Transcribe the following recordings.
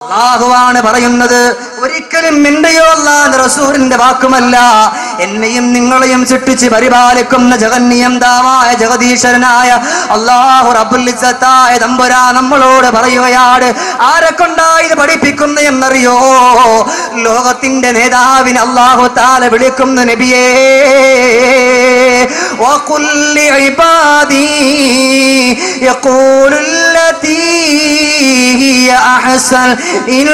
അള്ളാഹുവാണ് പറയുന്നത് ഒരിക്കലും എന്റെയോ അല്ലാതെ റസൂലിന്റെ വാക്കുമല്ല എന്നെയും നിങ്ങളെയും സൃഷ്ടിച്ച് പരിപാലിക്കുന്ന ജഗന്യന്താവായ ജഗദീശ്വരനായ അള്ളാഹു റബുലിസത്തായ തമ്പുരാ നമ്മളോട് പറയുകയാണ് ആരെ കൊണ്ടാ ഇത് പഠിപ്പിക്കുന്ന എന്നറിയോ ലോകത്തിന്റെ നേതാവിന് അള്ളാഹു താല വിളിക്കുന്ന നബിയേ وقل لعبادي يقول التي هي أحسن إن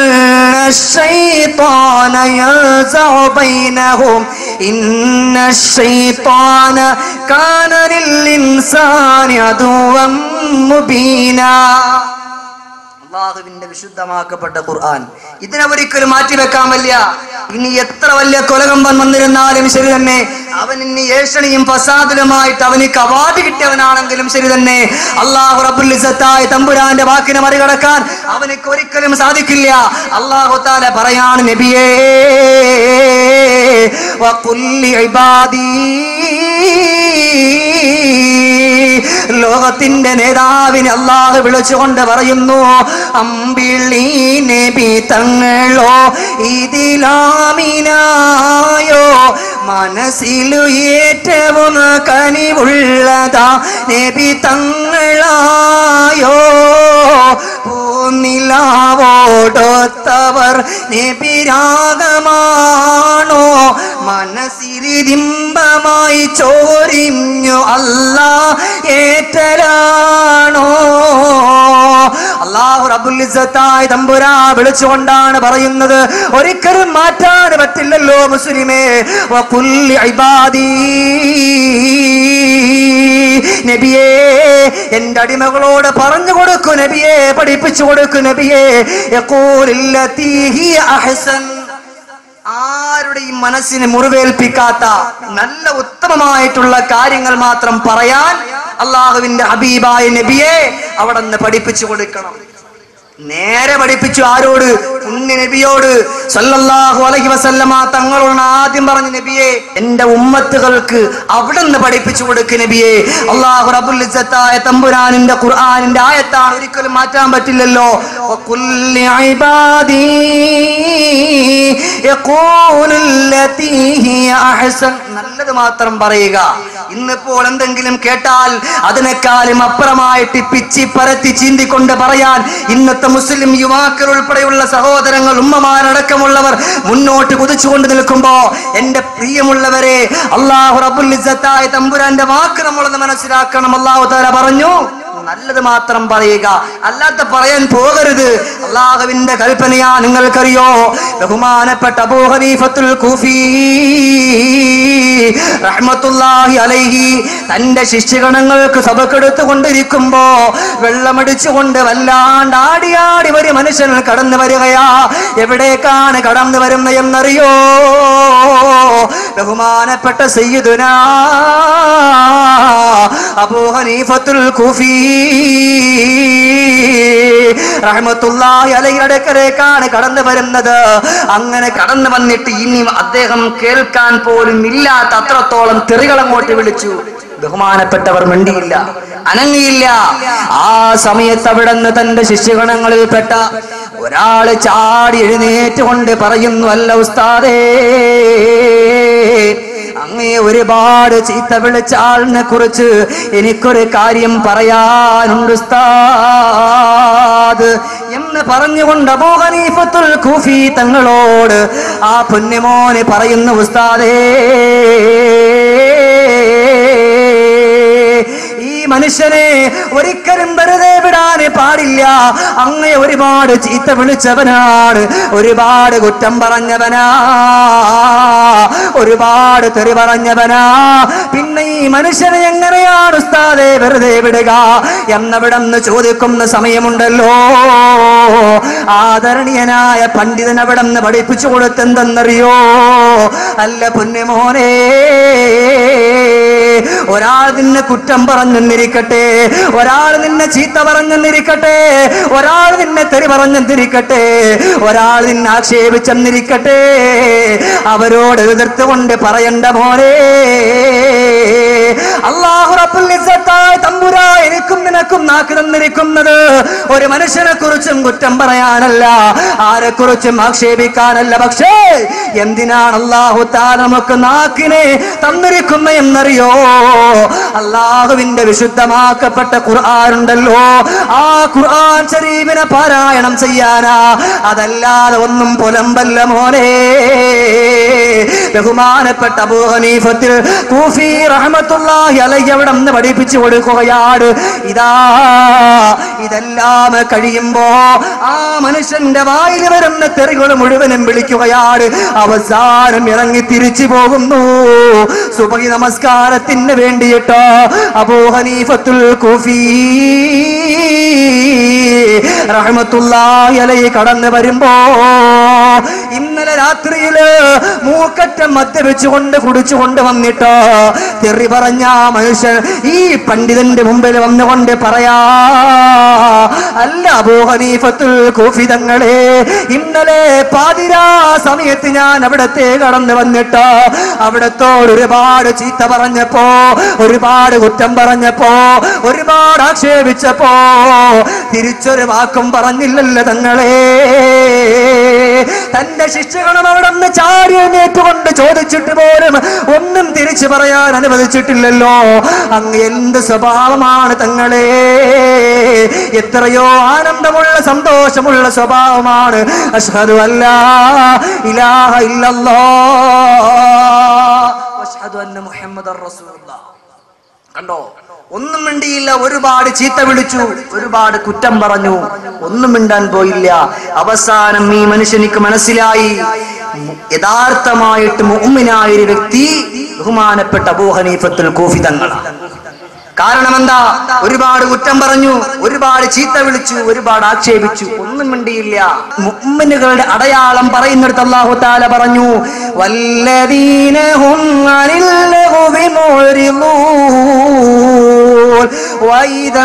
الشيطان ينزع بينهم إن الشيطان كان للإنسان عدوا مبينا അള്ളാഹുവിന്റെ വിശുദ്ധമാക്കപ്പെട്ട ഖുർആൻ ഇതിനെ ഒരിക്കലും മാറ്റിവെക്കാമല്ല ഇനി എത്ര വലിയ കൊലകമ്പൻ വന്നിരുന്നാലും ശരി തന്നെ അവൻ ഇനി ഏഷണിയും ഫസാദിലുമായിട്ട് അവനിക്ക് അവാർഡ് കിട്ടിയവനാണെങ്കിലും ശരി തന്നെ അള്ളാഹു റബുലിസത്തായ തമ്പുരാന്റെ വാക്കിനെ മറികടക്കാൻ അവനിക്ക് ഒരിക്കലും സാധിക്കില്ല അള്ളാഹു താല പറയാണ് നബിയേ വഖുല്ലി ഇബാദീ ലോകത്തിന്റെ നേതാവിനെ അള്ളാഹ് വിളിച്ചുകൊണ്ട് പറയുന്നു അമ്പിളി നബി തങ്ങളോ ഇതിലാമിനായോ മനസ്സിലു ഏറ്റവും കനിവുള്ളതാ നബി തങ്ങളായോ പൂനിലാവോടൊത്തവർ നബിരാഗമാണോ മനസ്സിരിതിമ്പമായി ചോരിഞ്ഞു അല്ല ഏറ്റലാണോ അള്ളാഹു റബുലിസത്തായ തമ്പുരാ വിളിച്ചുകൊണ്ടാണ് പറയുന്നത് ഒരിക്കലും മാറ്റാൻ പറ്റില്ലല്ലോ മുസ്ലിമേ വഖുല്ലി ഇബാദീ നബിയേ എന്റെ അടിമകളോട് പറഞ്ഞു കൊടുക്കൂ നബിയെ പഠിപ്പിച്ചു കൊടുക്കൂ നബിയെ യഖൂലില്ലതീ ഹിയ അഹ്സൻ ആരുടെയും മനസ്സിനെ മുറിവേൽപ്പിക്കാത്ത നല്ല ഉത്തമമായിട്ടുള്ള കാര്യങ്ങൾ മാത്രം പറയാൻ അള്ളാഹുവിന്റെ ഹബീബായ നബിയെ അവിടെ നിന്ന് പഠിപ്പിച്ചു കൊടുക്കണം നേരെ പഠിപ്പിച്ചു ആരോട് പുണ്യ നബിയോട് സല്ലല്ലാഹു അലൈഹി വസല്ലമ തങ്ങളോട് ആദ്യം പറഞ്ഞ നബിയെ എന്റെ ഉമ്മത്തുകൾക്ക് അവിടെ നിന്ന് പഠിപ്പിച്ചു കൊടുക്ക് നബിയെ അള്ളാഹു റബ്ബുൽ ഇസ്സത്തായ തമ്പുരാനിന്റെ ഖുർആനിന്റെ ആയത്താണ് ഒരിക്കലും മാറ്റാൻ പറ്റില്ലല്ലോ വഖുല്ലി ഇബാദീ യഖൂലു അല്ലതീ ഹിയ അഹ്സൻ നല്ലത് മാത്രം പറയുക ഇന്നിപ്പോൾ എന്തെങ്കിലും കേട്ടാൽ അതിനേക്കാളും അപ്പുറമായിട്ട് പിച്ചി പരത്തി ചീന്തിക്കൊണ്ട് പറയാൻ ഇന്നത്തെ മുസ്ലിം യുവാക്കൾ ഉൾപ്പെടെയുള്ള സഹോദരങ്ങൾ ഉമ്മമാരടക്കമുള്ളവർ മുന്നോട്ട് കുതിച്ചുകൊണ്ട് നിൽക്കുമ്പോ എന്റെ പ്രിയമുള്ളവരെ അള്ളാഹു റബുൽ ഇസ്സത്തായ തമ്പുരാന്റെ വാക്ക് നമ്മളൊന്ന് മനസ്സിലാക്കണം അള്ളാഹു താല പറഞ്ഞു നല്ലത് മാത്രം പറയുക അല്ലാത്ത പറയാൻ പോകരുത് അള്ളാഹുവിന്റെ കൽപ്പനയാ നിങ്ങൾക്കറിയോ ബഹുമാനപ്പെട്ട അബൂ ഹനീഫത്തുൽ കൂഫി റഹ്മത്തുള്ളാഹി അലൈഹി തന്റെ ശിഷ്യഗണങ്ങൾക്ക് സഭക്കെടുത്തു കൊണ്ടിരിക്കുമ്പോ വെള്ളമടിച്ചുകൊണ്ട് വല്ലാണ്ട് ആടിയാടി ഒരു മനുഷ്യൻ കടന്നു വരികയാ എവിടേക്കാണ് കടന്നു വരുന്നത് എന്നറിയോ ബഹുമാനപ്പെട്ട സയ്യിദുനാ അബൂ ഹനീഫത്തുൽ കൂഫി റഹ്മത്തുള്ളാഹി അലൈഹിയുടെ അടുക്കലേക്കാണ് കടന്നു വരുന്നത് അങ്ങനെ കടന്നു വന്നിട്ട് ഇനി അദ്ദേഹം കേൾക്കാൻ പോലും ഇല്ലാത്ത അത്രത്തോളം തെറികൾ അങ്ങോട്ട് വിളിച്ചു ബഹുമാനപ്പെട്ടവർ മിണ്ടിയില്ല അനങ്ങിയില്ല ആ സമയത്ത് അവിടെ നിന്ന് തന്റെ ശിഷ്യഗണങ്ങളിൽപ്പെട്ട ഒരാള് ചാടി എഴുന്നേറ്റുകൊണ്ട് പറയുന്നു അല്ല ഉസ്താദേ അങ്ങേ ഒരുപാട് ചീത്ത വിളിച്ച ആളിനെ കുറിച്ച് എനിക്കൊരു കാര്യം പറയാനുണ്ട് ഉസ്താദ് എന്ന് പറഞ്ഞുകൊണ്ട് അബൂ ഹനീഫത്തുൽ കൂഫി തങ്ങളോട് ആ പുണ്യമോന് പറയുന്നു ഉസ്താദേ ഈ മനുഷ്യനെ ഒരിക്കലും വെറുതെ വിടാൻ പാടില്ല അങ്ങേ ഒരുപാട് ചീത്ത വിളിച്ചവനാണ് ഒരുപാട് കുറ്റം പറഞ്ഞവനാ ഒരുപാട് തെറി പറഞ്ഞവനാ പിന്നെ ഈ മനുഷ്യനെ എങ്ങനെയാണ് ഉസ്താദെ വെറുതെ വിടുക എന്നവിടെന്ന് ചോദിക്കുന്ന സമയമുണ്ടല്ലോ ആദരണീയനായ പണ്ഡിതൻ അവിടെ നിന്ന് പഠിപ്പിച്ചു കൊടുത്തെന്തെന്നറിയോ അല്ല പൊന്നുമോനെ ഒരാൾ നിന്നെ കുറ്റം പറഞ്ഞെന്നിരിക്കട്ടെ ഒരാൾ നിന്നെ ചീത്ത പറഞ്ഞെന്നിരിക്കട്ടെ ഒരാൾ നിന്നെ തെറി പറഞ്ഞെന്നിരിക്കട്ടെ ഒരാൾ നിന്നെ ആക്ഷേപിച്ചെന്നിരിക്കട്ടെ അവരോട് എതിർത്തുകൊണ്ട് പറയണ്ട മോനെ അള്ളാഹു റബ്ബുൽ ഇസ്സത്തായ തമ്പുരാ എനിക്കും നിനക്കും നാക്ക് തന്നിരിക്കുന്നത് ഒരു മനുഷ്യനെ കുറിച്ചും കുറ്റം പറയാനല്ല ആരെ കുറിച്ചും ആക്ഷേപിക്കാനല്ല പക്ഷേ എന്തിനാണ് അള്ളാഹു താല നമുക്ക് നാക്കിനെ തന്നിരിക്കുന്ന എന്നറിയോ അള്ളാഹുവിന്റെ വിശുദ്ധമാക്കപ്പെട്ട ഖുർആൻ ഉണ്ടല്ലോ ആ ഖുർആൻ ശരീഫിനെ പാരായണം ചെയ്യാനാ അതല്ലാതെ ഒന്നും പുലമ്പല്ല മോനെ ബഹുമാനപ്പെട്ട അബൂ ഹനീഫത്തിൽ കൂഫി റഹ്മത്തുള്ളാഹി അലൈഹി അവിടെ നിന്ന് പഠിപ്പിച്ചു കൊടുക്കുകയാണ് ഇതാ ഇതെല്ലാം കഴിയുമ്പോ ആ മനുഷ്യന്റെ വായിൽ വരുന്ന തെറികൾ മുഴുവനും വിളിക്കുകയാണ് അവസാനം ഇറങ്ങി തിരിച്ചു പോകുന്നു സുബഹി നമസ്കാരത്തിന് വേണ്ടിയിട്ട് അബൂ ഹനീഫത്തുൽ കൂഫി റഹ്മത്തുള്ളാഹി അലൈഹി കടന്നു വരുമ്പോ ഇന്നലെ രാത്രിയില് മൂക്കറ്റം മദ്യപിച്ചുകൊണ്ട് കുടിച്ചുകൊണ്ട് വന്നിട്ട് തെറി പറഞ്ഞ ആ മനുഷ്യൻ ഈ പണ്ഡിതന്റെ മുമ്പിൽ വന്നുകൊണ്ട് പറയാ അല്ല അബൂഹനീഫത്തുൽ കൂഫിതങ്ങളെ ഇന്നലെ പാതിരാ സമയത്ത് ഞാൻ അവിടത്തെ കടന്നു വന്നിട്ട് അവിടത്തോട് ഒരുപാട് ചീത്ത പറഞ്ഞപ്പോ ഒരുപാട് കുറ്റം പറഞ്ഞപ്പോ ഒരുപാട് ആക്ഷേപിച്ചപ്പോ തിരിച്ചൊരു വാക്കും പറഞ്ഞില്ലല്ലോ തങ്ങളെ തന്റെ ശിക്ഷകളും അവിടെ നിന്ന് ചാടി എഴുന്നേറ്റുകൊണ്ട് ചോദിച്ചിട്ട് പോലും ഒന്നും തിരിച്ചു പറയാൻ അനുവദിച്ചിട്ടില്ലല്ലോ അങ്ങ് എന്ത് സ്വഭാവമാണ് തങ്ങളെ എത്രയോ ആനന്ദമുള്ള സന്തോഷമുള്ള സ്വഭാവമാണ് അഷ്ഹദു അല്ലാ ഇലാഹ ഇല്ലല്ലാ അഷ്ഹദു അന്ന മുഹമ്മദർ റസൂലുള്ളാഹ് കണ്ടോ ഒന്നും മിണ്ടിയില്ല ഒരുപാട് ചീത്ത വിളിച്ചു ഒരുപാട് കുറ്റം പറഞ്ഞു ഒന്നും മിണ്ടാൻ പോയില്ല അവസാനം ഈ മനുഷ്യനിക്ക് മനസ്സിലായി യഥാർത്ഥമായിട്ട് മുഅ്മിനായ ഒരു വ്യക്തി ബഹുമാനപ്പെട്ട അബൂഹനീഫത്തുൽ കോഫി തങ്ങളാണ് കാരണം എന്താ ഒരുപാട് കുറ്റം പറഞ്ഞു ഒരുപാട് ചീത്ത വിളിച്ചു ഒരുപാട് ആക്ഷേപിച്ചു ഒന്നും മിണ്ടിയില്ല മുഅ്മിനുകളുടെ അടയാളം പറയുന്നിടത്ത് അല്ലാഹു താല പറഞ്ഞു വല്ലദീന ഹും അനിൽ ലഗ്വി മുഅ്രിദൂൻ വഇദാ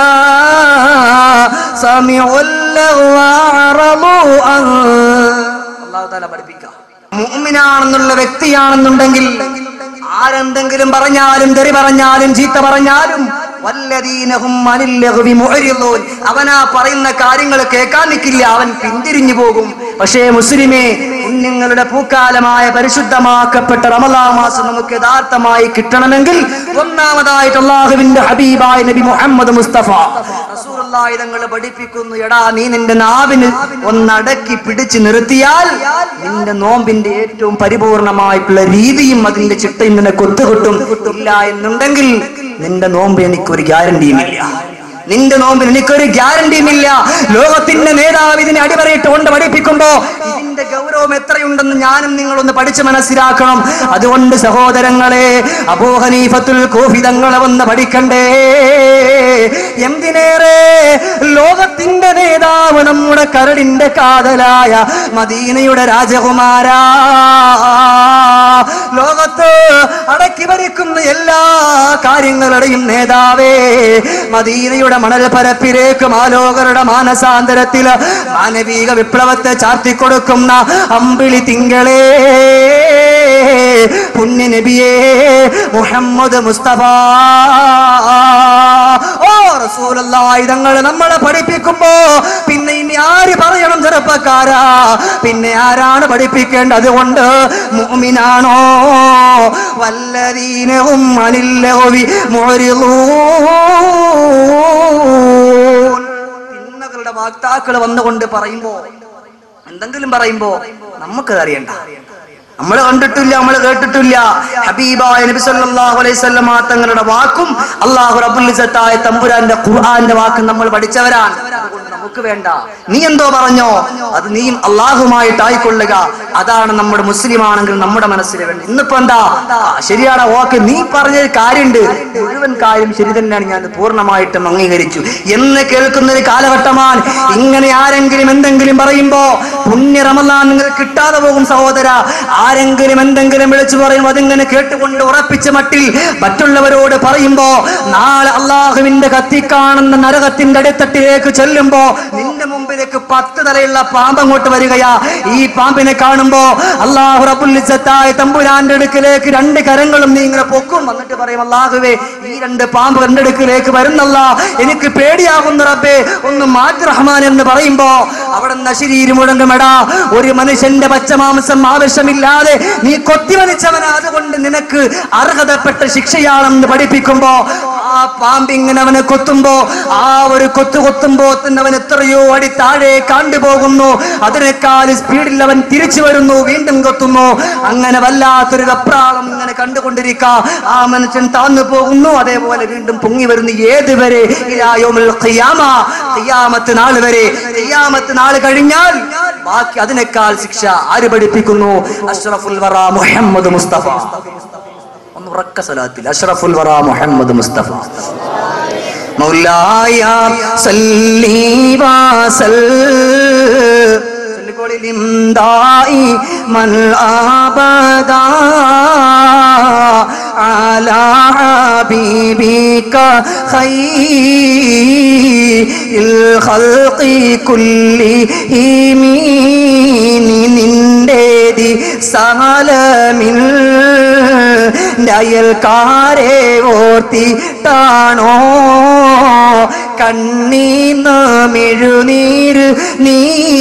സമിഉൽ ലഗ്വ അറളു അൻ അല്ലാഹു താല പഠിപ്പിക്കുക മുഅ്മിനാണെന്നുള്ള വ്യക്തിയാണെന്നുണ്ടെങ്കിൽ ആരെന്തെങ്കിലും പറഞ്ഞാലും തെറി പറഞ്ഞാലും ചീത്ത പറഞ്ഞാലും വല്ലദീനഹും അനിൽ ലഗ്വി മുഅ്രിദൂൻ. അവനാ പറയുന്ന കാര്യങ്ങൾ കേൾക്കാൻ നിൽക്കില്ല അവൻ പിന്തിരിഞ്ഞു പോകും പക്ഷേ മുസ്ലിമേ കുഞ്ഞുങ്ങളുടെ പൂക്കാലമായ പരിശുദ്ധമാക്കപ്പെട്ട റമദാ മാസം നമുക്ക് യഥാർത്ഥമായി കിട്ടണമെങ്കിൽ ഒന്നാമതായിട്ട് അള്ളാഹുവിന്റെ ഹബീബായ നബി മുഹമ്മദ് മുസ്തഫ റസൂലുള്ളാഹി തങ്ങൾ പഠിപ്പിക്കുന്നു എടാ നീ നിന്റെ നാവിന് ഒന്നടക്കി പിടിച്ചു നിർത്തിയാൽ നിന്റെ നോമ്പിന്റെ ഏറ്റവും പരിപൂർണമായിട്ടുള്ള രീതിയും അതിന്റെ ചിട്ടയും നിനക്ക് ഒത്തുകിട്ടും ഇല്ല എന്നുണ്ടെങ്കിൽ നിന്റെ നോമ്പ് എനിക്കൊരു ഗ്യാരണ്ടിയും ഇല്ല നിന്റെ നോമ്പിന് എനിക്കൊരു ഗ്യാരണ്ടിയും ഇല്ല ലോകത്തിന്റെ നേതാവ് ഇതിനെ അടിവരയിട്ട് കൊണ്ട് പഠിപ്പിക്കുമ്പോ ഇതിന്റെ ഗൗരവം എത്രയുണ്ടെന്ന് ഞാനും നിങ്ങളൊന്ന് പഠിച്ച് മനസ്സിലാക്കണം അതുകൊണ്ട് സഹോദരങ്ങളെ അബൂഹനീഫത്തുൽ കോഫിതങ്ങളെ വന്ന് പഠിക്കണ്ടേ എന്തിനേറെ ലോകത്തിന്റെ നേതാവ് നമ്മുടെ കരടിന്റെ കാതലായ മദീനയുടെ രാജകുമാരാ ലോകത്ത് അടക്കി ഭരിക്കുന്ന എല്ലാ കാര്യങ്ങളുടെയും നേതാവേ മദീനയുടെ മണൽ പരപ്പിലേക്ക് മാലോകരുടെ മാനസാന്തരത്തിൽ മാനവിക വിപ്ലവത്തെ ചാർത്തിക്കൊടുക്കുന്ന അമ്പിളി തിങ്കളേ പുണ്യ നബിയേ മുഹമ്മദ് മുസ്തഫ ഓ റസൂലുള്ളാഹി തങ്ങൾ നമ്മളെ പഠിപ്പിക്കുമ്പോ പിന്നെ ഇനി ആര് പറയണം ചെറുപ്പക്കാരാ പിന്നെ ആരാണ് പഠിപ്പിക്കേണ്ടത് അതുകൊണ്ട് മുഅ്മിനാണോ വല്ലദീനഹും അനില്ലഹുവി മുഅ്രിദൂൻ തിന്മകളുടെ വാക്താക്കൾ വന്നുകൊണ്ട് പറയുമ്പോ എന്തെങ്കിലും പറയുമ്പോ നമുക്കത് അറിയണ്ട നമ്മൾ കണ്ടിട്ടില്ല നമ്മൾ കേട്ടിട്ടില്ല ഹബീബായ നബി സല്ലല്ലാഹു അലൈഹി വസല്ലമ തങ്ങളുടെ വാക്കും അല്ലാഹു റബ്ബുൽ ഇസ്സത്തായ തമ്പുരാന്റെ ഖുർആന്റെ വാക്കും നമ്മൾ പഠിച്ചവരാണ് അതുകൊണ്ട് നമുക്ക് വേണ്ട നീ എന്തോ പറഞ്ഞോ അത് നീയും അള്ളാഹുമായിട്ടായിക്കൊള്ളുക അതാണ് നമ്മുടെ മുസ്ലിം ആണെങ്കിൽ നമ്മുടെ മനസ്സിൽ വേണ്ട ഇന്നിപ്പോ എന്താ ആ, ശരിയാടാ ഓക്കെ നീ പറഞ്ഞ കാര്യമുണ്ട് മുഴുവൻ കാര്യം ശരി തന്നെയാണ് ഞാൻ പൂർണ്ണമായിട്ടും അംഗീകരിച്ചു എന്ന് കേൾക്കുന്ന ഒരു കാലഘട്ടമാണ് ഇങ്ങനെ ആരെങ്കിലും എന്തെങ്കിലും പറയുമ്പോ പുണ്യ റമദാൻ നിങ്ങൾ കിട്ടാതെ പോകും സഹോദര ആരെങ്കിലും എന്തെങ്കിലും വിളിച്ചു പറയും അതിങ്ങനെ കേട്ടുകൊണ്ട് ഉറപ്പിച്ച മട്ടിൽ മറ്റുള്ളവരോട് പറയുമ്പോ നാളെ അള്ളാഹുവിന്റെ കത്തിക്കാണുന്ന നരകത്തിന്റെ അടിത്തട്ടിലേക്ക് ചെല്ലുമ്പോ നിന്റെ മുമ്പിലേക്ക് പത്ത് തലയുള്ള പാമ്പ് അങ്ങോട്ട് വരികയാ ഈ പാമ്പിനെ കാണുമ്പോ അള്ളാഹു റബുല്ലിസത്തായ തമ്പുരാന്റെ അടുക്കിലേക്ക് രണ്ട് കരങ്ങളും നീ ഇങ്ങനെ പൊക്കും വന്നിട്ട് പറയും അള്ളാഹുവേ ഈ രണ്ട് പാമ്പ് എന്റെ അടുക്കിലേക്ക് വരുന്നല്ല എനിക്ക് പേടിയാകുന്ന റബ്ബേ ഒന്ന് മാറ്റി റഹ്മാൻ എന്ന് പറയുമ്പോ അവിടെ നശരീര് മുഴങ്ങുമെടാ ഒരു മനുഷ്യന്റെ പച്ചമാംസം ആവശ്യമില്ലാതെ നീ കൊത്തിവലിച്ചവനാ അതുകൊണ്ട് നിനക്ക് അർഹതപ്പെട്ട ശിക്ഷയാണെന്ന് പഠിപ്പിക്കുമ്പോ ആ പാമ്പിങ്ങനെ അവനെ കൊത്തുമ്പോ ആ ഒരു കൊത്തു കൊത്തുമ്പോ തന്നെ അവൻ എത്രയോ അടി താഴെ കണ്ടുപോകുന്നു അതിനേക്കാൾ സ്പീഡിൽ അവൻ തിരിച്ചു വരുന്നു വീണ്ടും കൊത്തുന്നു അങ്ങനെ വല്ലാത്തൊരു വെപ്രാളം ഇങ്ങനെ കണ്ടുകൊണ്ടിരിക്ക ആ മനുഷ്യൻ താന്നു പോകുന്നു അതേപോലെ വീണ്ടും പൊങ്ങി വരുന്നു ഏതുവരെ ഇലായോമുൽ ഖിയാമ ഖിയാമത്ത് നാൾ വരെ ഖിയാമത്ത് നാൾ കഴിഞ്ഞാൽ ബാക്കി അതിനേക്കാൾ ശിക്ഷ ആര് പഠിപ്പിക്കുന്നു അഷ്റഫുൽ വറ മുഹമ്മദ് മുസ്തഫ ഒന്ന് ഉറക്ക സ്വലാത്തിൽ അഷ്റഫുൽ വറ മുഹമ്മദ് മുസ്തഫ മൗലായ സല്ലി വാസൽ ചൊല്ലിക്കോളിലിം ദായി മൽ ആബദാ على حبيبك خير الخلق كلهم നിന്റേതി സകലമിൽ അയൽക്കാരെ ഓർത്തിട്ടാണോ കണ്ണീന്ന് മെഴുനീര് നീ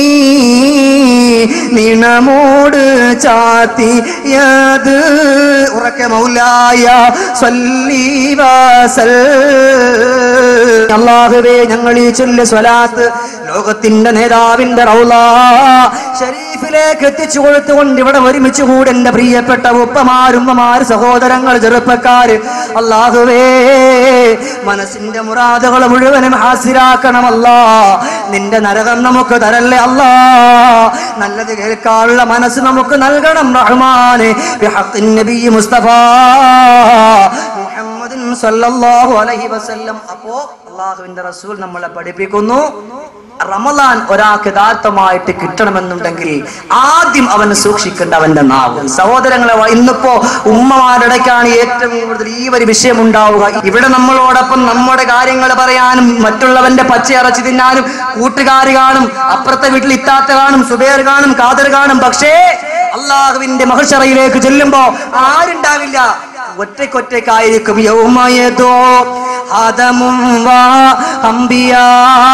നിണമോട് ചാത്തിയത് ഉറക്കെ മൗലായ സ്വല്ലീവാസൽ അള്ളാഹുവേ ഞങ്ങൾ ഈ ചൊല്ല് സ്വലാത്ത് ലോകത്തിന്റെ നേതാവിന്റെ റൗല ഷരീഫിലേക്ക് എത്തിച്ചു കൊടുത്തുകൊണ്ട് ഇവിടെ ഒരുമിച്ച് കൂടെ എന്റെ പ്രിയപ്പെട്ട ഉപ്പമാരുമ്മമാര് സഹോദരങ്ങൾ ചെറുപ്പക്കാര് അള്ളാഹുവേ മനസ്സിന്റെ മുറാദുകൾ മുഴുവനും ഹാസിരാക്കണമല്ല നിന്റെ നരകം നമുക്ക് തരല്ലേ അല്ലാ നല്ലത് കേൾക്കാനുള്ള മനസ്സ് നമുക്ക് നൽകണം റഹ്മാനെ ബിഹഖിൻ നബി മുസ്തഫ മുഹമ്മദിൻ സല്ലല്ലാഹു അലൈഹി വസല്ലം അപ്പോ അള്ളാഹുവിന്റെ റസൂൽ നമ്മളെ പഠിപ്പിക്കുന്നു റമദാൻ ഒരാൾക്ക് യഥാർത്ഥമായിട്ട് കിട്ടണമെന്നുണ്ടെങ്കിൽ ആദ്യം അവന് സൂക്ഷിക്കേണ്ട അവന്റെ നാവ് സഹോദരങ്ങളെ വ- ഇന്നിപ്പോ ഉമ്മമാരുടെ ഇടയ്ക്കാണ് ഏറ്റവും കൂടുതൽ ഈ ഒരു വിഷയം ഉണ്ടാവുക ഇവിടെ നമ്മളോടൊപ്പം നമ്മുടെ കാര്യങ്ങൾ പറയാനും മറ്റുള്ളവന്റെ പച്ചയിറച്ചി തിന്നാനും കൂട്ടുകാർ കാണും അപ്പുറത്തെ വീട്ടിൽ ഇത്താത്ത കാണും സുബേർ കാണും കാതർ കാണും പക്ഷേ അള്ളാഹുവിന്റെ മഹർഷറയിലേക്ക് ചെല്ലുമ്പോ ആരുണ്ടാവില്ല ഒറ്റയ്ക്കൊറ്റയ്ക്കായിരിക്കും യൗമയതോ ആദമും വാ അമ്പിയാ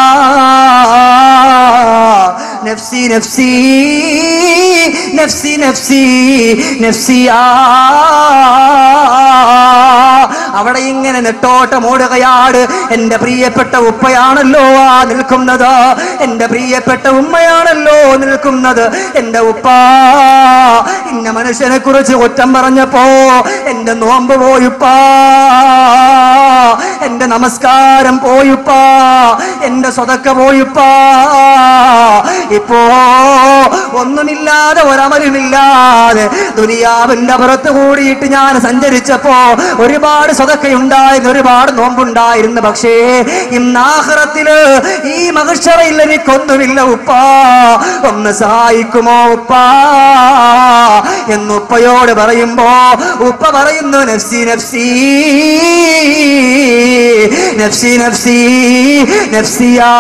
നഫ്സി നഫ്സി നഫ്സി നഫ്സി നഫ്സിയാ അവിടെ ഇങ്ങനെ നെട്ടോട്ടം ഓടുകയാണ് എന്റെ പ്രിയപ്പെട്ട ഉപ്പയാണല്ലോ ആ നിൽക്കുന്നത് എന്റെ പ്രിയപ്പെട്ട ഉമ്മയാണല്ലോ നിൽക്കുന്നത് എന്റെ ഉപ്പ ഇന്ന മനുഷ്യനെ കുറിച്ച് കുറ്റം പറഞ്ഞപ്പോ എന്റെ നോമ്പ് പോയുപ്പാ എന്റെ നമസ്കാരം പോയുപ്പാ എന്റെ സ്വതക്ക പോയുപ്പാ ഇപ്പോ ഒന്നുമില്ലാതെ ഒരമരുമില്ലാതെ ദുനിയാവിന്റെ പുറത്ത് കൂടിയിട്ട് ഞാൻ സഞ്ചരിച്ചപ്പോ ഒരുപാട് സ്വതക്കയുണ്ടായിരുന്നു ഒരുപാട് നോമ്പുണ്ടായിരുന്നു പക്ഷേ ഇന്നാഹ്റത്തില് ഈ മഹിഷറയിൽ എനിക്കൊന്നുമില്ല ഉപ്പാ ഒന്ന് സഹായിക്കുമോ ഉപ്പാ എന്ന് ഉപ്പയോട് പറയുമ്പോ ഉപ്പ പറയുന്നു നഫ്സി നഫ്സി നഫ്സി നഫ്സി നഫ്സിയാ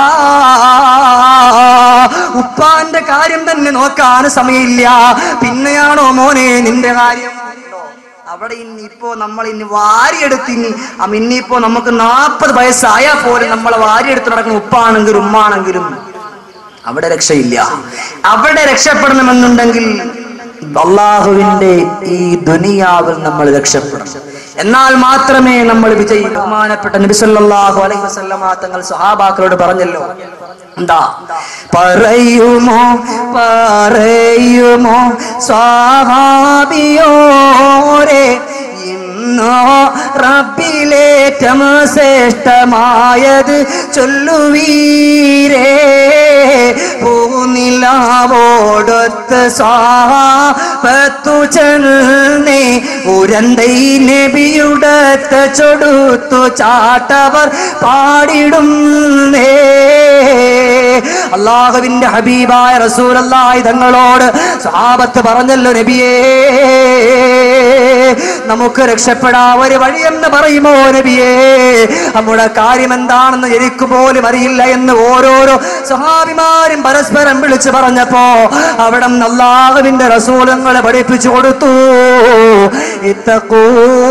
ഉപ്പാന്റെ കാര്യം തന്നെ നോക്കാൻ സമയമില്ല പിന്നെയാണോ മോനെ നിന്റെ കാര്യം അവിടെ ഇനി ഇപ്പോ നമ്മൾ ഇനി വാരിയെടുത്ത് ഇനി ആ ഇനിയിപ്പോ നമുക്ക് നാൽപ്പത് വയസ്സായാൽ പോലും നമ്മളെ വാരിയെടുത്ത് നടക്കുന്ന ഉപ്പാണെങ്കിലും ഉമ്മാണെങ്കിലും അവിടെ രക്ഷയില്ല അവിടെ രക്ഷപ്പെടണമെന്നുണ്ടെങ്കിൽ അള്ളാഹുവിന്റെ ഈ ദുനിയാവിൽ നമ്മൾ രക്ഷപ്പെടണം എന്നാൽ മാത്രമേ നമ്മൾ വിജയി ബഹുമാനപ്പെട്ട നബിസല്ലാഹു അലൈഹി വസല്ലമ തങ്ങൾ സ്വഹാബാക്കളോട് പറഞ്ഞല്ലോ എന്താ പറയുമോ പറയുമോ സ്വാഭാവിയോരെ ഇന്നോ റബ്ബിലേറ്റം ശ്രേഷ്ഠമായത് ചൊല്ലുവീരേ പൂനിലാവോടൊത്ത് സാപത്തു ചെന്നേ ഉരന്തൈ നബിയുടത്ത് ചൊടുത്തു ചാട്ടവർ പാടിടുന്നേ അള്ളാഹുവിന്റെ ഹബീബായ റസൂലല്ലാഹി തങ്ങളോട് സാപത്ത് പറഞ്ഞല്ലോ നബിയേ നമുക്ക് രക്ഷപ്പെടാ ഒരു വഴിയെന്ന് പറയുമോ നബിയേ നമ്മുടെ കാര്യം എന്താണെന്ന് എനിക്ക് പോലും അറിയില്ല എന്ന് ഓരോരോ സഹാബിമാരും പരസ്പരം വിളിച്ചു പറഞ്ഞപ്പോ അവിടെ അള്ളാഹുവിന്റെ റസൂലങ്ങളെ പഠിപ്പിച്ചു കൊടുത്തു ഇത്തക്കൂ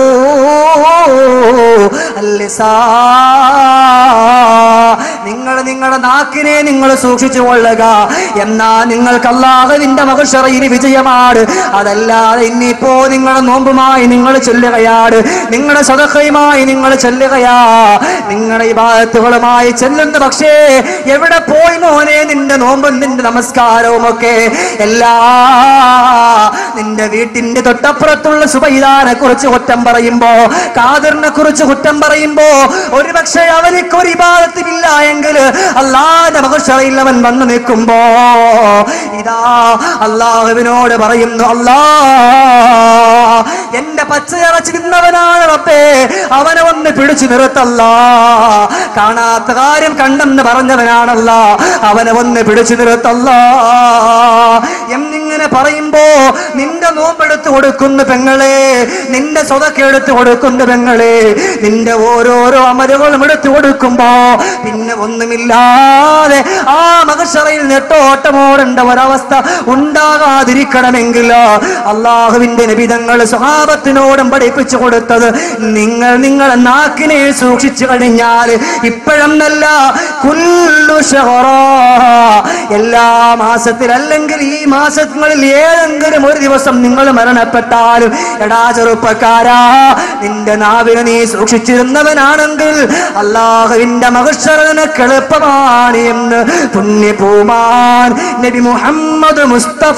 നിങ്ങൾ നിങ്ങളുടെ നാക്കിനെ നിങ്ങൾ സൂക്ഷിച്ചു കൊള്ളുക എന്നാ നിങ്ങൾക്ക് അള്ളാഹുവിന്റെ മകഷറയിൽ വിജയമാണ് അതല്ലാതെ ഇനിയിപ്പോ നിങ്ങളുടെ നോമ്പുമായി നിങ്ങൾ ചെല്ലുകയാണ് നിങ്ങളുടെ സദക്കയുമായി നിങ്ങൾ ചെല്ലുകയാ നിങ്ങളുടെ വിഭാഗത്തുകളുമായി ചെല്ലുന്ന പക്ഷേ എവിടെ പോയി മോനെ നിന്റെ നോമ്പും നിന്റെ നമസ്കാരവും ഒക്കെ എല്ലാ നിന്റെ വീട്ടിന്റെ തൊട്ടപ്പുറത്തുള്ള സുബൈദാനെ കുറിച്ച് കുറ്റം പറയുമ്പോ കാതിറിനെ കുറിച്ച് കുറ്റം പറയുമ്പോ ഒരുപക്ഷെ അവനിക്ക് ഒരു വിഭാഗത്തിലില്ല എങ്കിൽ അള്ളാന്റെ മകഷറയിൽ അവൻ വന്നു നിൽക്കുമ്പോ ഇതാ അള്ളാഹുവിനോട് പറയുന്നു അല്ലാ എന്റെ പച്ചയിറച്ചി നിന്നവനാണ് റബ്ബേ അവനെ ഒന്ന് പിടിച്ചു നിർത്തല്ല കാണാത്ത കാര്യം കണ്ടെന്ന് പറഞ്ഞവനാണല്ല അവനെ ഒന്ന് പിടിച്ചു നിർത്തല്ല എന്നിങ്ങനെ പറയുമ്പോ നിന്റെ നോമ്പെടുത്ത് കൊടുക്കുന്ന പെങ്ങളെ നിന്റെ സ്വതക്കെ എടുത്ത് കൊടുക്കുന്ന പെങ്ങളെ നിന്റെ ഓരോരോ അമലുകളും എടുത്തു കൊടുക്കുമ്പോ പിന്നെ ഒന്നുമില്ലാതെ ആ മകശറയിൽ നെട്ടോട്ടമോടേണ്ട ഒരവസ്ഥ ഉണ്ടാകാതിരിക്കണമെങ്കിൽ അള്ളാഹുവിന്റെ നിബിധങ്ങൾ സ്വഭാവത്തിനോടും പഠിപ്പിച്ചു കൊടുത്തത് നിങ്ങൾ നിങ്ങളെ നാക്കിനെ സൂക്ഷിച്ചു കഴിഞ്ഞാൽ ഇപ്പോഴെന്നല്ല കുല്ലു ഷഹറാ എല്ലാ മാസത്തിൽ അല്ലെങ്കിൽ ഈ മാസങ്ങളിൽ ഏതെങ്കിലും ഒരു ദിവസം നിങ്ങൾ മരണപ്പെട്ടാലും എടാ ചെറുപ്പക്കാരാ നിന്റെ നാവിനെ നീ സൂക്ഷിച്ചിരുന്നവനാണെങ്കിൽ അള്ളാഹുവിന്റെ മകശ്വരനക്ക് എളുപ്പമാണ് എന്ന് പുണ്യപൂമാൻ നബി മുഹമ്മദ് മുസ്തഫ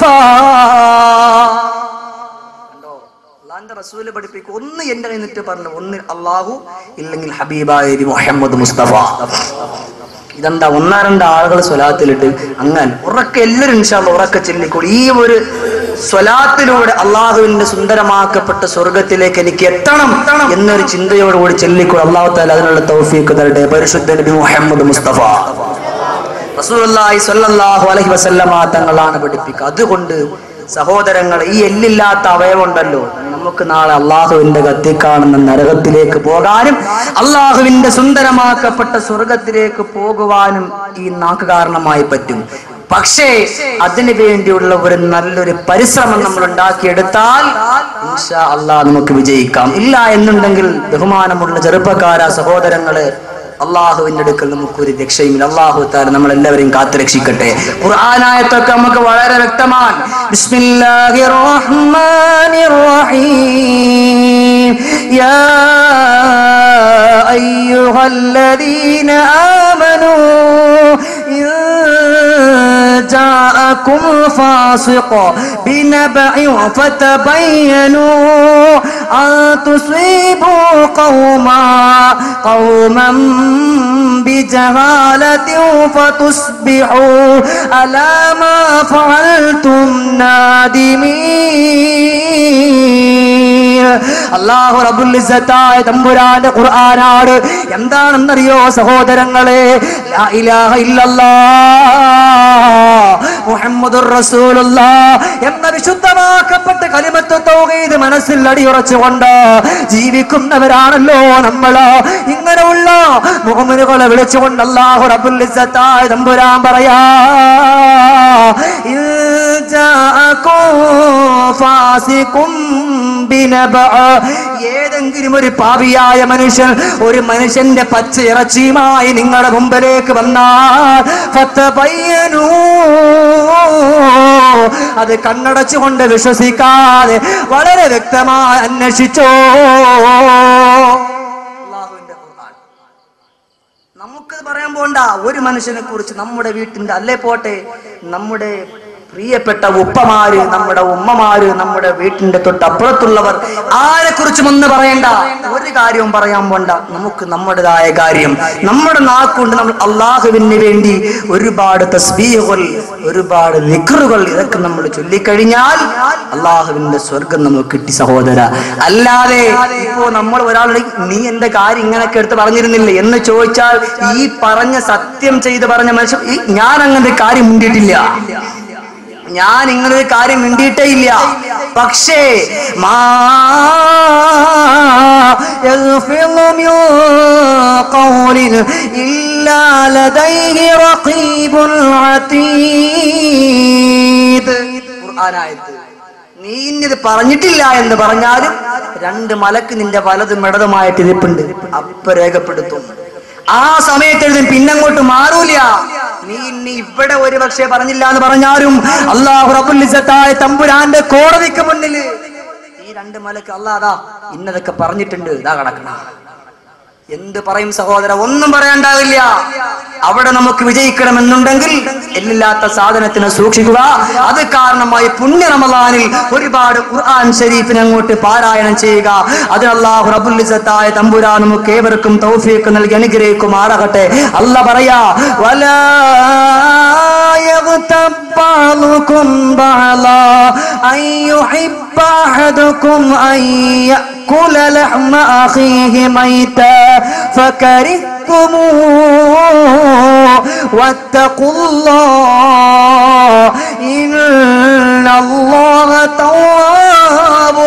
കണ്ടോ അള്ളാന്റെ റസൂല് പഠിപ്പിക്കും ഒന്ന് എന്റെ കഴിഞ്ഞിട്ട് പറഞ്ഞു ഒന്ന് അള്ളാഹു ഇല്ലെങ്കിൽ ഹബീബായ നബി മുഹമ്മദ് മുസ്തഫ ഇതെന്താ ഒന്നാ രണ്ട് ആളുകൾ സ്വലാത്തിലിട്ട് അങ്ങനെ ഉറക്കെ എല്ലാവരും ഇൻഷാല്ല ഉറക്കെ ചെല്ലിക്കൂടി ഈ ഒരു സ്വലാത്തിലൂടെ അള്ളാഹുവിന്റെ സുന്ദരമാക്കപ്പെട്ട സ്വർഗത്തിലേക്ക് എനിക്ക് എത്തണം എന്നൊരു ചിന്തയോടുകൂടി ചെല്ലിക്കൂടി അള്ളാഹു താല അതിനുള്ള തൗഫീഖ് തരട്ടെ പരിശുദ്ധ നബി മുഹമ്മദ് മുസ്തഫ റസൂലുള്ളാഹി സ്വല്ലല്ലാഹു അലൈഹി വസല്ലമ തങ്ങളാണ് പഠിപ്പിക്കുക അതുകൊണ്ട് സഹോദരങ്ങൾ ഈ എല്ലില്ലാത്ത അവയവുണ്ടല്ലോ നമുക്ക് നാളെ അള്ളാഹുവിന്റെ കത്തിക്കാണുന്ന നരകത്തിലേക്ക് പോകാനും അള്ളാഹുവിന്റെ സുന്ദരമാക്കപ്പെട്ട സ്വർഗത്തിലേക്ക് പോകുവാനും ഈ നാക്ക് കാരണമായി പറ്റും പക്ഷേ അതിനു വേണ്ടിയുള്ള ഒരു നല്ലൊരു പരിശ്രമം നമ്മൾ ഉണ്ടാക്കിയെടുത്താൽ ഇൻഷാ അള്ളാഹ് നമുക്ക് വിജയിക്കാം ഇല്ല എന്നുണ്ടെങ്കിൽ ബഹുമാനമുള്ള ചെറുപ്പക്കാര സഹോദരങ്ങള് അള്ളാഹുവിന്റെ അടുക്കൽ നമുക്കൊരു രക്ഷയുമില്ല അള്ളാഹു താല നമ്മൾ എല്ലാവരെയും കാത്തു രക്ഷിക്കട്ടെ ഖുർആനായത്തൊക്കെ നമുക്ക് വളരെ വ്യക്തമാണ് ബിസ്മില്ലാഹിർ റഹ്മാനിർ റഹീം യാ അയ്യുഹല്ലദീന ആമനൂ ഇൻ جاءكم فاسق بنبع فتبينوا أن تصيبوا قوما قوما بجهالة فتصبحوا على ما فعلتم نادمين അള്ളാഹു റബ്ബുൽ ഇസ്സത്തായ തമ്പുരാന്റെ ഖുർആനാണ് എന്താണെന്നറിയോ സഹോദരങ്ങളെ ലാ ഇലാഹ ഇല്ലല്ലാഹ് മുഹമ്മദുർ റസൂലുള്ളാഹ് എന്ന വിശുദ്ധമാക്കപ്പെട്ട കലിമത്ത് തൗഹീദ് മനസ്സിൽ അടിയുറച്ചുകൊണ്ട് ജീവിക്കുന്നവരാണല്ലോ നമ്മള് ഇങ്ങനെയുള്ള മുഹമ്മനുകളെ വിളിച്ചുകൊണ്ട് അള്ളാഹു റബ്ബുൽ ഇസ്സത്തായ തമ്പുരാൻ പറയാ ഇൻ ജാഅകും ഫാസിഖും ബിനബഅ ഏതെങ്കിലും ഒരു പാപിയായ മനുഷ്യൻ ഒരു മനുഷ്യന്റെ പച്ച ഇറച്ചിയുമായി നിങ്ങളുടെ മുമ്പിലേക്ക് വന്നാൽ ഫത്തബയ്യനൂ. അത് കണ്ണടച്ചുകൊണ്ട് വിശ്വസിക്കാതെ വളരെ വ്യക്തമായി അന്വേഷിച്ചോ അല്ലാഹുവിന്റെ ഖുർആൻ. നമുക്ക് പറയാൻ പോണ്ട ഒരു മനുഷ്യനെ കുറിച്ച് നമ്മുടെ വീട്ടിന്റെ അല്ലേ പോട്ടെ നമ്മുടെ പ്രിയപ്പെട്ട ഉപ്പമാര് നമ്മുടെ ഉമ്മമാര് നമ്മുടെ വീട്ടിന്റെ തൊട്ടപ്പുറത്തുള്ളവർ ആരെ കുറിച്ചും ഒന്ന് പറയണ്ട ഒരു കാര്യവും പറയാൻ പോണ്ട നമുക്ക് നമ്മുടേതായ കാര്യം നമ്മുടെ നാക്കുകൊണ്ട് നമ്മൾ അള്ളാഹുവിന് വേണ്ടി ഒരുപാട് തസ്ബീഹുകൾ ഒരുപാട് നിഖറുകൾ ഇതൊക്കെ നമ്മൾ ചൊല്ലിക്കഴിഞ്ഞാൽ അള്ളാഹുവിന്റെ സ്വർഗം നമുക്ക് കിട്ടി സഹോദര അല്ലാതെ ഇപ്പോ നമ്മൾ ഒരാളുടെ നീ എന്റെ കാര്യം ഇങ്ങനെയൊക്കെ എടുത്ത് പറഞ്ഞിരുന്നില്ലേ എന്ന് ചോദിച്ചാൽ ഈ പറഞ്ഞ സത്യം ചെയ്ത് പറഞ്ഞ മനുഷ്യൻ ഈ ഞാൻ അങ്ങനത്തെ കാര്യം മുണ്ടിട്ടില്ല ഞാൻ ഇങ്ങനൊരു കാര്യം മിണ്ടിയിട്ടേ ഇല്ല പക്ഷേ മാ يلفظ من قول إلا لديه رقيب عتيد ഖുർആനായത് നീ ഇന്നത് പറഞ്ഞിട്ടില്ല എന്ന് പറഞ്ഞാലും രണ്ട് മലക്ക് നിന്റെ വലതും ഇടതുമായിട്ട് ഇരിപ്പുണ്ട് അപ്പ രേഖപ്പെടുത്തും ആ സമയത്ത് എഴുതും പിന്നങ്ങോട്ട് മാറൂല നീ ഇനി ഇവിടെ ഒരു പക്ഷേ പറഞ്ഞില്ല എന്ന് പറഞ്ഞാലും അള്ളാഹു റബുൽ ഇസ്സത്തായ തമ്പുരാന്റെ കോടതിക്ക് മുന്നിൽ ഈ രണ്ട് മലക്ക് അല്ലാതാ ഇന്നതൊക്കെ പറഞ്ഞിട്ടുണ്ട് ഇതാ കിടക്കണ എന്ത് പറയും സഹോദര ഒന്നും പറയാണ്ടാവില്ല അവിടെ നമുക്ക് വിജയിക്കണമെന്നുണ്ടെങ്കിൽ എല്ലില്ലാത്ത സാധനത്തിനെ സൂക്ഷിക്കുക അത് കാരണമായി പുണ്യ റമദാനിൽ ഒരുപാട് ഖുർആൻ ഷരീഫിനെ അങ്ങോട്ട് പാരായണം ചെയ്യുക അത് അള്ളാഹു റബുല്ലിസത്തായ തമ്പുരാൻ നമുക്ക് ഏവർക്കും തൗഫീഖ് നൽകി അനുഗ്രഹിക്കുമാറാകട്ടെ അല്ല പറയാ വലാ يغتب بعضكم بعضا أن يحب أحدكم أن يأكل لحم أخيه ميتا فكرهتموه واتقوا الله إن الله تواب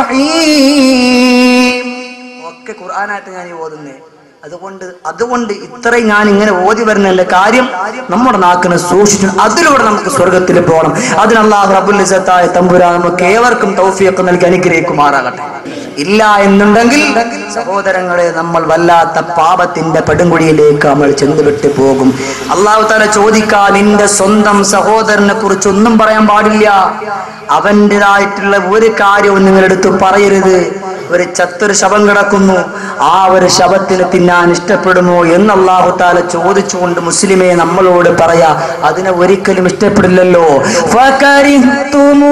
رحيم ഒക്കെ ഖുർആനായിട്ട് ഞാൻ ഈ ഓതുന്നേ അതുകൊണ്ട് അതുകൊണ്ട് ഇത്രയും ഞാൻ ഇങ്ങനെ ഓതി വരുന്നതിന്റെ കാര്യം നമ്മുടെ നാക്കിനെ സൂക്ഷിച്ചു അതിലൂടെ നമുക്ക് സ്വർഗത്തിൽ പോകണം അതിന് അള്ളാഹു റബുൽ ഇസത്തായ തമ്പുരാൻ നമുക്ക് ഏവർക്കും തൗഫിയൊക്കെ നൽകി അനുഗ്രഹിക്കുമാറാകട്ടെ ഇല്ല എന്നുണ്ടെങ്കിൽ സഹോദരങ്ങളെ നമ്മൾ വല്ലാത്ത പാപത്തിന്റെ പെടുങ്കുഴിയിലേക്ക് നമ്മൾ ചെന്നുവിട്ട് പോകും അള്ളാഹു തല ചോദിക്കാ നിന്റെ സ്വന്തം സഹോദരനെ കുറിച്ച് ഒന്നും പറയാൻ പാടില്ല അവൻ്റെതായിട്ടുള്ള ഒരു കാര്യവും നിങ്ങൾ എടുത്ത് പറയരുത് ഒരു ചത്തൊരു ശവം കിടക്കുന്നു ആ ഒരു ശവത്തിന് തിന്നാൻ ഇഷ്ടപ്പെടുമോ എന്ന് അള്ളാഹു താല ചോദിച്ചുകൊണ്ട് മുസ്ലിമെ നമ്മളോട് പറയാ അതിനെ ഒരിക്കലും ഇഷ്ടപ്പെടില്ലല്ലോ ഫകരിഹ്തുമൂ.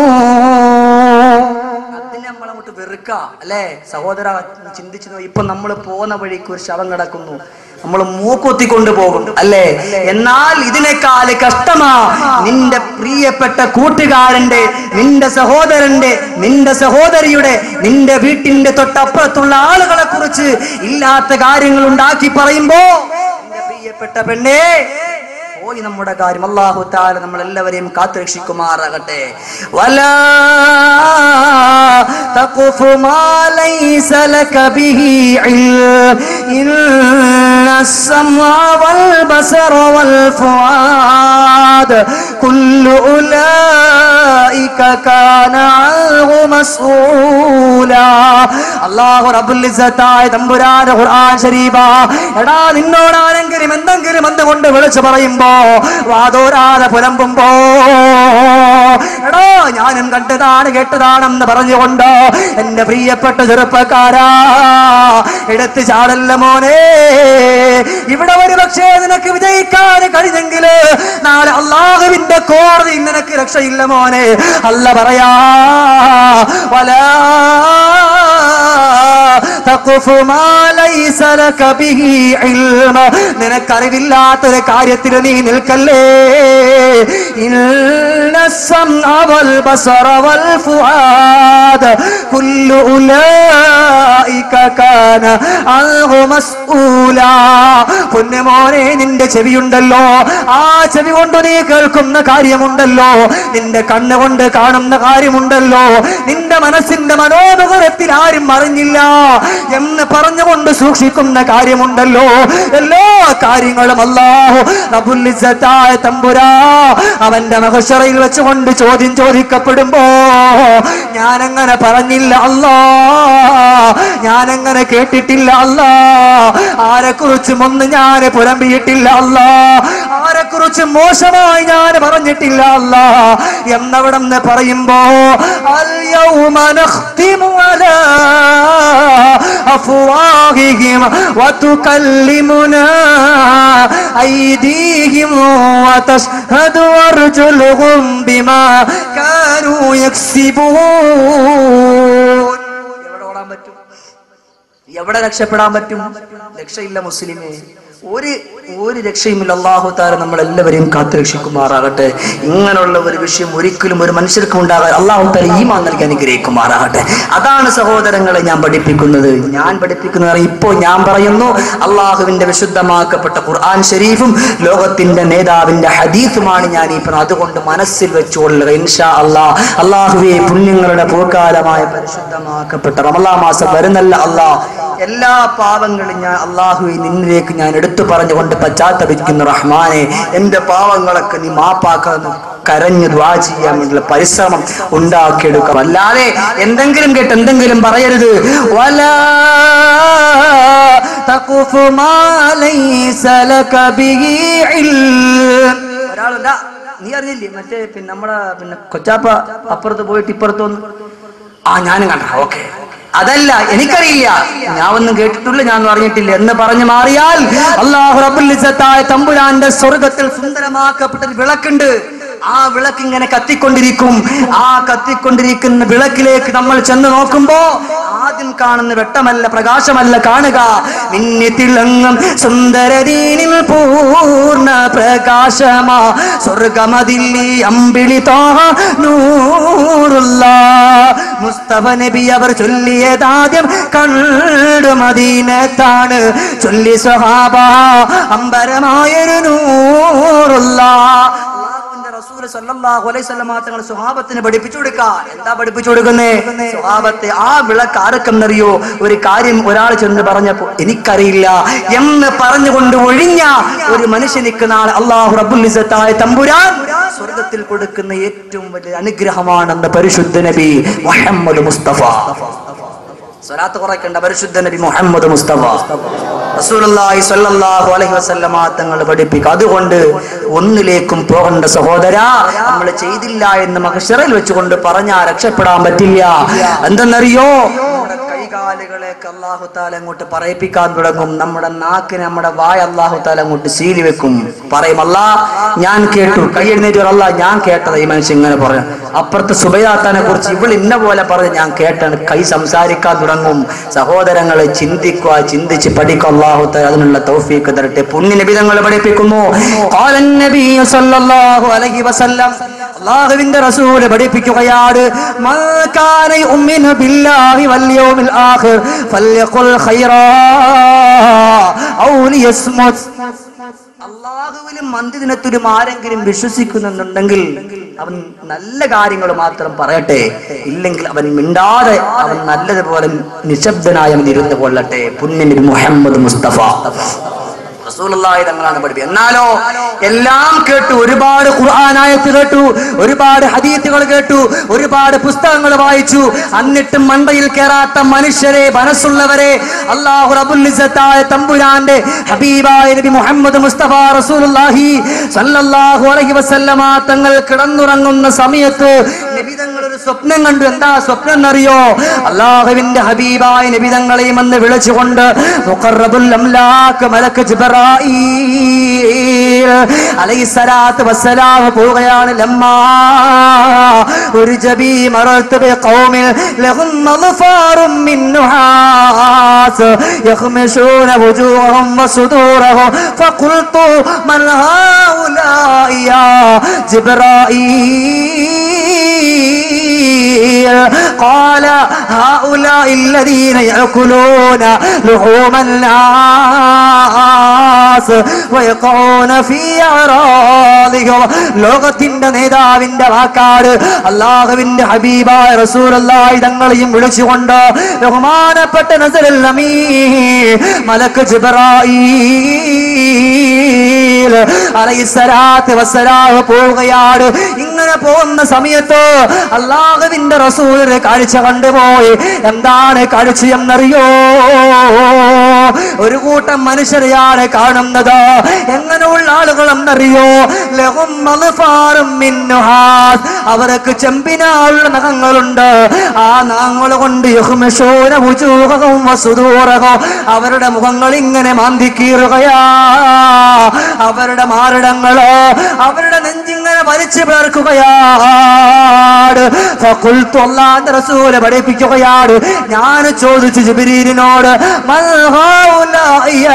അതിനെ നമ്മളങ്ങോട്ട് വെറുക്ക അല്ലേ സഹോദര ചിന്തിച്ചു നോ- ഇപ്പൊ നമ്മൾ പോകുന്ന വഴിക്ക് ഒരു ശവം കിടക്കുന്നു നമ്മൾ മൂക്കൊത്തിക്കൊണ്ട് പോകും അല്ലേ എന്നാൽ ഇതിനേക്കാൾ കഷ്ടമാ നിന്റെ പ്രിയപ്പെട്ട കൂട്ടുകാരന്റെ നിന്റെ സഹോദരന്റെ നിന്റെ സഹോദരിയുടെ നിന്റെ വീട്ടിന്റെ തൊട്ടപ്പുറത്തുള്ള ആളുകളെ കുറിച്ച് ഇല്ലാത്ത കാര്യങ്ങൾ ഉണ്ടാക്കി പറയുമ്പോ നിന്റെ പ്രിയപ്പെട്ട പെണ്ണേ പോയി നമ്മുടെ കാര്യം അള്ളാഹു താല നമ്മൾ എല്ലാവരെയും കാത്തുരക്ഷിക്കുമാറാകട്ടെ വലാ تقف ما ليس لك به علم إن السمع والبصر والفؤاد كل أولئك كان عنه مسؤولا അള്ളാഹു റബ്ബുൽ ഇസ്സത്തായ തമ്പുരാന ഖുർആൻ ശരീഫ എടാ നിന്നോട് ആരെങ്കിലും എന്തെങ്കിലും എന്തുകൊണ്ട് വിളിച്ചു പറയുമ്പോ വാതോരാതെ പുലമ്പുമ്പോ എടാ ഞാനും കണ്ടതാണ് കേട്ടതാണെന്ന് പറഞ്ഞുകൊണ്ട് എന്റെ പ്രിയപ്പെട്ട ചെറുപ്പക്കാരാ എടുത്ത് ചാടല്ല മോനെ ഇവിടെ ഒരു പക്ഷേ നിനക്ക് വിജയിക്കാൻ കഴിഞ്ഞെങ്കിൽ നാളെ അള്ളാഹുവിന്റെ കോടതി നിനക്ക് രക്ഷയില്ല മോനെ അല്ല പറയാ വലാ تقف ما ليس لك به علم നിനക്കറിവില്ലാത്തൊരു കാര്യത്തിൽ നീ നിൽക്കല്ലേ إن السمع والبصر والفؤاد كل أولئك كان عنه مسؤولا പൊന്നുമോനെ നിന്റെ ചെവിയുണ്ടല്ലോ ആ ചെവി കൊണ്ട് നീ കേൾക്കുന്ന കാര്യമുണ്ടല്ലോ നിന്റെ കണ്ണുകൊണ്ട് കാണുന്ന കാര്യമുണ്ടല്ലോ നിന്റെ മനസ്സിന്റെ മനോമുഖരത്തിൽ ആരും അറിഞ്ഞില്ല എന്ന് പറഞ്ഞുകൊണ്ട് സൂക്ഷിക്കുന്ന കാര്യമുണ്ടല്ലോ എല്ലാ കാര്യങ്ങളും അല്ലാഹു റബ്ബുൽ ഇസ്സത്തായ തമ്പുരാ അവന്റെ മഹശറയിൽ വെച്ചുകൊണ്ട് ചോദ്യം ചോദിക്കപ്പെടുമ്പോ ഞാനങ്ങനെ പറഞ്ഞില്ല അല്ലാ ഞാനങ്ങനെ കേട്ടിട്ടില്ല അല്ലാ ആരെക്കുറിച്ചും ഒന്ന് ഞാൻ പുലമ്പിയിട്ടില്ല അല്ലാ ആരെക്കുറിച്ചും മോശമായി ഞാൻ പറഞ്ഞിട്ടില്ല അല്ലാ എന്നവിടെന്ന് പറയുമ്പോ اليوم نختم على أفواههم وتكلمنا أيديهم وتشهد أرجلهم بما كانوا يكسبون എവിടെ ഓടാൻ പറ്റും എവിടെ രക്ഷപ്പെടാൻ പറ്റും രക്ഷയില്ല മുസ്ലിമേ ഒരു ഒരു രക്ഷയുമില്ല അള്ളാഹു താര നമ്മളെല്ലാവരെയും കാത്തു രക്ഷിക്കുമാറാകട്ടെ ഇങ്ങനെയുള്ള ഒരു വിഷയം ഒരിക്കലും ഒരു മനുഷ്യർക്കും ഉണ്ടാകാൻ അള്ളാഹു താര ഈമാൻ നൽകി അനുഗ്രഹിക്കുമാറാകട്ടെ അതാണ് സഹോദരങ്ങളെ ഞാൻ പഠിപ്പിക്കുന്നത് ഞാൻ പഠിപ്പിക്കുന്നത് ഇപ്പോൾ ഞാൻ പറയുന്നു അള്ളാഹുവിന്റെ വിശുദ്ധമാക്കപ്പെട്ട ഖുർആൻ ഷരീഫും ലോകത്തിന്റെ നേതാവിന്റെ ഹദീഫുമാണ് ഞാൻ ഈ പറഞ്ഞത് അതുകൊണ്ട് മനസ്സിൽ വെച്ചുകൊള്ളുക ഇൻഷാ അള്ളാഹ് അള്ളാഹുവെ പുണ്യങ്ങളുടെ പൂക്കാലമായ പരിശുദ്ധമാക്കപ്പെട്ട റമലാ മാസം വരുന്നല്ല അള്ളാഹ് എല്ലാ പാവങ്ങളും ഞാൻ അള്ളാഹുവെ നിന്നിലേക്ക് ഞാൻ എടുത്തു പറഞ്ഞുകൊണ്ട് പശ്ചാത്തപിക്കുന്നു റഹ്മാനെ എന്റെ പാവങ്ങളൊക്കെ നീ മാപ്പാക്കുന്നു കരഞ്ഞു ദ്വാ ചെയ്യാൻ വേണ്ടിയുള്ള പരിശ്രമം ഉണ്ടാക്കിയെടുക്കാം അല്ലാതെ എന്തെങ്കിലും കേട്ട് എന്തെങ്കിലും പറയരുത് വലാ തഖുഫു മാ ലൈസ ലക ബിഹി ഇൽം. ഒരാളുണ്ടാ നീ അറിഞ്ഞില്ലേ മറ്റേ പിന്നെ നമ്മുടെ പിന്നെ കൊച്ചാപ്പ അപ്പുറത്ത് പോയിട്ട് ഇപ്പുറത്ത് വന്നു ആ ഞാനും കണ്ട ഓക്കെ അതല്ല എനിക്കറിയില്ല ഞാൻ ഒന്നും കേട്ടിട്ടില്ല ഞാൻ ഒന്നും അറിഞ്ഞിട്ടില്ല എന്ന് പറഞ്ഞു മാറിയാൽ അള്ളാഹു റബ്ബുൽ ഇസ്സത്തായ തമ്പുരാന്റെ സ്വർഗത്തിൽ സുന്ദരമാക്കപ്പെട്ട ഒരു വിളക്കുണ്ട് ആ വിളക്ക് ഇങ്ങനെ കത്തിക്കൊണ്ടിരിക്കും ആ കത്തിക്കൊണ്ടിരിക്കുന്ന വിളക്കിലേക്ക് നമ്മൾ ചെന്ന് നോക്കുമ്പോ ആദ്യം കാണുന്ന വെട്ടമല്ല പ്രകാശമല്ല കാണുക മിന്നി തിളങ്ങും സുന്ദരദീനിൽ പൂർണ്ണ പ്രകാശമാ സ്വർഗമതിൽ അമ്പിളി തോഹ നൂറുള്ള മുസ്തഫ നബി അവർ ചൊല്ലിയതാദ്യം കണ്ടു മദീനത്താണ് ചൊല്ലി സ്വഹാബ അമ്പരമായൊരു നൂറുള്ള അള്ളാഹുവിന്റെ റസൂല് സല്ലല്ലാഹു അലൈഹി വസല്ലമ തങ്ങൾ സ്വഹാബത്തിന് പഠിപ്പിച്ചു കൊടുക്കാൻ എന്താ പഠിപ്പിച്ചു കൊടുക്കുന്നേ സ്വഹാബത്തെ ആ വിളക്ക് ആർക്കെന്നറിയോ ഒരു കാര്യം ഒരാൾ ചെന്ന് പറഞ്ഞപ്പോ എനിക്കറിയില്ല എന്ന് പറഞ്ഞുകൊണ്ട് ഒഴിഞ്ഞ ഒരു മനുഷ്യനിക്ക് നാളെ അള്ളാഹു റബ്ബുൽ ഇസ്സത്തായ തമ്പുരാൻ സ്വർഗത്തിൽ കൊടുക്കുന്ന ഏറ്റവും വലിയ അനുഗ്രഹമാണെന്ന് പരിശുദ്ധ നബി മുഹമ്മദ് മുസ്തഫ സ്വലാത്ത് കുറയ്ക്കേണ്ട പരിശുദ്ധ നബി മുഹമ്മദ് മുസ്തഫ റസൂലുള്ളാഹി സ്വല്ലല്ലാഹു അലൈഹി വസല്ലമ തങ്ങൾ പഠിപ്പിക്കും അതുകൊണ്ട് ഒന്നിലേക്കും പോകേണ്ട സഹോദര നമ്മൾ ചെയ്തില്ല എന്ന് മഹശറിൽ വെച്ചുകൊണ്ട് പറഞ്ഞാ രക്ഷപ്പെടാൻ പറ്റില്ല എന്തെന്നറിയോ നമ്മുടെ കൈകാലുകളെയൊക്കെ അള്ളാഹു താല അങ്ങോട്ട് പറയിപ്പിക്കാൻ തുടങ്ങും നമ്മുടെ നാക്കിന് നമ്മുടെ വായ അള്ളാഹു താല അങ്ങോട്ട് സീലി വെക്കും പറയും അല്ലാ ഞാൻ കേട്ടു കൈ എഴുന്നേറ്റ് അല്ല ഞാൻ കേട്ടത് ഈ മനുഷ്യൻ ഇങ്ങനെ പറഞ്ഞു അപ്പുറത്ത് സുബയാത്താനെ കുറിച്ച് ഇവൾ ഇന്ന പോലെ പറഞ്ഞ് ഞാൻ കേട്ടാണ് കൈ സംസാരിക്കാൻ തുടങ്ങും സഹോദരങ്ങളെ ചിന്തിക്കുക ചിന്തിച്ച് പഠിക്കുക അള്ളാഹു താല അതിനുള്ള തൗഫീക്ക് തരട്ടെ പുണ്യ നിബിധങ്ങൾ പഠിപ്പിക്കുന്നു ഖാലൻ നബിയ്യു സല്ലല്ലാഹു അലൈഹി വസല്ലം അള്ളാഹുവിന്റെ റസൂല് പഠിപ്പിക്കുകയാണ് മൻ കാന യുമിനു ബില്ലാഹി വൽ യൗമിൽ ആഖിർ ഫല്യഖുൽ ഖൈറാ ഔ ലിയസ്മുത് അള്ളാഹുവിലും മന്ദിരത്തിലും ആരെങ്കിലും വിശ്വസിക്കുന്നുണ്ടെങ്കിൽ അവൻ നല്ല കാര്യങ്ങൾ മാത്രം പറയട്ടെ ഇല്ലെങ്കിൽ അവൻ മിണ്ടാതെ അവൻ നല്ലതുപോലെ നിശബ്ദനായി അവൻ ഇരുന്ന് കൊള്ളട്ടെ പുണ്യനബി മുഹമ്മദ് മുസ്തഫ റസൂലുള്ളാഹി തങ്ങളാണ് പഠിപ്പിക്കുക എന്നാലോ എല്ലാം കേട്ടു ഒരുപാട് ഖുർആനായത്ത് കേട്ടു ഒരുപാട് ഹദീത്തുകൾ കേട്ടു ഒരുപാട് പുസ്തകങ്ങൾ വായിച്ചു എന്നിട്ടും മണ്ടയിൽ കയറാത്ത മനുഷ്യരെ മനസ്സുള്ളവരെ അള്ളാഹു റബ്ബുൽ ഇസ്സത്തായ തമ്പുരാന്റെ ഹബീബായ നബി മുഹമ്മദ് മുസ്തഫ റസൂലുള്ളാഹി സല്ലല്ലാഹു അലൈഹി വസല്ലമ തങ്ങൾ കിടന്നുറങ്ങുന്ന സമയത്ത് നബി തങ്ങൾ ഒരു സ്വപ്നം കണ്ടു എന്താ സ്വപ്നം എന്നറിയോ അള്ളാഹുവിന്റെ ഹബീബായ നബി തങ്ങളെയും എന്ന് വിളിച്ചുകൊണ്ട് മുഖറബുൽ അംലാക്ക് മലക്ക് ജിബ്രാ അലൈഹിസ്സലാത്തു വസ്സലാം പോവുകയാണ് ലമ്മ ഒരു ജബി മറത്ത് ബിഖൗമിൽ ലഹും മഗ്ഫാറും മിൻ നുഹാസ് يخمشون وجوههم وصدورهم فقلت من هؤلاء يا جبرائيل قال هؤلاء الذين يأكلون لحوم الناس ويقعون في أعراضهم ലോകത്തിന്റെ നേതാവിന്റെ വാക്കാട് അള്ളാഹുവിന്റെ ഹബീബായ റസൂലല്ലാഹി തങ്ങളെയും വിളിച്ചുകൊണ്ട് ബഹുമാനപ്പെട്ട നസറുൽ അമീ മലക്ക് ജിബ്രായീൽ അലൈഹിസ്സലാത്തു വസ്സലാം പോവുകയാണ് ഇങ്ങനെ പോകുന്ന സമയത്ത് അള്ളാഹുവിന്റെ റസൂലിന് കാഴ്ച കണ്ടുപോയി എന്താണ് കാഴ്ച എന്നറിയോ ഒരു കൂട്ടം മനുഷ്യരെയാണ് കാണുന്നത് എങ്ങനെയുള്ള ആളുകൾ എന്നറിയോ ലഹും മഗ്ഫാറും മിൻ നുഹാസ്. അവർക്ക് ചെമ്പിനാളുള്ള നഖങ്ങളുണ്ട് ആ നഖങ്ങൾ കൊണ്ട് യഹ്മശൂന വുജൂഹഹും വസുദൂറഹും. അവരുടെ മുഖങ്ങൾ ഇങ്ങനെ മാന്തിക്കീറുകയാ അവരുടെ മാറിടങ്ങള് അവരുടെ നെഞ്ചിങ്ങനെ വലിച്ചു പേർക്കുകയാ പഠിപ്പിക്കുകയാണ് ഫഖുൽതു അല്ലാഹുവിന്റെ റസൂല് പഠിപ്പിക്കുകയാണ് ഞാൻ ചോദിച്ചു ജിബ്രീലിനോട് മൽ ഹൗലായ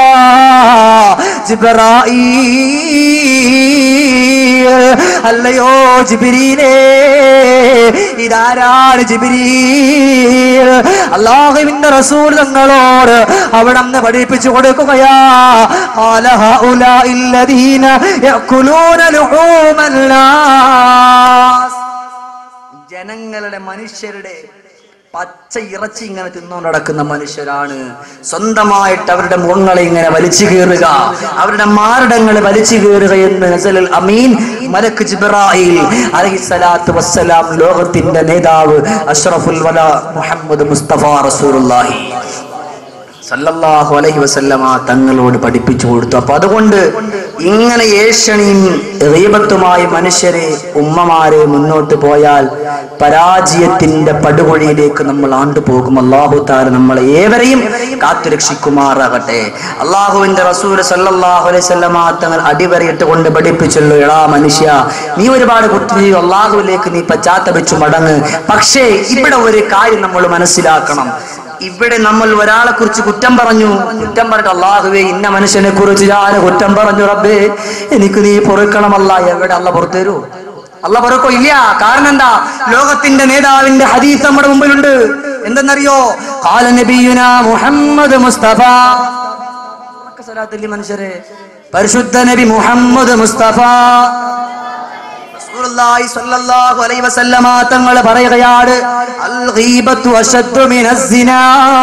ജിബ്രായീൽ അല്ലയോ ജിബ്രീലേ ഇതാരാണ് ജിബ്രീൽ അള്ളാഹുവിന്റെ റസൂൽ തങ്ങളോട് അവിടെ നിന്ന് പഠിപ്പിച്ചു കൊടുക്കുകയാ قال هؤلاء الذين يأكلون لحوم الناس ജനങ്ങളുടെ മനുഷ്യരുടെ പച്ച ഇറച്ചി ഇങ്ങനെ തിന്നുകൊണ്ട് നടക്കുന്ന മനുഷ്യരാണ് സ്വന്തമായിട്ട് അവരുടെ മുഖങ്ങളെ ഇങ്ങനെ വലിച്ചു കീറുക അവരുടെ മാരടങ്ങളെ വലിച്ചു കീറുക എന്ന് നസലുൽ അമീൻ മലക്ക് ജിബ്രായിൽ അലൈഹിസ്സലാത്തു വസ്സലാം ലോകത്തിന്റെ നേതാവ് അഷ്റഫുൽ വല മുഹമ്മദ് മുസ്തഫ റസൂലുള്ളാഹി സല്ലല്ലാഹു അലൈഹി വസല്ലമ തങ്ങളോട് പഠിപ്പിച്ചു കൊടുത്തു അപ്പൊ അതുകൊണ്ട് ഇങ്ങനെ ഏഷണിയും റീബത്തുമായി മനുഷ്യരെ ഉമ്മമാരെ മുന്നോട്ട് പോയാൽ പരാജയത്തിന്റെ പടുകുഴിയിലേക്ക് നമ്മൾ ആണ്ടുപോകും അള്ളാഹു താല നമ്മളെ ഏവരെയും കാത്തുരക്ഷിക്കുമാറാകട്ടെ അള്ളാഹുവിന്റെ റസൂൽ സല്ലല്ലാഹു അലൈഹി വസല്ലമ തങ്ങൾ അടിവരയിട്ട് കൊണ്ട് പഠിപ്പിച്ചല്ലോ എടാ മനുഷ്യ നീ ഒരുപാട് കുറ്റി അള്ളാഹുവിലേക്ക് നീ പശ്ചാത്തപിച്ചു മടങ്ങ് പക്ഷേ ഇവിടെ ഒരു കാര്യം നമ്മൾ മനസ്സിലാക്കണം ഇവിടെ നമ്മൾ ഒരാളെ കുറിച്ച് കുറ്റം പറഞ്ഞു കുറ്റം പറഞ്ഞിട്ട് അള്ളാഹുവേ ഇന്ന മനുഷ്യനെ കുറിച്ച് ഞാൻ കുറ്റം പറഞ്ഞു റബ്ബേ എനിക്ക് നീ പൊറുക്കണമല്ല എവിടെ അല്ല പുറത്തേരൂ അല്ല പൊറുക്കോ ഇല്ല കാരണം എന്താ ലോകത്തിന്റെ നേതാവിന്റെ ഹദീസ് നമ്മുടെ മുമ്പിലുണ്ട് എന്തെന്നറിയോ കാല നബിയുന മുഹമ്മദ് മുസ്തഫ ഉറക്കെ സ്വലാത്തില്ലേ മനുഷ്യരെ പരിശുദ്ധ നബി മുഹമ്മദ് മുസ്തഫ റസൂലുള്ളാഹി സ്വല്ലല്ലാഹു അലൈഹി വസല്ലമ തങ്ങൾ പറയുകയാണ് അൽ ഗീബത്തു അശദ്ദു മിനസ് സിനാ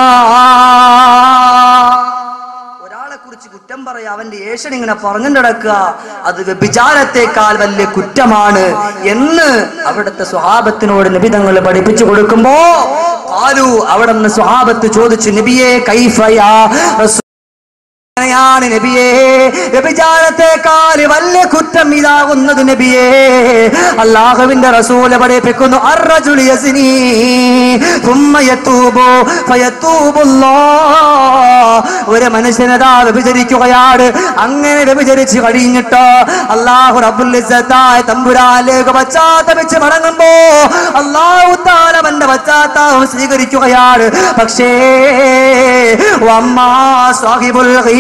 ഒരാളെ കുറിച്ച് കുറ്റം പറയാ അവന്റെ ഏഷൻ ഇങ്ങനെ പറഞ്ഞു നടക്കുക അത് വ്യഭിചാരത്തെക്കാൾ വലിയ കുറ്റമാണ് എന്ന് അവിടുത്തെ സ്വഹാബത്തിനോട് നബി തങ്ങൾ പഠിപ്പിച്ചു കൊടുക്കുമ്പോ ആരു അവിടെ നിന്ന് സ്വഹാബത്ത് ചോദിച്ചു നബിയെ കൈഫയാ റസൂ- ാണ് നബിയേ വ്യഭിചാരത്തെക്കാൾ വലിയ കുറ്റം ഇതാകുന്നത് നബിയേ അള്ളാഹുവിന്റെ റസൂല് പഠിപ്പിക്കുന്നു അർറജുൽ യസ്നി ثم يتوب فيتوب الله ഒരു മനുഷ്യനതാ വ്യഭിചരിക്കുകയാണ് അങ്ങനെ വ്യഭിചരിച്ചു കഴിഞ്ഞിട്ട് അള്ളാഹു റബ്ബുൽ ഇസ്സത്തായ തമ്പുരാനിലേക്ക് പശ്ചാത്തപിച്ച് മടങ്ങുമ്പോ അള്ളാഹു താല അവന്റെ പശ്ചാത്താപം സ്വീകരിക്കുകയാണ് പക്ഷേ വമ്മാ സാഹിബുൽ ഗീബ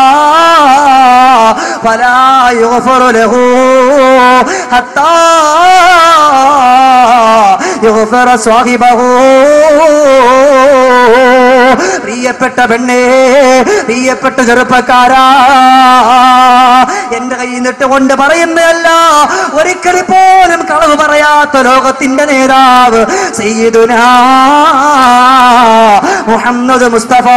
ഫലാ യുഗ്ഫറു ലഹു ഹത്താ യുഗ്ഫറ സാഹിബഹു പ്രിയപ്പെട്ട പെണ്ണേ പ്രിയപ്പെട്ട ചെറുപ്പക്കാരാ എന്റെ കയ്യിൽ നിട്ടുകൊണ്ട് പറയുന്നതല്ല ഒരിക്കൽ പോലും കളവ് പറയാത്ത ലോകത്തിന്റെ നേതാവ് സയ്യിദുനാ മുഹമ്മദ് മുസ്തഫ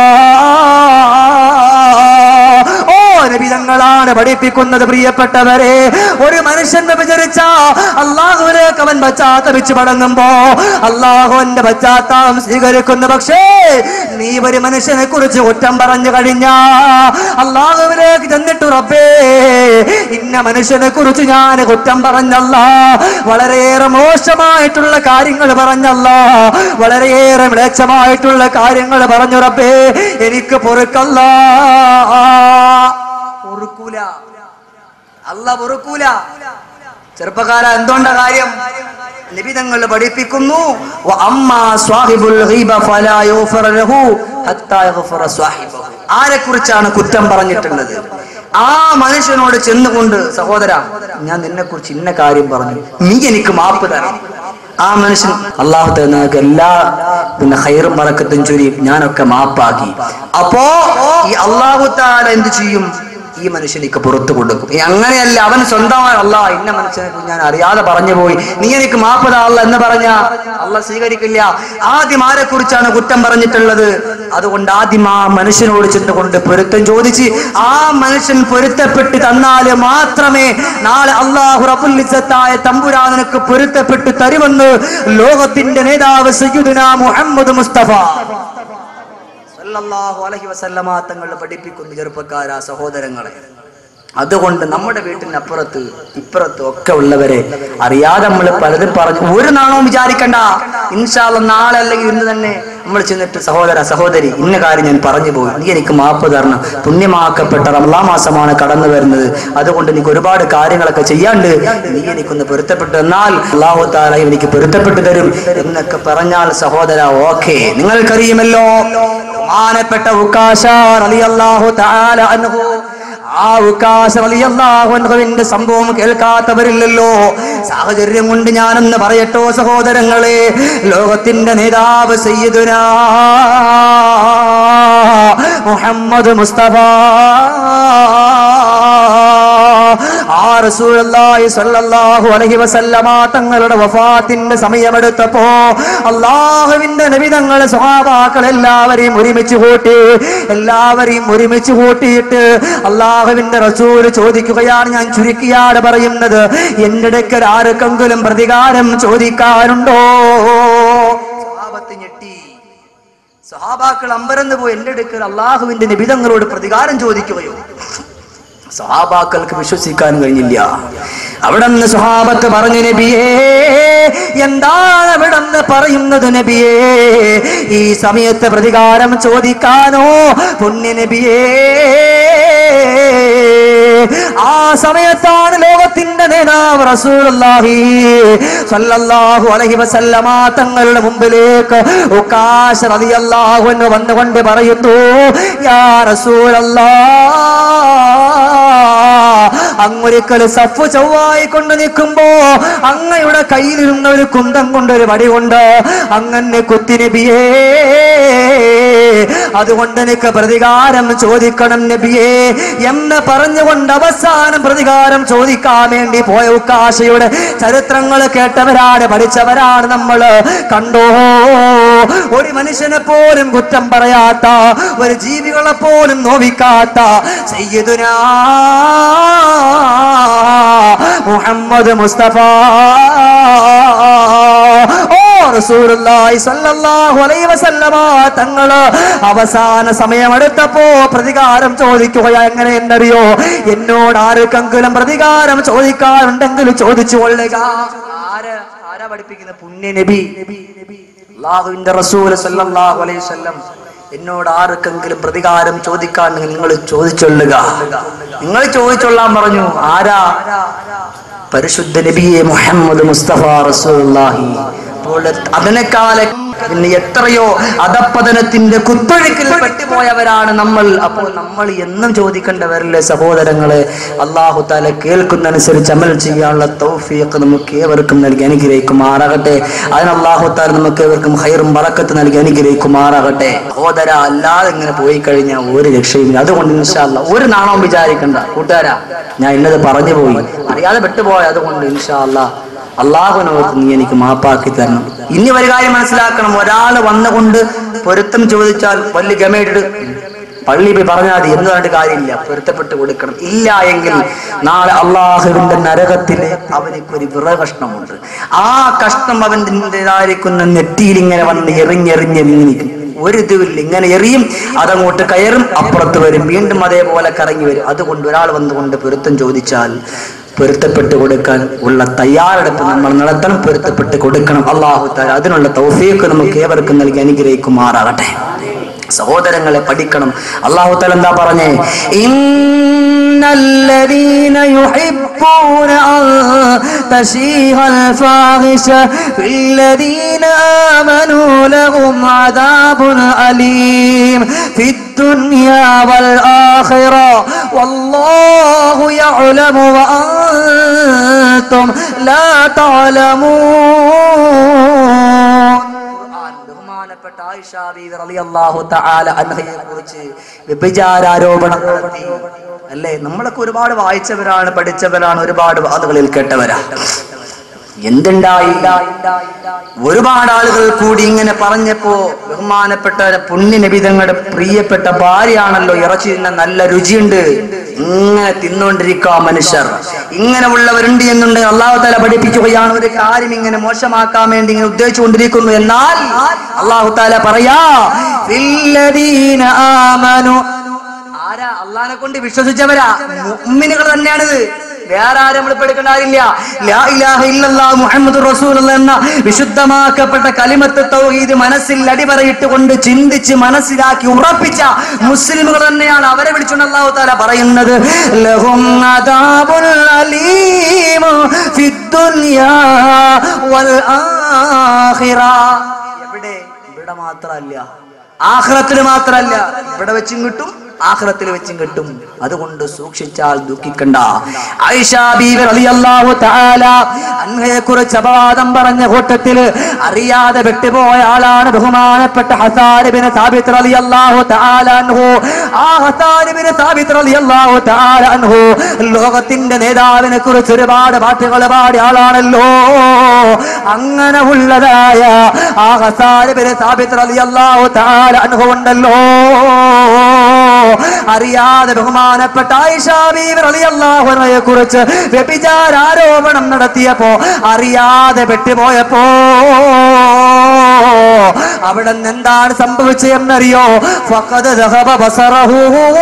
ഓ നബിതങ്ങളാണ് പഠിപ്പിക്കുന്നത് പ്രിയപ്പെട്ടവരെ ഒരു മനുഷ്യൻ വിചരിച്ച അള്ളാഹുവിലേക്ക് അവൻ പശ്ചാത്തപിച്ച് മടങ്ങുമ്പോ അള്ളാഹുവിന്റെ പശ്ചാത്താപം സ്വീകരിക്കുന്നു പക്ഷേ നീ ഒരു മനുഷ്യനെ കുറിച്ച് കുറ്റം പറഞ്ഞു കഴിഞ്ഞാ അള്ളാഹുവിലേക്ക് ചെന്നിട്ട് റബ്ബേ ഇന്ന മനുഷ്യനെ കുറിച്ച് ഞാൻ കുറ്റം പറഞ്ഞല്ല വളരെയേറെ മോശമായിട്ടുള്ള കാര്യങ്ങൾ പറഞ്ഞല്ല വളരെയേറെ മ്ലേച്ഛമായിട്ടുള്ള കാര്യങ്ങൾ പറഞ്ഞു റബ്ബേ എനിക്ക് പൊറുക്കല്ല പൊറുക്കൂല അല്ല പൊറുക്കൂല ചെറുപ്പക്കാര എന്തുകൊണ്ട കാര്യം നിബിതങ്ങൾ പഠിപ്പിക്കുന്നു വ അമ്മാ സ്വാഹിബുൽ ഗീബ ഫലാ യുഗ്ഫറ ലഹു ഹത്താ യഗ്ഫറ സ്വാഹിബഹു ആരെ കുറിച്ചാണ് കുറ്റം പറഞ്ഞിട്ടുള്ളത് ആ മനുഷ്യനോട് ചെന്നുകൊണ്ട് സഹോദര ഞാൻ നിന്നെ കുറിച്ച് ഇന്ന കാര്യം പറഞ്ഞു നീ എനിക്ക് മാപ്പ് തരണം ആ മനുഷ്യൻ അള്ളാഹു തന്നക്ക് എല്ലാ പിന്നെ ഹൈറും പറക്കത്തും ചൊരി ഞാനൊക്കെ മാപ്പാക്കി അപ്പോ ഈ അള്ളാഹു താല എന്ത് ചെയ്യും ഈ മനുഷ്യനിക്ക് പുറത്തു കൊടുക്കും ഇനി അങ്ങനെയല്ല അവൻ സ്വന്തമായി അല്ല ഇന്ന മനുഷ്യനെ കുറിച്ച് ഞാൻ അറിയാതെ പറഞ്ഞു പോയി നീ എനിക്ക് മാപ്പത അല്ല എന്ന് പറഞ്ഞ അല്ല സ്വീകരിക്കില്ല ആദ്യം ആരെ കുറിച്ചാണ് കുറ്റം പറഞ്ഞിട്ടുള്ളത് അതുകൊണ്ട് ആദ്യം ആ മനുഷ്യനോട് ചെന്നുകൊണ്ട് പൊരുത്തം ചോദിച്ച് ആ മനുഷ്യൻ പൊരുത്തപ്പെട്ട് തന്നാല് മാത്രമേ നാളെ അള്ളാഹു റബുല്ലിസത്തായ തമ്പുരാനക്ക് പൊരുത്തപ്പെട്ട് തരുമെന്ന് ലോകത്തിന്റെ നേതാവ് സയ്യിദുന മുഹമ്മദ് മുസ്തഫ സല്ലല്ലാഹു അലൈഹി വസല്ലമ തങ്ങൾ പഠിപ്പിക്കുന്നു ചെറുപ്പക്കാരാ സഹോദരങ്ങളെ അതുകൊണ്ട് നമ്മുടെ വീട്ടിനപ്പുറത്ത് ഇപ്പുറത്ത് ഒക്കെ ഉള്ളവരെ അറിയാതെ നമ്മൾ പലതും പറഞ്ഞു ഒരു നാണവും വിചാരിക്കണ്ട ഇൻഷാല്ല നാളെ അല്ലെങ്കിൽ ഇന്ന് തന്നെ നമ്മൾ ചെന്നിട്ട് സഹോദര സഹോദരി ഇന്ന കാര്യം ഞാൻ പറഞ്ഞു പോയി നീ എനിക്ക് മാപ്പ് തരണം പുണ്യമാക്കപ്പെട്ട റമലാ മാസമാണ് കടന്നു വരുന്നത് അതുകൊണ്ട് എനിക്ക് ഒരുപാട് കാര്യങ്ങളൊക്കെ ചെയ്യാണ്ട് നീ എനിക്കൊന്ന് പൊരുത്തപ്പെട്ടു എന്നാൽ അള്ളാഹു താല എനിക്ക് പൊരുത്തപ്പെട്ടു തരും എന്നൊക്കെ പറഞ്ഞാൽ സഹോദര ഓക്കെ നിങ്ങൾക്കറിയുമല്ലോ ബഹുമാനപ്പെട്ട ഉക്കാശ റളിയല്ലാഹു തആല അൻഹു ആ ഉക്കാശ റളിയല്ലാഹു അൻഹുവിന്റെ സംഭവം കേൾക്കാത്തവരില്ലല്ലോ സാഹചര്യം കൊണ്ട് ഞാനൊന്ന് പറയട്ടോ സഹോദരങ്ങളെ ലോകത്തിന്റെ നേതാവ് സയ്യിദുനാ മുഹമ്മദ് മുസ്തഫ ആ റസൂലുള്ളാഹി സ്വല്ലല്ലാഹു അലൈഹി വസല്ലമ തങ്ങളുടെ വഫാത്തിന്റെ സമയമെടുത്തപ്പോ അള്ളാഹുവിന്റെ നബി തങ്ങളെ സ്വഹാബാക്കൾ എല്ലാവരെയും ഒരുമിച്ച് കൂട്ടി എല്ലാവരെയും ഒരുമിച്ച് കൂട്ടിയിട്ട് അള്ളാഹുവിന്റെ റസൂൽ ചോദിക്കുകയാണ് ഞാൻ ചുരുക്കിയാണ് പറയുന്നത് എന്റെ അടുക്കൽ ആർക്കെങ്കിലും പ്രതികാരം ചോദിക്കാനുണ്ടോ സ്വഹാബത്ത് ഞെട്ടി സഹാബാക്കൾ അമ്പരന്ന് പോയി എന്റെ അടുക്കൽ അള്ളാഹുവിന്റെ നിബിതങ്ങളോട് പ്രതികാരം ചോദിക്കുകയോ സഹാബാക്കൾക്ക് വിശ്വസിക്കാൻ കഴിഞ്ഞില്ല അവിടെ നിന്ന് സുഹാബത്ത് പറഞ്ഞു നബിയേ എന്താണ് അവിടെ നിന്ന് പറയുന്നത് നബിയേ ഈ സമയത്ത് പ്രതികാരം ചോദിക്കാനോ പുണ്യ നബിയേ ആ സമയത്താണ് ലോകത്തിന്റെ നേതാവ് റസൂലുള്ളാഹി സ്വല്ലല്ലാഹു അലൈഹി വസല്ലമ തങ്ങളുടെ മുമ്പിലേക്ക് ഉക്കാശ റളിയല്ലാഹു അൻഹു വന്നുകൊണ്ട് പറയുന്നു യാ റസൂലല്ലാഹ് അങ്ങൊരിക്കൽ സഫ് ചൊവ്വായി കൊണ്ട് നിൽക്കുമ്പോ അങ്ങയുടെ കയ്യിലിരുന്ന ഒരു കുന്തം കൊണ്ട് ഒരു വടി കൊണ്ട് അങ്ങനെ കുത്തി നബിയേ അതുകൊണ്ട് എനിക്ക് പ്രതികാരം ചോദിക്കണം നബിയേ എന്ന് പറഞ്ഞുകൊണ്ട് അവസാനം പ്രതികാരം ചോദിക്കാൻ വേണ്ടി പോയ ഉക്കാശയുടെ ചരിത്രങ്ങൾ കേട്ടവരാണ് പഠിച്ചവരാണ് നമ്മൾ കണ്ടോ ഒരു മനുഷ്യനെ പോലും കുറ്റം പറയാത്ത ഒരു ജീവികളെ പോലും നോവിക്കാത്ത സയ്യിദുനാ മുഹമ്മദ് മുസ്തഫ ഓ റസൂലുള്ളാഹി സ്വല്ലല്ലാഹു അലൈഹി വസല്ലമ തങ്ങള് അവസാന സമയമെടുത്തപ്പോ പ്രതികാരം ചോദിക്കുകയാ എങ്ങനെ എന്നറിയോ എന്നോട് ആർക്കെങ്കിലും പ്രതികാരം ചോദിക്കാറുണ്ടെങ്കിൽ ചോദിച്ചു കൊള്ളുക ആര് ആരാ പഠിപ്പിക്കുന്ന പുണ്യ നബി അള്ളാഹുവിന്റെ റസൂൽ സല്ലല്ലാഹു അലൈഹി വസല്ലം എന്നോട് ആർക്കെങ്കിലും പ്രതികാരം ചോദിക്കാണെങ്കിൽ നിങ്ങൾ ചോദിച്ചൊള്ളുക നിങ്ങൾ ചോദിച്ചൊള്ളാൻ പറഞ്ഞു ആരാ പരിശുദ്ധ നബിയെ മുഹമ്മദ് മുസ്തഫ റസൂലുള്ളാഹി അപ്പോൾ അതിനേക്കാളെ പിന്നെ എത്രയോ അധപ്പതനത്തിന്റെ കുത്തൊഴുക്കിൽ പെട്ടുപോയവരാണ് നമ്മൾ അപ്പോൾ നമ്മൾ എന്നും ചോദിക്കേണ്ടവരല്ലേ സഹോദരങ്ങളെ അള്ളാഹു താല കേൾക്കുന്നതനുസരിച്ച് അമൽ ചെയ്യാനുള്ള തൗഫീഖ് നമുക്ക് ഏവർക്കും നൽകി അനുഗ്രഹിക്കുമാറാകട്ടെ അതിന് അള്ളാഹു താല നമുക്ക് ഏവർക്കും ഹൈറും ബറക്കത്ത് നൽകി അനുഗ്രഹിക്കുമാറാകട്ടെ സഹോദര അല്ലാതെ ഇങ്ങനെ പോയി കഴിഞ്ഞാൽ ഒരു രക്ഷയില്ല അതുകൊണ്ട് ഇൻഷാല്ല ഒരു നാണവും വിചാരിക്കണ്ട കൂട്ടുകാരാ ഞാൻ ഇന്നത് പറഞ്ഞു പോയി അറിയാതെ പെട്ടുപോയ അതുകൊണ്ട് ഇൻഷാല്ല അള്ളാഹുനോർത്ത് നീ എനിക്ക് മാപ്പാക്കി തരണം ഇനി ഒരു കാര്യം മനസ്സിലാക്കണം ഒരാൾ വന്നുകൊണ്ട് പൊരുത്തം ചോദിച്ചാൽ വലിയ ഗമയിട്ട് പള്ളി പോയി പറഞ്ഞാൽ മതി എന്ന് പറഞ്ഞിട്ട് കാര്യമില്ല പൊരുത്തപ്പെട്ട് കൊടുക്കണം ഇല്ല എങ്കിൽ നാളെ അള്ളാഹുവിന്റെ നരകത്തില് അവനക്ക് ഒരു വിറ കഷ്ണമുണ്ട് ആ കഷ്ണം അവൻ്റെതായിരിക്കുന്ന നെറ്റിയിൽ ഇങ്ങനെ വന്ന് എറിഞ്ഞെറിഞ്ഞെറിഞ്ഞിരിക്കും ഒരു ഇതുമില്ല ഇങ്ങനെ എറിയും അതങ്ങോട്ട് കയറും അപ്പുറത്ത് വരും വീണ്ടും അതേപോലെ കറങ്ങി വരും അതുകൊണ്ട് ഒരാൾ വന്നുകൊണ്ട് പൊരുത്തം ചോദിച്ചാൽ പൊരുത്തപ്പെട്ട് കൊടുക്കാൻ ഉള്ള തയ്യാറെടുപ്പ് നമ്മൾ നടത്തണം പൊരുത്തപ്പെട്ട് കൊടുക്കണം അള്ളാഹു താല അതിനുള്ള തൗഫീഖ് നമുക്ക് ഏവർക്കും നൽകി അനുഗ്രഹിക്കുമാറാകട്ടെ സഹോദരങ്ങളെ പഠിക്കണം അള്ളാഹു താല എന്താ പറഞ്ഞേ إن الذين يحبون أن تشيع الفاحشة في الذين آمنوا لهم عذاب أليم في الدنيا والآخرة والله يعلم وأنتم لا تعلمون ബഹുമാനപ്പെട്ട ആയിഷ ബീവി റളിയല്ലാഹു തആല അൻഹയെ കുറിച്ച് വ്യഭിചാരോപണം നടത്തി അല്ലേ നമ്മളൊക്കെ ഒരുപാട് വായിച്ചവരാണ് പഠിച്ചവരാണ് ഒരുപാട് വാദങ്ങളിൽ കേട്ടവരാ എന്തുണ്ടായി ഒരുപാട് ആളുകൾ കൂടി ഇങ്ങനെ പറഞ്ഞപ്പോ ബഹുമാനപ്പെട്ട പുണ്യ നബിതങ്ങളുടെ പ്രിയപ്പെട്ട ഭാര്യയാണല്ലോ ഇറച്ചി തിന്ന നല്ല രുചിയുണ്ട് ഇങ്ങനെ തിന്നുകൊണ്ടിരിക്കുക മനുഷ്യർ ഇങ്ങനെ ഉള്ളവരുണ്ട് എന്നുണ്ട് അള്ളാഹു താല പഠിപ്പിക്കുകയാണ് ഒരു കാര്യം ഇങ്ങനെ മോശമാക്കാൻ വേണ്ടി ഇങ്ങനെ ഉദ്ദേശിച്ചുകൊണ്ടിരിക്കുന്നു എന്നാൽ അള്ളാഹു താല പറയാ "ഫില്ലദീന ആമനു ആരാ അള്ളാഹിനെ കൊണ്ട് വിശ്വസിച്ചവരാ മുഅ്മിനുകൾ തന്നെയാണിത് വേറെ ആരും നമ്മൾ എടുക്കേണ്ട കാര്യമില്ല ലാ ഇലാഹ ഇല്ലല്ലാഹ് മുഹമ്മദ് റസൂലുള്ള എന്ന വിശുദ്ധമാക്കപ്പെട്ട കലിമത്ത് തൗഹീദ് മനസ്സിൽ അടിവരയിട്ടുകൊണ്ട് ചിന്തിച്ച് മനസ്സിലാക്കി ഉറപ്പിച്ച മുസ്ലിമുകൾ തന്നെയാണ് അവരെ വിളിച്ചുകൊണ്ട് അല്ലാഹു തആല പറയുന്നത് ലഹും അദാബുൽ അലീം ഫിദ്ദുനിയാ വൽ ആഖിറ എവിടെ ഇവിടെ മാത്രമല്ല ആഖിറത്തിൽ മാത്രമല്ല ഇവിടെ വെച്ചും കിട്ടും ആഖിറത്തിൽ വെച്ചും കിട്ടും അതുകൊണ്ട് സൂക്ഷിച്ചാൽ ദുഃഖിക്കണ്ട ആയിഷ ബീവി റളിയല്ലാഹു തആല അൻഹയെ കുറിച്ച് അപവാദം പറഞ്ഞ കൂട്ടത്തിൽ അറിയാതെ വിട്ടുപോയ ആളാണ് ബഹുമാനപ്പെട്ട ഹസാൻ ഇബ്നു സാബിത്ത് റളിയല്ലാഹു തആല അൻഹു ആ ഹസാൻ ഇബ്നു സാബിത്ത് റളിയല്ലാഹു തആല അൻഹു ലോകത്തിന്റെ നേതാവിനെ കുറിച്ച് ഒരുപാട് പാട്ടുകൾ പാടിയ ആളാണല്ലോ അങ്ങനെ ഉള്ളതായ ആ ഹസാൻ ഇബ്നു സാബിത്ത് റളിയല്ലാഹു തആല അൻഹു ഉണ്ടല്ലോ അറിയാതെ ബഹുമാനപ്പെട്ട ആയിഷാബിയെ കുറിച്ച് വ്യഭിചാര ആരോപണം നടത്തിയപ്പോ അറിയാതെ പെട്ടുപോയപ്പോ അവിടെ നിന്ന് എന്താണ് സംഭവിച്ചതെന്നറിയോ ഫഖദ് ദഹബ ബസറഹു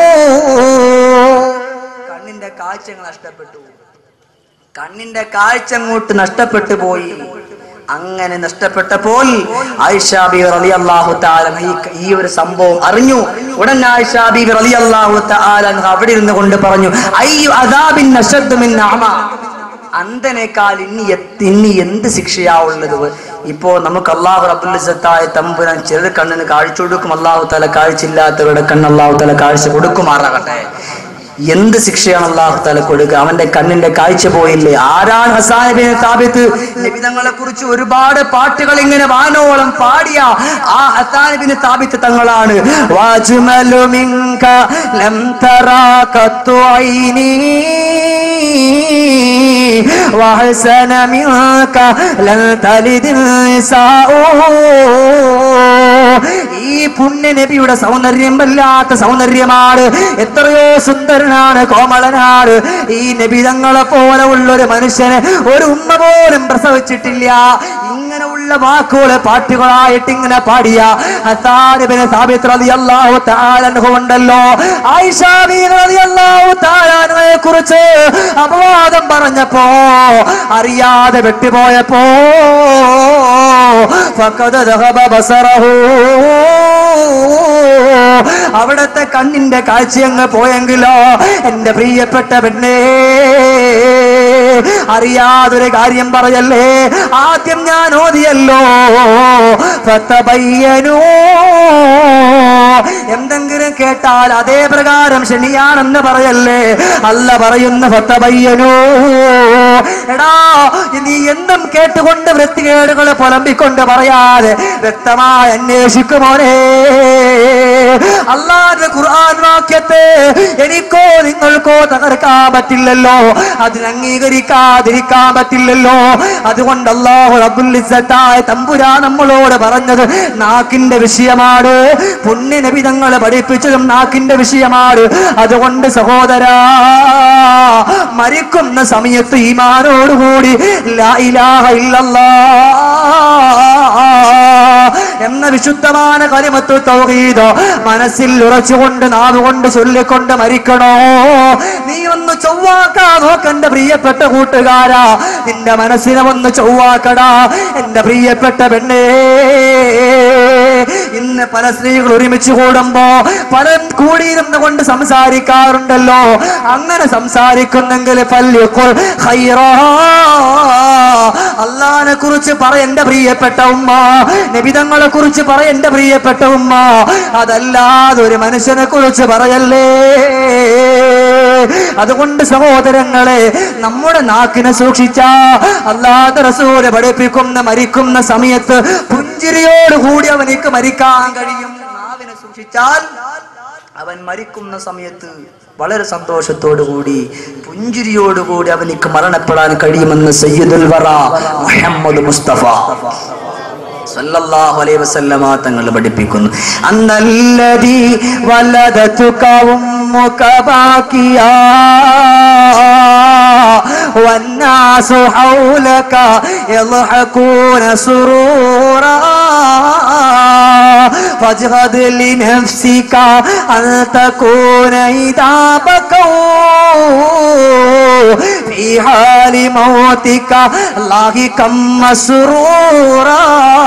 കണ്ണിന്റെ കാഴ്ച നഷ്ടപ്പെട്ടു കണ്ണിന്റെ കാഴ്ച അങ്ങോട്ട് നഷ്ടപ്പെട്ടു പോയി അങ്ങനെ നഷ്ടപ്പെട്ടപ്പോൾ ആയിഷാബി റളിയല്ലാഹു തആല ഈ ഈ ഒരു സംഭവം അറിഞ്ഞു ഉടൻ ആയിഷാബി റളിയല്ലാഹു തആല അവിടെ ഇരുന്ന് കൊണ്ട് പറഞ്ഞു അയ്യു അദാബിൻ അശദ്ദു മിൻ അമ അന്ധനേക്കാൾ ഇനി എത്ത് ഇനി എന്ത് ശിക്ഷയാ ഉള്ളത് ഇപ്പോ നമുക്ക് അള്ളാഹു റബുലിസത്തായ തമ്പുരാൻ ചിലർ കണ്ണിന് കാഴ്ച കൊടുക്കും അള്ളാഹു തല കാഴ്ചയില്ലാത്തവരുടെ കണ്ണ് അള്ളാഹു തല കാഴ്ച കൊടുക്കുമാറാകട്ടെ എന്ത് ശിക്ഷയാണ് അള്ളാഹു തല കൊടുക്കുക അവന്റെ കണ്ണിന്റെ കാഴ്ച പോയില്ലേ ആരാണ് ഹസാനബിനെ സ്ഥാപിത്ത് നിബിതങ്ങളെ കുറിച്ച് ഒരുപാട് പാട്ടുകൾ ഇങ്ങനെ വാനോളം പാടിയ ആ ഹസാനബിന് സ്ഥാപിത്ത് തങ്ങളാണ് വാജുമലു മിങ്ക ലം തറാ കത്തു ഐനീ وحسن منك لن تلد النساء ഈ പുണ്യ നബിയുടെ സൗന്ദര്യം വല്ലാത്ത സൗന്ദര്യമാണ് എത്രയോ സുന്ദരനാണ് കോമളനാണ് ഈ നബി തങ്ങളെ പോലെ ഉള്ള ഒരു മനുഷ്യന് ഒരു ഉമ്മ പോലും പ്രസവിച്ചിട്ടില്ല ഇങ്ങനെ ഉള്ള വാക്കുകളെ പാട്ടുകളായിട്ട് ഇങ്ങനെ പാടിയ ഹസാനിബിന് സാബിത്ത് റളിയല്ലാഹു തആല അൻഹു ഉണ്ടല്ലോ ആയിഷ ബീവി റളിയല്ലാഹു തആല അൻഹയെ കുറിച്ച് അപവാദം പറഞ്ഞപ്പോ അറിയാതെ വെട്ടിപ്പോയപ്പോ ഫഖദ ദഹബ ബസറഹു അവിടത്തെ കണ്ണിന്റെ കാഴ്ച അങ്ങ് പോയെങ്കിലോ എന്റെ പ്രിയപ്പെട്ട പെണ്ണേ അറിയാതൊരു കാര്യം പറയല്ലേ ആദ്യം ഞാൻ ഓതിയല്ലോ ഫതബയ്യനൂ എന്തെങ്കിലും കേട്ടാൽ അതേ പ്രകാരം ശനിയാണെന്ന് പറയല്ലേ അല്ല പറയുന്ന ഫത്തബയ്യനോ എടാ നീ എന്തും കേട്ടുകൊണ്ട് വൃത്തികേടുകളെ പുലമ്പിക്കൊണ്ട് പറയാതെ വ്യക്തമായി അന്വേഷിക്കുമോനെ അല്ലാതെ ഖുർആൻ വാക്യത്തെ എനിക്കോ നിങ്ങൾക്കോ തകർക്കാൻ പറ്റില്ലല്ലോ അതിന് അംഗീകരിക്കാതിരിക്കാൻ പറ്റില്ലല്ലോ അതുകൊണ്ട് അള്ളാഹു റബ്ബുൽ ഇസ്സത്തായ തമ്പുരാ നമ്മളോട് പറഞ്ഞത് നാക്കിന്റെ വിഷയമാണ് പുണ്യ നബി തങ്ങളെ പഠിപ്പിച്ചതും നാക്കിന്റെ വിഷയമാണ് അതുകൊണ്ട് സഹോദരാ മരിക്കുന്ന സമയത്ത് ഈമാനോടുകൂടി ലാ ഇലാഹ ഇല്ലല്ലാ എന്ന വിശുദ്ധமான കലിമത്ത് തൗഹീദ് മനസ്സിൽ ഉറച്ചുകൊണ്ട് നാവുകൊണ്ട് ചൊല്ലിക്കൊണ്ട് മരിക്കണോ നീ ഒന്ന് ചൊവ്വാക്കാ നോക്കന്റെ പ്രിയപ്പെട്ട കൂട്ടുകാരാ നിന്റെ മനസ്സിനെ ഒന്ന് ചൊവ്വാക്കടാ എന്റെ പ്രിയപ്പെട്ട പെണ്ണേ ഇന്ന് പല സ്ത്രീകൾ ഒരുമിച്ച് കൂടുമ്പോ പലരും കൂടിയിരുന്ന് കൊണ്ട് സംസാരിക്കാറുണ്ടല്ലോ അങ്ങനെ സംസാരിക്കുന്നെങ്കിൽ പല്ലിക്കുൾ ഹൈറാ അള്ളാനെ കുറിച്ച് പറ എന്റെ പ്രിയപ്പെട്ട ഉമ്മ നബിതങ്ങളെ കുറിച്ച് പറ എന്റെ പ്രിയപ്പെട്ട ഉമ്മ അതല്ലാതെ ഒരു മനുഷ്യനെ കുറിച്ച് പറയല്ലേ അതുകൊണ്ട് സഹോദരങ്ങളെ നമ്മുടെ നാക്കിനെ സൂക്ഷിച്ച അല്ലാതെ റസൂല് പഠിപ്പിക്കുന്ന മരിക്കുന്ന സമയത്ത് പുഞ്ചിരിയോടുകൂടി അവനിക്ക് മരിക്കാൻ കഴിയും നാവിനെ സൂക്ഷിച്ചാൽ അവൻ മരിക്കുന്ന സമയത്ത് വളരെ സന്തോഷത്തോടു കൂടി പുഞ്ചിരിയോടുകൂടി അവനിക്ക് മരണപ്പെടാൻ കഴിയുമെന്ന് സയ്യിദുൽ വറ മുഹമ്മദ് മുസ്തഫ സല്ലല്ലാഹു അലൈഹി വസല്ലമ തങ്ങൾ പഠിപ്പിക്കുന്നു അന്നല്ലദി വലദതുക ഉമ്മുക ബാക്കിയാ والناس حولك يضحكون سرورا فاجهد لنفسك أن تكون إذا بكوا في في حال موتك لاهقا مسرورا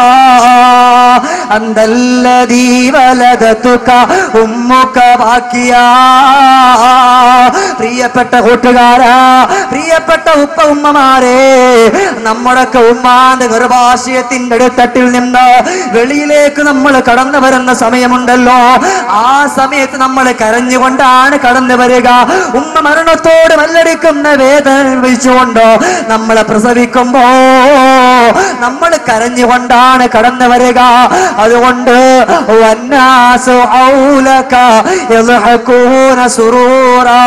أنت الذي ولدتك أمك باكيا പ്രിയപ്പെട്ട കൂട്ടുകാരാ പ്രിയപ്പെട്ട ഉപ്പ ഉമ്മമാരെ നമ്മുടെയൊക്കെ ഉമ്മാന്റെ ഗർഭാശയത്തിന്റെ അടുത്തട്ടിൽ നിന്ന് വെളിയിലേക്ക് നമ്മൾ കടന്നു വരുന്ന സമയമുണ്ടല്ലോ ആ സമയത്ത് നമ്മൾ കരഞ്ഞുകൊണ്ടാണ് കടന്നു വരിക ഉമ്മ മരണത്തോട് മല്ലടിക്കുന്ന വേദന അനുഭവിച്ചുകൊണ്ട് നമ്മളെ പ്രസവിക്കുമ്പോ നമ്മൾ കരഞ്ഞുകൊണ്ടാണ് കടന്നു വരിക അതുകൊണ്ട് വന്നാസു ഔലക യദ്ഹകൂന സുറൂറാ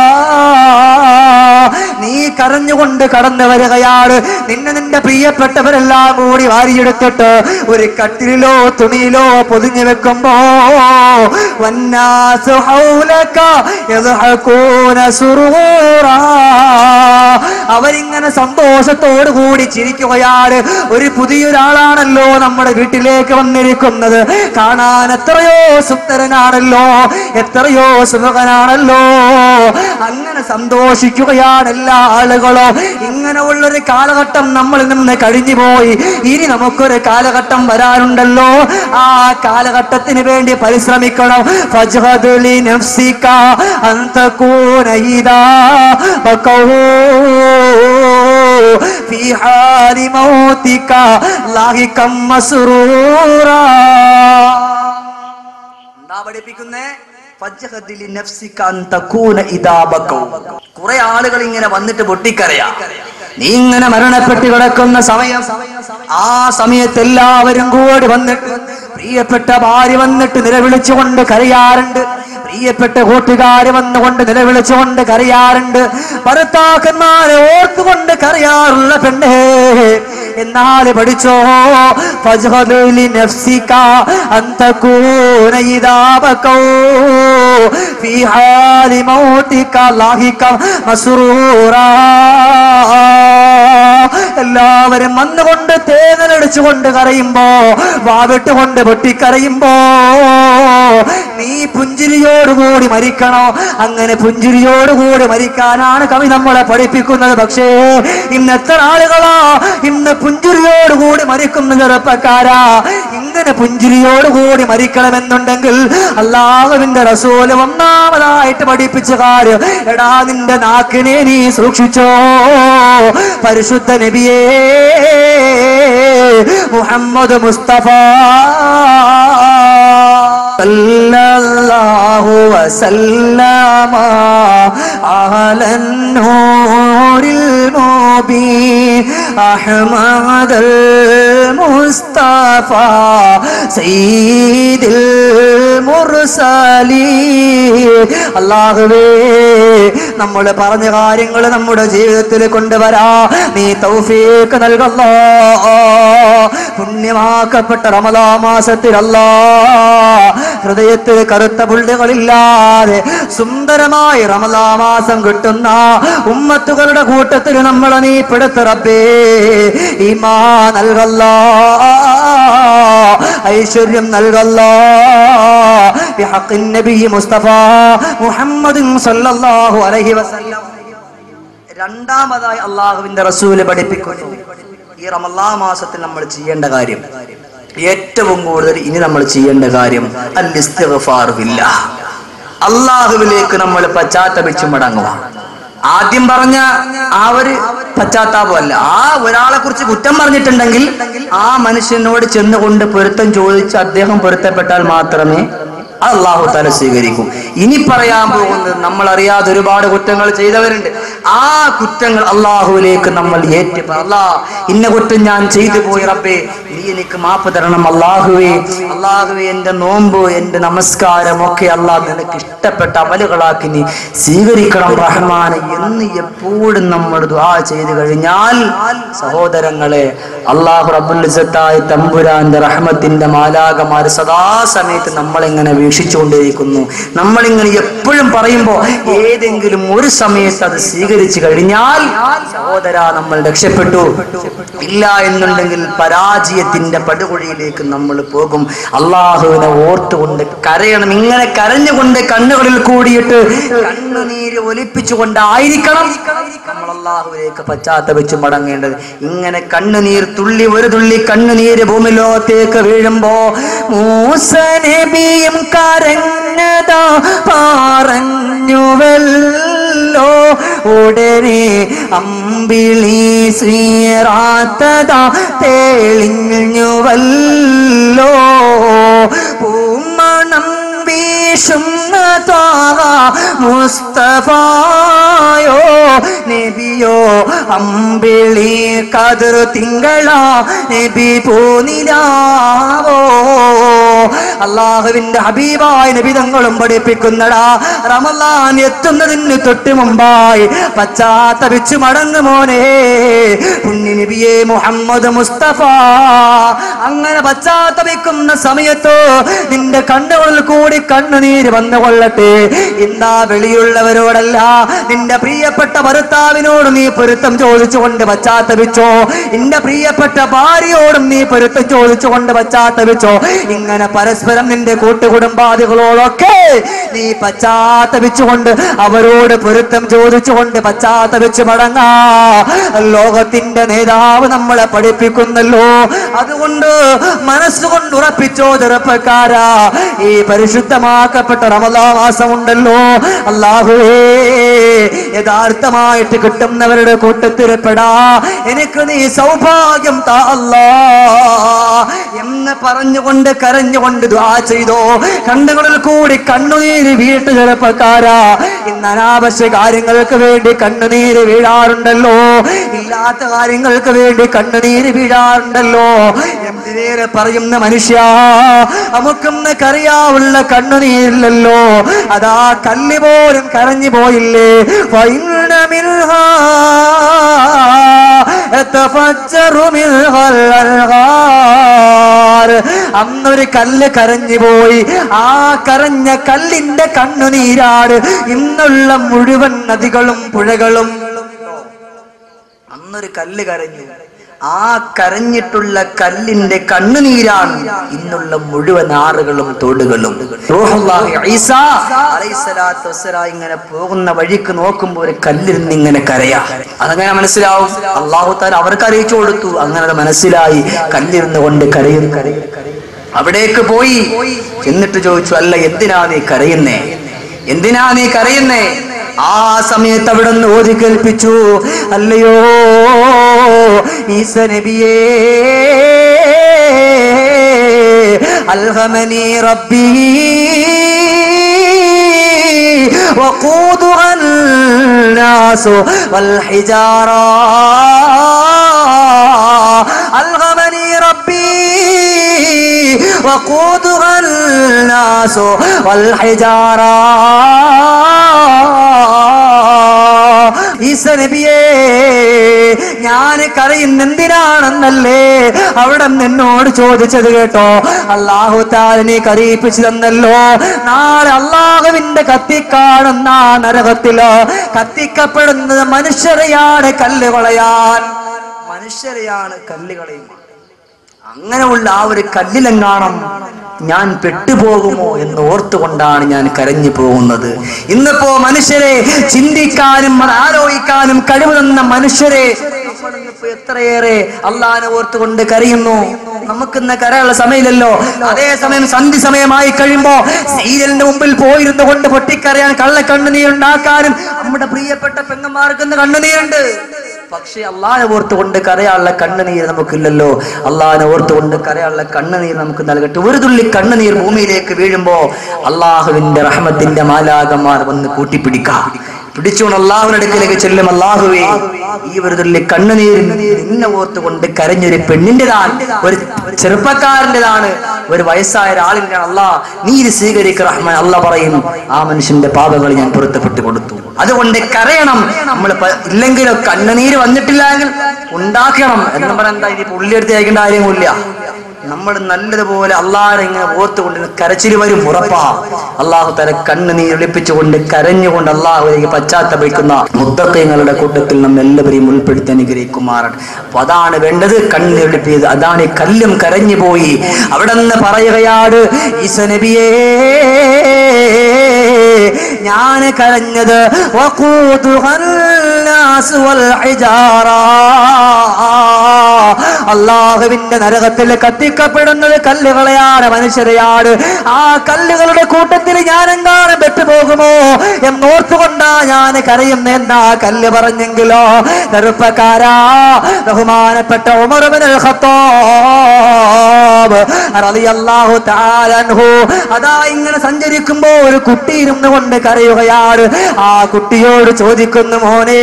നീ കരഞ്ഞുകൊണ്ട് കടന്നു വരികയാണ് നിന്നെ നിന്റെ പ്രിയപ്പെട്ടവരെല്ലാം കൂടി വാരിയെടുത്തിട്ട് ഒരു കട്ടിലിലോ തുണിയിലോ പൊതിഞ്ഞു വെക്കുമ്പോ വന്നാസു ഹൗലക യദ്ഹകൂന സുറൂറാ അവരിങ്ങനെ സന്തോഷത്തോടു കൂടി ചിരിക്കുകയാണ് ഒരു പുതിയൊരാളാണല്ലോ നമ്മുടെ വീട്ടിലേക്ക് വന്നിരിക്കുന്നത് കാണാൻ എത്രയോ സുന്ദരനാണല്ലോ എത്രയോ സുമുഖനാണല്ലോ അങ്ങനെ സന്തോഷിക്കുകയാണ് എല്ലാ ആളുകളോ ഇങ്ങനെ ഉള്ളൊരു കാലഘട്ടം നമ്മളിൽ നിന്ന് കഴിഞ്ഞു പോയി ഇനി നമുക്കൊരു കാലഘട്ടം വരാനുണ്ടല്ലോ ആ കാലഘട്ടത്തിന് വേണ്ടി പരിശ്രമിക്കണം ഫജ്ഹദ് ലി നഫ്സിക അൻ തകൂന ഇദാ ബകൗ في حال موتك لاഹിقا مسرورا എന്താ പഠിപ്പിക്കുന്നേ ഫജ്ഹദ് ലി നഫ്സിക അൻ തകൂന ഇദാ ബകൗ കുറെ ആളുകൾ ഇങ്ങനെ വന്നിട്ട് പൊട്ടിക്കരയാ നീ ഇങ്ങനെ മരണപ്പെട്ട് കിടക്കുന്ന സമയം ആ സമയത്ത് എല്ലാവരും കൂടി വന്നിട്ട് പ്രിയപ്പെട്ട ഭാര്യ വന്നിട്ട് നിലവിളിച്ചുകൊണ്ട് കരയാറുണ്ട് പ്രിയപ്പെട്ട കൂട്ടുകാര് വന്നുകൊണ്ട് നിലവിളിച്ചുകൊണ്ട് കരയാറുണ്ട് ഭർത്താക്കന്മാരെ ഓർത്തുകൊണ്ട് കരയാറുള്ള പെണ്ണേ എന്നാൽ പഠിച്ചോ ഫജ്ഹദുലി നഫ്സിക അൻ തകൂന ഇദാ ബകൗ ഫീ ഹാലി മൗതിക ലാഹിക മസ്റൂറാ എല്ലാവരും വന്നുകൊണ്ട് തേങ്ങലടിച്ചുകൊണ്ട് കരയുമ്പോ വാവിട്ടുകൊണ്ട് പൊട്ടിക്കരയുമ്പോ നീ പുഞ്ചിരിയോടുകൂടി മരിക്കണോ അങ്ങനെ പുഞ്ചിരിയോടുകൂടി മരിക്കാനാണ് കവി നമ്മളെ പഠിപ്പിക്കുന്നത് പക്ഷേ ഇന്ന് എത്ര ആളുകളാ ഇന്ന് പുഞ്ചിരിയോടുകൂടി മരിക്കുന്ന ചെറുപ്പക്കാരാ ഇങ്ങനെ പുഞ്ചിരിയോടുകൂടി മരിക്കണമെന്നുണ്ടെങ്കിൽ അള്ളാഹുവിന്റെ റസൂല് ഒന്നാമതായിട്ട് പഠിപ്പിച്ച കാര്യം എടാ നിന്റെ നാക്കിനെ നീ സൂക്ഷിച്ചോ പരിശുദ്ധ നബിയേ മുഹമ്മദ് മുസ്തഫ സല്ലല്ലാഹു വസല്ലമ അഹലൻ നൂരിൽ മുബീൻ അഹ്മദൽ മുസ്തഫ സയ്യിദിൽ മുർസലീൻ അല്ലാഹുവേ നമ്മൾ പറഞ്ഞ കാര്യങ്ങൾ നമ്മുടെ ജീവിതത്തിൽ കൊണ്ടുവരാ നീ തൗഫീഖ് നൽകല്ലോ പുണ്യമാക്കപ്പെട്ട റമദാ മാസത്തിൽ അല്ലാ ഹൃദയത്തിൽ കറുത്ത പുള്ളികളില്ലാതെ സുന്ദരമായി റമദാ മാസം കിട്ടുന്ന ഉമ്മത്തുകളുടെ കൂട്ടത്തിൽ നമ്മളെ നീ പെടുത്ത റബ്ബേ ഈമാ നൽകല്ലോ ഐശ്വര്യം നൽകല്ലോ ബിഹഖ് നബി മുസ്തഫ മുഹമ്മദ് സല്ലല്ലാഹു അലൈഹി വസല്ലം രണ്ടാമതായി അള്ളാഹുവിന്റെ റസൂല് പഠിപ്പിക്കുന്നു ഈ റമല്ലാ മാസത്തിൽ നമ്മൾ ചെയ്യേണ്ട കാര്യം ഏറ്റവും കൂടുതൽ ഇനി നമ്മൾ ചെയ്യേണ്ട കാര്യം അൽ ഇസ്തിഗ്ഫാർ ബില്ലാഹ്. അള്ളാഹുവിലേക്ക് നമ്മൾ പശ്ചാത്തപിച്ചു മടങ്ങുക ആദ്യം പറഞ്ഞ ആ ഒരു പശ്ചാത്താപമല്ല ആ ഒരാളെ കുറിച്ച് കുറ്റം പറഞ്ഞിട്ടുണ്ടെങ്കിൽ ആ മനുഷ്യനോട് ചെന്നുകൊണ്ട് പൊരുത്തം ചോദിച്ച് അദ്ദേഹം പൊരുത്തപ്പെട്ടാൽ മാത്രമേ അത് അള്ളാഹു താല സ്വീകരിക്കും ഇനി പറയാൻ പോകുന്നത് നമ്മൾ അറിയാതെ ഒരുപാട് കുറ്റങ്ങൾ ചെയ്തവരുണ്ട് ആ കുറ്റങ്ങൾ അള്ളാഹുവിലേക്ക് നമ്മൾ ഏറ്റു അല്ലാ ഇന്ന കുറ്റം ഞാൻ ചെയ്തു പോയി റബ്ബേ നീ എനിക്ക് മാപ്പ് തരണം അള്ളാഹുവേ അള്ളാഹുവേ എന്റെ നോമ്പ് എന്റെ നമസ്കാരം ഒക്കെ അള്ളാഹ് നിനക്ക് ഇഷ്ടപ്പെട്ട അമലുകളാക്കി നീ സ്വീകരിക്കണം റഹ്മാൻ എന്ന് എപ്പോഴും നമ്മൾ ദുആ ചെയ്തു കഴിഞ്ഞാൽ സഹോദരങ്ങളെ അള്ളാഹു റബ്ബുൽ ഇസ്സത്തായ തമ്പുരാന്റെ റഹ്മത്തിന്റെ മാലാകമാർ സദാസമയത്ത് നമ്മളെങ്ങനെ വീക്ഷിച്ചുകൊണ്ടിരിക്കുന്നു നമ്മൾ നമ്മളിങ്ങനെ എപ്പോഴും പറയുമ്പോൾ ഏതെങ്കിലും ഒരു സമയത്ത് അത് സ്വീകരിച്ചു കഴിഞ്ഞാൽ സഹോദര നമ്മൾ രക്ഷപ്പെട്ടു ഇല്ല എന്നുണ്ടെങ്കിൽ പരാജയത്തിന്റെ പടുകുഴിയിലേക്ക് നമ്മൾ പോകും അള്ളാഹുവിനെ ഓർത്തുകൊണ്ട് കരയണം ഇങ്ങനെ കരഞ്ഞുകൊണ്ട് കണ്ണുകളിൽ കൂടിയിട്ട് കണ്ണുനീര് ഒലിപ്പിച്ചുകൊണ്ടായിരിക്കണം നമ്മൾ അള്ളാഹുവിലേക്ക് പശ്ചാത്തപിച്ച് മടങ്ങേണ്ടത് ഇങ്ങനെ കണ്ണുനീർ തുള്ളി ഒരു തുള്ളി കണ്ണുനീര് ഭൂമിലോകത്തേക്ക് വീഴുമ്പോ മൂസ നബിയും കരഞ്ഞതാ പറഞ്ഞുവല്ലോ ഉടനെ അമ്പിളി ശ്രീറാത്തതാ തെളിഞ്ഞുവല്ലോ പൂമണം വീശുന്നതാ മുസ്തഫായോ നബിയോ അമ്പിളി കതിർ തിങ്കളാ നബി പോനിലാവോ അള്ളാഹുവിന്റെ ഹബീബായ നബിതങ്ങളും പഠിപ്പിക്കുന്നടാ റമലാൻ എത്തുന്നതിന് തൊട്ട് മുമ്പായി പശ്ചാത്തപിച്ചു മടങ്ങു മോനെ പുണ്യ നബിയെ മുഹമ്മദ് മുസ്തഫ അങ്ങനെ പശ്ചാത്തപിക്കുന്ന സമയത്ത് നിന്റെ കണ്ണുകളിൽ കൂടി കണ്ണുനീര് വന്നു കൊള്ളട്ടെ എന്താ വെളിയുള്ളവരോടല്ല നിന്റെ പ്രിയപ്പെട്ട ഭർത്താവിനോട് നീ പൊരുത്തം ചോദിച്ചുകൊണ്ട് പശ്ചാത്തപിച്ചോ നിന്റെ പ്രിയപ്പെട്ട ഭാര്യയോടും നീ പൊരുത്തം ചോദിച്ചുകൊണ്ട് പശ്ചാത്തപിച്ചോ ഇങ്ങനെ പരസ്പരം നിന്റെ കൂട്ടുകുടുംബാദികളോടൊക്കെ നീ പശ്ചാത്തപിച്ചുകൊണ്ട് അവരോട് പൊരുത്തം ചോദിച്ചുകൊണ്ട് പശ്ചാത്തപിച്ച് മടങ്ങാ ലോകത്തിന്റെ നേതാവ് നമ്മളെ പഠിപ്പിക്കുന്നല്ലോ അതുകൊണ്ട് മനസ്സുകൊണ്ട് ഉറപ്പിച്ചോ ചെറുപ്പക്കാരാ ഈ പരിശുദ്ധമാക്കപ്പെട്ട റമദാ മാസമുണ്ടല്ലോ അള്ളാഹുവേ യഥാർത്ഥമായിട്ട് കിട്ടുന്നവരുടെ കൂട്ടത്തിൽപ്പെടാ എനിക്ക് നീ സൗഭാഗ്യം താ അല്ലാ എന്ന് പറഞ്ഞുകൊണ്ട് കരഞ്ഞുകൊണ്ട് ദ്വാ ചെയ്തോ കണ്ണുകളിൽ കൂടി കണ്ണുനീര് വീട്ടു ചെറുപ്പക്കാരാ ഇന്ന് അനാവശ്യ കാര്യങ്ങൾക്ക് വേണ്ടി കണ്ണുനീര് വീഴാറുണ്ടല്ലോ ഇല്ലാത്ത കാര്യങ്ങൾക്ക് വേണ്ടി കണ്ണുനീര് വീഴാറുണ്ടല്ലോ എന്തിനേറെ പറയുന്ന മനുഷ്യ നമുക്കൊന്ന് കറിയാവുള്ള കണ്ണുനീരില്ലല്ലോ അതാ കല്ല് പോലും കരഞ്ഞു പോയില്ലേ فإن منها يتفجر منها الأنهار അന്നൊരു കല്ല് കരഞ്ഞു പോയി ആ കരഞ്ഞ കല്ലിന്റെ കണ്ണുനീരാട് ഇന്നുള്ള മുഴുവൻ നദികളും പുഴകളും അന്നൊരു കല്ല് കരഞ്ഞു ആ കരഞ്ഞിട്ടുള്ള കല്ലിന്റെ കണ്ണുനീരാണ് ഇന്നുള്ള മുഴുവൻ ആറുകളും തോടുകളും റൂഹുല്ലാഹി ഈസാ അലൈഹിസ്സലാത്തു വസ്സലാം ഇങ്ങനെ പോകുന്ന വഴിക്ക് നോക്കുമ്പോൾ ഒരു കല്ലിരുന്ന് ഇങ്ങനെ കരയാ അതങ്ങനെ മനസ്സിലാവും അള്ളാഹു താൻ അവർക്ക് അറിയിച്ചു കൊടുത്തു അങ്ങനെ അത് മനസ്സിലായി കല്ലിരുന്ന് കൊണ്ട് കരയും കരയും അവിടേക്ക് പോയി എന്നിട്ട് ചോദിച്ചു അല്ല എന്തിനാ നീ കരയുന്നേ എന്തിനാ നീ കരയുന്നേ ആ സമയത്ത് അവിടെ നിന്ന് ഓതി കേൾപ്പിച്ചു അല്ലയോ ഈസ നബിയേ അൽഹമനി റബ്ബി وقودها الناس والحجارة ألهمني ربي وقودها الناس والحجارة ഈസ നബിയേ ഞാൻ കരയുന്ന എന്തിനാണെന്നല്ലേ അവിടെ നിന്നോട് ചോദിച്ചത് കേട്ടോ അള്ളാഹു താലിനെ കരയിപ്പിച്ചു തന്നല്ലോ നാളെ അള്ളാഹുവിന്റെ കത്തിക്കാണുന്ന ആ നരകത്തില് കത്തിക്കപ്പെടുന്നത് മനുഷ്യരെയാണ് കല്ല് കളയാൻ മനുഷ്യരെയാണ് കല്ല് കളയുന്നത് അങ്ങനെയുള്ള ആ ഒരു കല്ലിലെങ്ങാണം ഞാൻ പെട്ടുപോകുമോ എന്ന് ഓർത്തുകൊണ്ടാണ് ഞാൻ കരഞ്ഞു പോകുന്നത് ഇന്നിപ്പോ മനുഷ്യരെ ചിന്തിക്കാനും അത് ആലോചിക്കാനും കഴിവ് തന്ന മനുഷ്യരെ നമ്മൾ ഇന്നിപ്പോ എത്രയേറെ അള്ളാനെ ഓർത്തുകൊണ്ട് കരയുന്നു നമുക്കിന്ന് കരയുള്ള സമയമില്ലല്ലോ അതേസമയം സന്ധി സമയമായി കഴിയുമ്പോ സീരിയലിന്റെ മുമ്പിൽ പോയിരുന്നു കൊണ്ട് പൊട്ടിക്കരയാൻ കള്ള കണ്ണുനീരുണ്ടാക്കാനും നമ്മുടെ പ്രിയപ്പെട്ട പെങ്ങന്മാർക്ക് ഇന്ന് കണ്ണുനീരുണ്ട് പക്ഷേ അള്ളാഹനെ ഓർത്തുകൊണ്ട് കരയാനുള്ള കണ്ണുനീർ നമുക്കില്ലല്ലോ അള്ളാഹനെ ഓർത്തുകൊണ്ട് കരയാനുള്ള കണ്ണുനീർ നമുക്ക് നൽകട്ടെ ഒരു തുള്ളി കണ്ണുനീർ ഭൂമിയിലേക്ക് വീഴുമ്പോ അള്ളാഹുവിന്റെ റഹ്മത്തിന്റെ മാലാകന്മാർ വന്ന് കൂട്ടിപ്പിടിക്കാം പിടിച്ചുകൊണ്ട് അള്ളാഹുവിന്റെ അടുക്കിലേക്ക് ചെല്ലും അള്ളാഹുവേ ഈ ഒരു തുള്ളി കണ്ണുനീരിൽ നിന്നെ ഓർത്തുകൊണ്ട് കരഞ്ഞൊരു പെണ്ണിന്റെതാണ് ഒരു ചെറുപ്പക്കാരൻ്റെതാണ് ഒരു വയസ്സായ ഒരാളിന്റെ അള്ളാ നീ ഇത് സ്വീകരിക്കുക റഹ്മാൻ അല്ല പറയും ആ മനുഷ്യന്റെ പാപങ്ങൾ ഞാൻ പൊരുത്തപ്പെട്ടു കൊടുത്തു അതുകൊണ്ട് കരയണം നമ്മൾ ഇല്ലെങ്കിലോ കണ്ണുനീര് വന്നിട്ടില്ല എങ്കിൽ ഉണ്ടാക്കണം എന്ന് പറയാൻ എന്താ ഇനി പുള്ളി എടുത്ത് അയക്കേണ്ട കാര്യമില്ല നമ്മൾ നല്ലതുപോലെ അള്ളാഹെ ഇങ്ങനെ ഓർത്തുകൊണ്ട് കരച്ചിൽ വരും ഉറപ്പാ അള്ളാഹു തല കണ്ണുനീർ ഒളിപ്പിച്ചുകൊണ്ട് കരഞ്ഞുകൊണ്ട് അള്ളാഹുലേക്ക് പശ്ചാത്തപിക്കുന്ന മുത്തക്കങ്ങളുടെ കൂട്ടത്തിൽ നമ്മ എല്ലാവരെയും ഉൾപ്പെടുത്തി അനുഗ്രഹിക്കുമാറാണ് അപ്പൊ അതാണ് വേണ്ടത് കണ്ണീരൊളിപ്പിയത് അതാണ് ഈ കല്ലും കരഞ്ഞു പോയി അവിടെ നിന്ന് പറയുകയാണ് ഈസ നബിയേ ഞാൻ കരഞ്ഞത് വഖൂതുഹൽ നാസ് വൽ ഹിജാറ. അള്ളാഹുവിന്റെ നരകത്തിൽ കത്തിക്കപ്പെടുന്നത് കല്ലുകളെയാണ് മനുഷ്യരെയാണ് ആ കല്ലുകളുടെ കൂട്ടത്തിൽ ഞാൻ എങ്ങാനും പെട്ടുപോകുമോ എന്നോർത്തുകൊണ്ടാ ഞാൻ കരയുന്ന എന്താ കല്ല് പറഞ്ഞെങ്കിലോ ചെറുപ്പക്കാരാ ബഹുമാനപ്പെട്ട ഉമർബിൻ ഖത്താബ് റളിയല്ലാഹു തആല അൻഹു അതാ ഇങ്ങനെ സഞ്ചരിക്കുമ്പോ ഒരു കുട്ടി ഇരുന്നു കൊണ്ട് കരയുകയാണ് ആ കുട്ടിയോട് ചോദിക്കുന്നു മോനെ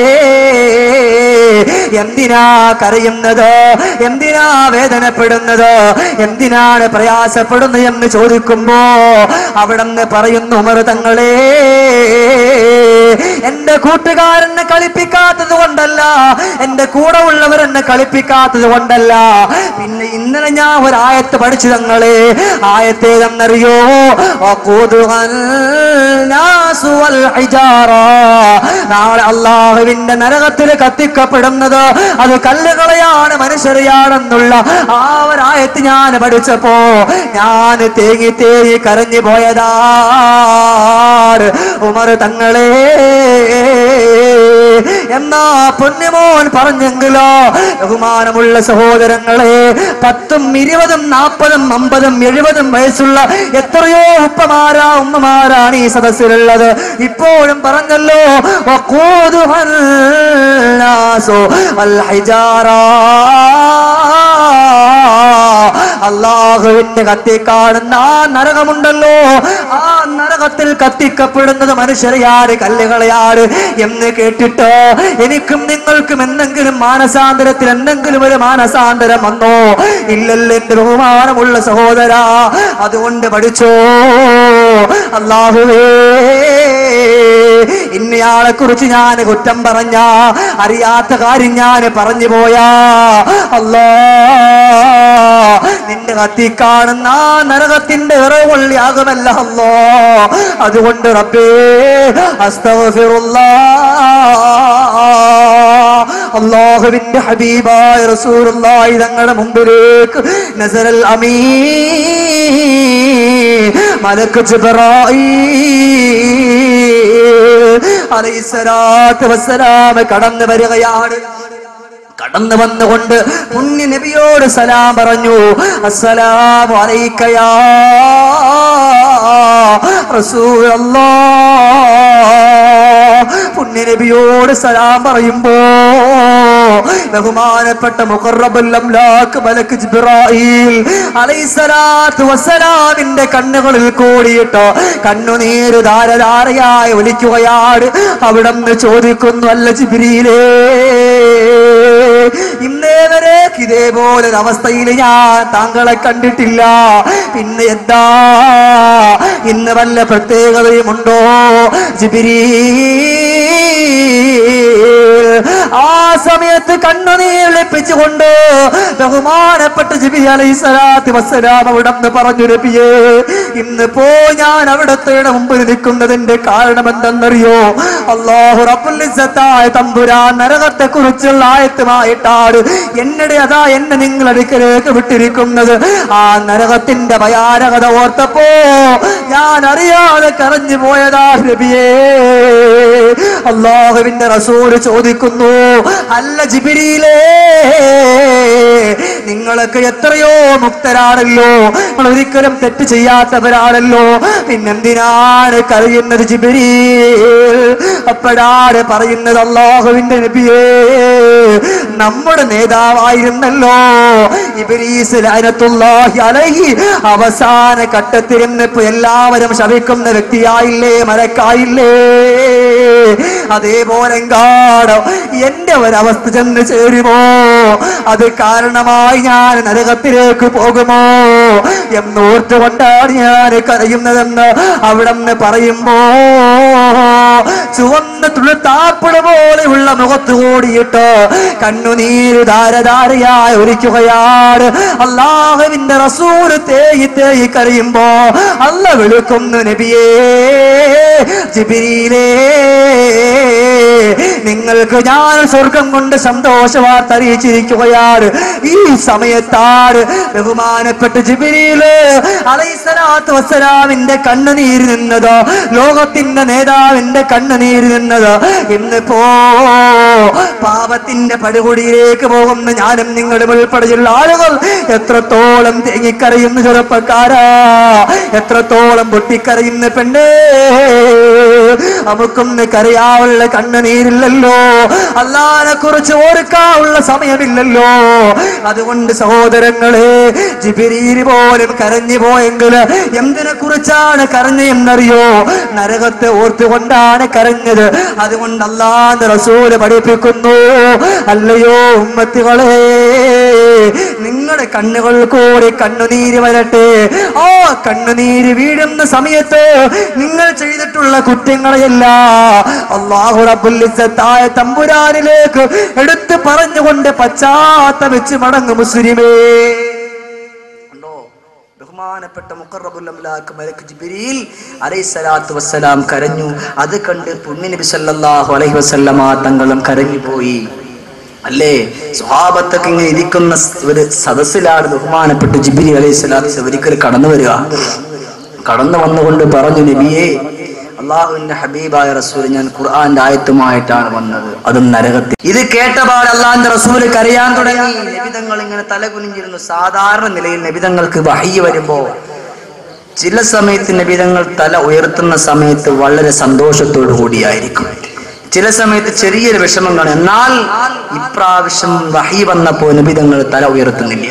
എന്തിനാ കരയുന്നത് എന്തിനാ വേദനപ്പെടുന്നത് എന്തിനാണ് പ്രയാസപ്പെടുന്നത് എന്ന് ചോദിക്കുമ്പോ അവിടെന്ന് പറയുന്നു ഉമർ തങ്ങളെ എന്റെ കൂട്ടുകാരെന്നെ കളിപ്പിക്കാത്തത് കൊണ്ടല്ല എന്റെ കൂടെ ഉള്ളവർ എന്നെ കളിപ്പിക്കാത്തത് കൊണ്ടല്ല പിന്നെ ഇന്നലെ ഞാൻ ഒരായത്ത് പഠിച്ചു തങ്ങളെ ആയത്തെ എന്നറിയോ വഖൂദുഹൽ നാസു വൽ ഹിജാറ. നാളെ അള്ളാഹുവിന്റെ നരകത്തിൽ കത്തിക്കപ്പെടുന്നത് അത് കല്ലുകളെയാണ് മനുഷ്യരെയാണെന്നുള്ള ആ ഒരായത്ത് ഞാൻ പഠിച്ചപ്പോ ഞാൻ തേങ്ങി തേങ്ങി കരഞ്ഞു പോയതാണ് ഉമർ തങ്ങളെ എന്നാ പൊന്നുമോൻ പറഞ്ഞെങ്കിലോ ബഹുമാനമുള്ള സഹോദരങ്ങളെ പത്തും ഇരുപതും നാൽപ്പതും അമ്പതും എഴുപതും വയസ്സുള്ള എത്രയോ ഉപ്പമാരാ ഉമ്മമാരാണ് ഈ സദസ്സിലുള്ളത് ഇപ്പോഴും പറഞ്ഞല്ലോ വഖൂദുഹൽ നാസു വൽ ഹിജാറ. അള്ളാഹുവിന്റെ കത്തി കാണുന്ന ആ നരകമുണ്ടല്ലോ ആ നരകത്തിൽ കത്തിക്കപ്പെടുന്നത് മനുഷ്യരെയാര് കല്ലുകളെയാര് എന്ന് കേട്ടിട്ട് എനിക്കും നിങ്ങൾക്കും എന്തെങ്കിലും മാനസാന്തരത്തിൽ എന്തെങ്കിലും ഒരു മാനസാന്തരം വന്നോ ഇല്ലല്ലോ എന്റെ ബഹുമാനമുള്ള സഹോദര അതുകൊണ്ട് പഠിച്ചോ അള്ളാഹുവേ ഇന്നയാളെ കുറിച്ച് ഞാൻ കുറ്റം പറഞ്ഞ അറിയാത്ത കാര്യം ഞാൻ പറഞ്ഞു പോയാ അല്ലാ നിന്റെ കത്തി കാണുന്ന ആ നരകത്തിന്റെ വിറകൊള്ളിയാകുമല്ല അല്ലോ അതുകൊണ്ട് റബ്ബേ അസ്തഗ്ഫിറുല്ലാ അള്ളാഹുവിന്റെ ഹബീബായ റസൂലുള്ളാഹി തങ്ങളുടെ മുമ്പിലേക്ക് നസറൽ അമീൻ മലക്ക് ജിബ്രായീൽ അലൈഹിസ്സലാത്തു വസ്സലാം കടന്നു വരികയാണ് കടന്നു വന്നുകൊണ്ട് പുണ്യ നബിയോട് സലാം പറഞ്ഞു അസ്സലാമു അലൈക്കയാ പുണ്യ നബിയോട് സലാം പറയുമ്പോ ബഹുമാനപ്പെട്ട മുഖറബുൽ അംലാക്ക് മലക്ക് ജിബ്രായിൽ അലൈഹിസ്സലാത്തു വസ്സലാമിന്റെ കണ്ണുകളിൽ കൂടിയിട്ട് കണ്ണുനീര് ധാരധാരയായി ഒലിക്കുകയാണ് അവിടുന്ന് ചോദിക്കുന്നു അല്ല ജിബ്രീലേ ഇന്നേ വരെ ഇതേപോലെ അവസ്ഥയിൽ ഞാൻ താങ്കളെ കണ്ടിട്ടില്ല പിന്നെ എന്താ ഇന്ന് വല്ല പ്രത്യേകതയുമുണ്ടോ ജിബിരി ആ സമയത്ത് കണ്ണുനീർ ലഭിച്ചുകൊണ്ട് ബഹുമാനപ്പെട്ട ജിബി അലൈഹി സ്വലാത്ത് വസ്സലാം അവിടെ നിന്ന് പറഞ്ഞു നബിയേ ഇന്ന് പോ ഞാൻ അവിടത്തെ മുമ്പിൽ നിൽക്കുന്നതിന്റെ കാരണം എന്തെന്നറിയോ അള്ളാഹു റബ്ബുൽ ഇസ്സത്തായ തമ്പുരാൻ നരകത്തെ കുറിച്ചുള്ള ആയത്തുമായിട്ടാണ് എന്നടെ അതാ എന്നെ നിങ്ങൾ അടുക്കലേക്ക് വിട്ടിരിക്കുന്നത് ആ നരകത്തിന്റെ ഭയാനകത ഓർത്തപ്പോ ഞാൻ അറിയാതെ കരഞ്ഞു പോയതാ നബിയേ അള്ളാഹുവിന്റെ റസൂല് ചോദിക്കുന്നു അല്ല ജിബിരിയിലേ നിങ്ങളൊക്കെ എത്രയോ മുക്തരാണല്ലോ നിങ്ങൾ ഒരിക്കലും തെറ്റ് ചെയ്യാത്തവരാണല്ലോ പിന്നെന്തിനാണ് കരയുന്നത് ജിബിരി അപ്പോഴാണ് പറയുന്നത് അള്ളാഹുവിന്റെ നബിയേ നമ്മുടെ നേതാവായിരുന്നല്ലോ ഇബ്ലീസ് ലഅനത്തുല്ലാഹി അലൈഹി അവസാന ഘട്ടത്തിൽ ഇന്നിപ്പോ എല്ലാവരും ശപിക്കുന്ന വ്യക്തിയായില്ലേ മരക്കായില്ലേ അതേപോലെ എങ്കാടോ എന്റെ ഒരവസ്ഥ ചെന്ന് ചേരുമോ അത് കാരണമായി ഞാൻ നരകത്തിലേക്ക് പോകുമോ എന്നോർത്തുകൊണ്ടാണ് ഞാൻ കരയുന്നതെന്ന് അവിടെ നിന്ന് പറയുമ്പോ ചുവന്ന തുളുത്താപ്പിള പോലെയുള്ള മുഖത്ത് കൂടിയിട്ട് കണ്ണുനീര് ധാരധാരയായി ഒലിക്കുകയാ കരയുകയാണ് അള്ളാഹുവിന്റെ റസൂൽ തേയി തേയി കരയുമ്പോ അല്ല വിളിക്കുന്നു നബിയേ ജിബിരിയിലേ നിങ്ങൾക്ക് ഞാൻ സ്വർഗം കൊണ്ട് സന്തോഷ വാർത്ത അറിയിച്ചിരിക്കുകയാണ് ഈ സമയത്താണ് ബഹുമാനപ്പെട്ട ജിബിരിയില് അലൈസലാത്ത് വസ്സലാമിന്റെ കണ്ണുനീര് നിന്നത് ലോകത്തിന്റെ നേതാവിന്റെ കണ്ണുനീര് നിന്നത് ഇന്നിപ്പോ പാപത്തിന്റെ പടുകുടിയിലേക്ക് പോകുന്ന ഞാനും നിങ്ങളും ഉൾപ്പെടെയുള്ള ആളുകൾ എത്രത്തോളം തേങ്ങിക്കരയുന്ന ചെറുപ്പക്കാരാ എത്രത്തോളം പൊട്ടിക്കരയുന്ന പെണ്ണേ നമുക്കൊന്ന് കരയാവുള്ള കണ്ണുനീരില്ലല്ലോ അല്ലാനെ കുറിച്ച് ഓർക്കാനുള്ള സമയമില്ലല്ലോ അതുകൊണ്ട് സഹോദരങ്ങളെ ജിബിരീരി പോലും കരഞ്ഞു പോയെങ്കിൽ എന്തിനെ കുറിച്ചാണ് കരഞ്ഞെന്നറിയോ നരകത്തെ ഓർത്തുകൊണ്ടാണ് കരഞ്ഞത് അതുകൊണ്ട് അല്ലാന്ന് റസൂല് പഠിപ്പിക്കുന്നു അല്ലയോ ഉമ്മത്തികളെ നിങ്ങളുടെ കണ്ണുകൾ കൂടി കണ്ണുനീര് വരട്ടെ ആ കണ്ണുനീര് വീഴുന്ന സമയത്ത് നിങ്ങൾ ചെയ്തിട്ടുള്ള കുറ്റങ്ങളെയല്ല അള്ളാഹു റബുല്ലിസത്തായ തമ്പുരാനിലേക്ക് എടുത്തു പറഞ്ഞുകൊണ്ട് പശ്ചാത്തപിച്ച് മടങ്ങും മുസ്ലിമേ ഉണ്ടോ ബഹുമാനപ്പെട്ട മുഖറബുൽ അംലാക്ക് മലക്ക് ജിബ്രീൽ അലൈഹിസ്സലാത്തു വസ്സലാം കരഞ്ഞു അത് കണ്ട് പുണ്യ നബി സല്ലല്ലാഹു അലൈഹി വസല്ലമ തങ്ങളും കരഞ്ഞു പോയി അല്ലേ സ്വഭാവത്തൊക്കെ ഇങ്ങനെ ഇരിക്കുന്ന സ് ഒരു സദസ്സിലാണ് ബഹുമാനപ്പെട്ട ജിബിരി അലൈഹി സ്വലാത്ത് ഒരിക്കൽ കടന്നു വരിക കടന്നു വന്നുകൊണ്ട് പറഞ്ഞു നബിയെ അള്ളാഹുവിന്റെ ഹബീബായ റസൂൽ ഞാൻ ഖുർആന്റെ ആയത്തുമായിട്ടാണ് വന്നത് അതും നരകത്തിൽ ഇത് കേട്ടപാട് അള്ളാഹിന്റെ റസൂല് കരയാൻ തുടങ്ങി നബിതങ്ങൾ ഇങ്ങനെ തലകുനിഞ്ഞിരുന്നു സാധാരണ നിലയിൽ നബിതങ്ങൾക്ക് വഹയ്യ വരുമ്പോ ചില സമയത്ത് നബിതങ്ങൾ തല ഉയർത്തുന്ന സമയത്ത് വളരെ സന്തോഷത്തോടു കൂടിയായിരിക്കും ചില സമയത്ത് ചെറിയൊരു വിഷമം കാണും എന്നാൽ ഇപ്രാവശ്യം വഹി വന്നപ്പോ നബിതങ്ങൾ തല ഉയർത്തുന്നില്ല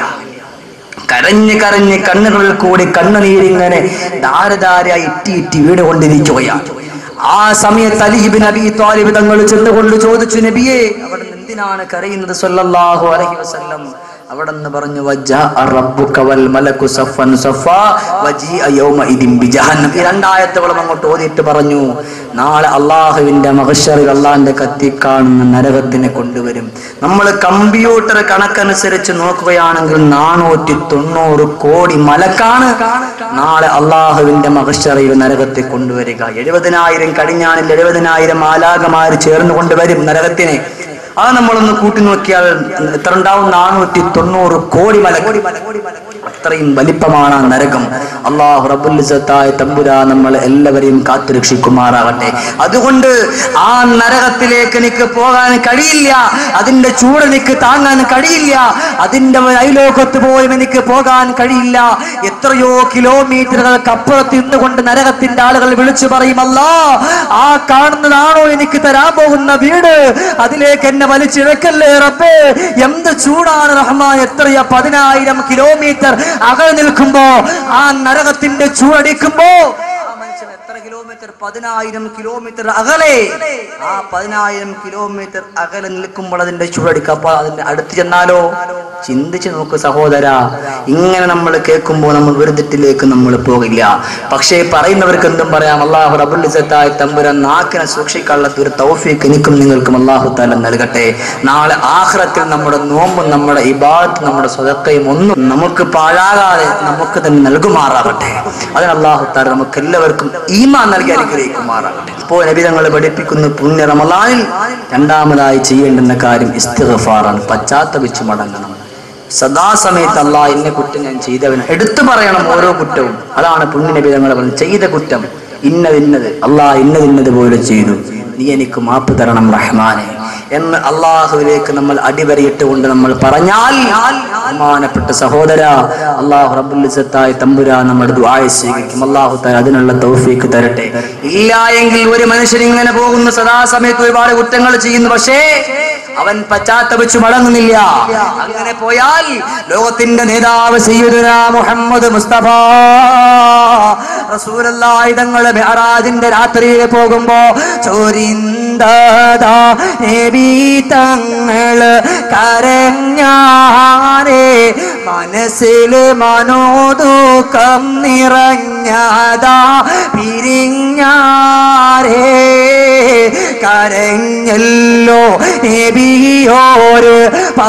കരഞ്ഞ് കരഞ്ഞ് കണ്ണുകളിൽ കൂടി കണ്ണുനീരിങ്ങനെ ധാരധാരയായി ഇറ്റി ഇറ്റി വീടുകൊണ്ടിരിക്കുകയാണ് ആ സമയത്ത് അലിഹിബിൻ അബി താലിബ് തങ്ങൾ ചെന്നുകൊണ്ട് ചോദിച്ചു നബിയെ അവിടെ എന്തിനാണ് കരയുന്നത് സല്ലല്ലാഹു അലൈഹി വസല്ലം അവിടെ നിന്ന് പറഞ്ഞു വജ്ജാഅ റബ്ബുക വൽ മലക്കു സഫൻ സഫാ വജീഅ യൗമഇദിൻ ബിജഹന്നം ഈ രണ്ടായത്തുകളും അങ്ങോട്ട് ഓതിയിട്ട് പറഞ്ഞു നാളെ അള്ളാഹുവിന്റെ മഹശറിൽ അള്ളാഹിന്റെ കത്തി കാണുന്ന നരകത്തിനെ കൊണ്ടുവരും നമ്മൾ കമ്പ്യൂട്ടർ കണക്കനുസരിച്ച് നോക്കുകയാണെങ്കിൽ നാനൂറ്റി തൊണ്ണൂറ് കോടി മലക്കാണ് നാളെ അള്ളാഹുവിന്റെ മഹശറിൽ നരകത്തെ കൊണ്ടുവരിക എഴുപതിനായിരം കടിഞ്ഞാണിൽ എഴുപതിനായിരം ആലാകമാര് ചേർന്ന് കൊണ്ടുവരും നരകത്തിനെ അത് നമ്മളൊന്ന് കൂട്ടി നോക്കിയാൽ എത്ര ഉണ്ടാവും നാനൂറ്റി തൊണ്ണൂറ് കോടി മല അത്രയും വലിപ്പമാണ് ആ നരകം അള്ളാഹു റബുലിസത്തായ തമ്പുരാ നമ്മൾ എല്ലാവരെയും കാത്തുരക്ഷിക്കുമാറാകട്ടെ അതുകൊണ്ട് ആ നരകത്തിലേക്ക് എനിക്ക് പോകാൻ കഴിയില്ല അതിന്റെ ചൂട് എനിക്ക് താങ്ങാൻ കഴിയില്ല അതിന്റെ അയലോകത്ത് പോലും എനിക്ക് പോകാൻ കഴിയില്ല എത്രയോ കിലോമീറ്ററുകൾക്ക് അപ്പുറത്ത് നിന്നുകൊണ്ട് നരകത്തിന്റെ ആളുകൾ വിളിച്ചു പറയുമല്ല ആ കാണുന്നതാണോ എനിക്ക് തരാൻ പോകുന്ന വീട് അതിലേക്ക് എന്നെ വലിച്ചിഴക്കല്ലേ റബ്ബേ എന്ത് ചൂടാണ് റഹ്മാൻ എത്രയാ പതിനായിരം കിലോമീറ്റർ അകലെ നിൽക്കുമ്പോ ആ നരകത്തിന്റെ ചൂടടിക്കുമ്പോ ആ മനുഷ്യൻ എത്ര കിലോമീറ്റർ പതിനായിരം കിലോമീറ്റർ അകലെ ആ പതിനായിരം കിലോമീറ്റർ അകലെ നിൽക്കുമ്പോൾ അതിന്റെ ചൂടടിക്കുക അപ്പൊ അതിന്റെ അടുത്ത് ചെന്നാലോ ചിന്തിച്ചു നോക്ക് സഹോദര ഇങ്ങനെ നമ്മൾ കേൾക്കുമ്പോൾ നമ്മൾ ഒരു തെറ്റിലേക്ക് നമ്മൾ പോകില്ല പക്ഷേ പറയുന്നവർക്ക് എന്തും പറയാം അള്ളാഹു റബുലിസത്തായ തമ്പുരാൻ നാക്കിനെ സൂക്ഷിക്കാനുള്ള ഒരു തൗഫീക്ക് എനിക്കും നിങ്ങൾക്കും അള്ളാഹു താല നൽകട്ടെ നാളെ ആഹ്റത്തിൽ നമ്മുടെ നോമ്പും നമ്മുടെ ഇബാദത്ത് നമ്മുടെ സ്വതക്കയും ഒന്നും നമുക്ക് പാഴാകാതെ നമുക്ക് തന്നെ നൽകുമാറാകട്ടെ അതിന് അള്ളാഹു താല നമുക്ക് എല്ലാവർക്കും ഈമാ നൽകി അനുഗ്രഹിക്കുമാറാകട്ടെ ഇപ്പോൾ നബിതങ്ങൾ പഠിപ്പിക്കുന്ന പുണ്യ റമലാനിൽ രണ്ടാമതായി ചെയ്യേണ്ടുന്ന കാര്യം ഇസ്തിഗ്ഫാറാണ് പശ്ചാത്തപിച്ച് മടങ്ങണം സദാസമയത്ത് അല്ലാ എന്നെ കുറ്റം ഞാൻ ചെയ്തവൻ എടുത്തു പറയണം ഓരോ കുറ്റവും അതാണ് പുണ്യ നബിതങ്ങൾ പറഞ്ഞത് ചെയ്ത കുറ്റം ഇന്നത് ഇന്നത് അല്ലാ ഇന്നത് ഇന്നത് പോലെ ചെയ്തു നീ എനിക്ക് മാപ്പ് തരണം റഹ്മാനെ എന്ന് അള്ളാഹുവിലേക്ക് നമ്മൾ അടിവരയിട്ടുകൊണ്ട് നമ്മൾ പറഞ്ഞാൽ ബഹുമാനപ്പെട്ട സഹോദര അള്ളാഹു റബുലിസത്തായി തമ്പുരാ നമ്മുടെ ദുആയ സ്വീകരിക്കും അള്ളാഹു താല അതിനുള്ള തൗഫീക്ക് തരട്ടെ ഇല്ല എങ്കിൽ ഒരു മനുഷ്യൻ ഇങ്ങനെ പോകുന്നു സദാസമയത്ത് ഒരുപാട് കുറ്റങ്ങൾ ചെയ്യുന്നു പക്ഷേ അവൻ പശ്ചാത്തപിച്ചു മടങ്ങുന്നില്ല അങ്ങനെ പോയാൽ ലോകത്തിന്റെ നേതാവ് സയ്യിദുന മുഹമ്മദ് മുസ്തഫ റസൂലുള്ളാഹി തങ്ങളെ മെഹറാജിന്റെ രാത്രിയിൽ പോകുമ്പോ ചോരിന്തതാ നബി തങ്ങള് കരഞ്ഞാരേ മനസ്സിൽ മനോദുഃഖം നിറഞ്ഞ പറഞ്ഞതാ പിരിഞ്ഞാരേ കരഞ്ഞല്ലോ നബിയോര്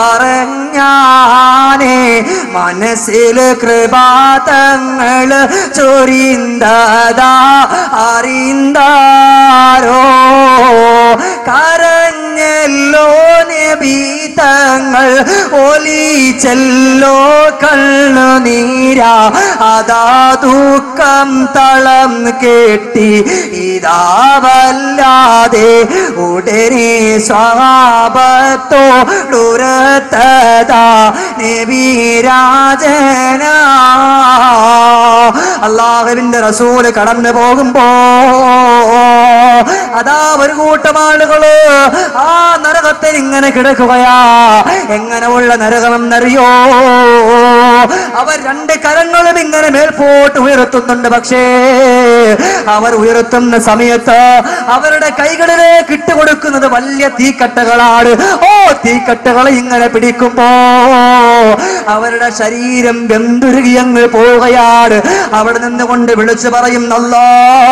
പറഞ്ഞാനേ മനസ്സിൽ കൃപാതങ്ങള് ചൊരിന്തതാ അറിന്താരോ കരഞ്ഞല്ലോ നബീതങ്ങൾ ഒലിച്ചല്ലോ കണ്ണുനീരാ അതാ ദുഃഖം തളം കെട്ടി ഇതാ വല്ലാതെ ഉടനെ സ്വാപത്തോടുരത്തതാ നബീരാജന അള്ളാഹുവിന്റെ റസൂല് കടന്നു പോകുമ്പോ അതാ ഒരു കൂട്ടം ആളുകള് ആ നരകത്തിൽ ഇങ്ങനെ കിടക്കുകയാ എങ്ങനെ ഉള്ള നരകമെന്നറിയോ അവർ രണ്ട് കരങ്ങളും ഇങ്ങനെ മേൽപോട്ട് ഉയർത്തുന്നുണ്ട് പക്ഷേ അവർ ഉയർത്തുന്ന സമയത്ത് അവരുടെ കൈകളിലേക്ക് ഇട്ടുകൊടുക്കുന്നത് വലിയ തീക്കട്ടകളാണ് ഓ തീക്കട്ടകളെ ഇങ്ങനെ പിടിക്കുമ്പോ അവരുടെ ശരീരം വെന്തുരുകി അങ്ങ് പോവുകയാണ് അവിടെ നിന്നുകൊണ്ട് വിളിച്ചു പറയുന്നല്ലോ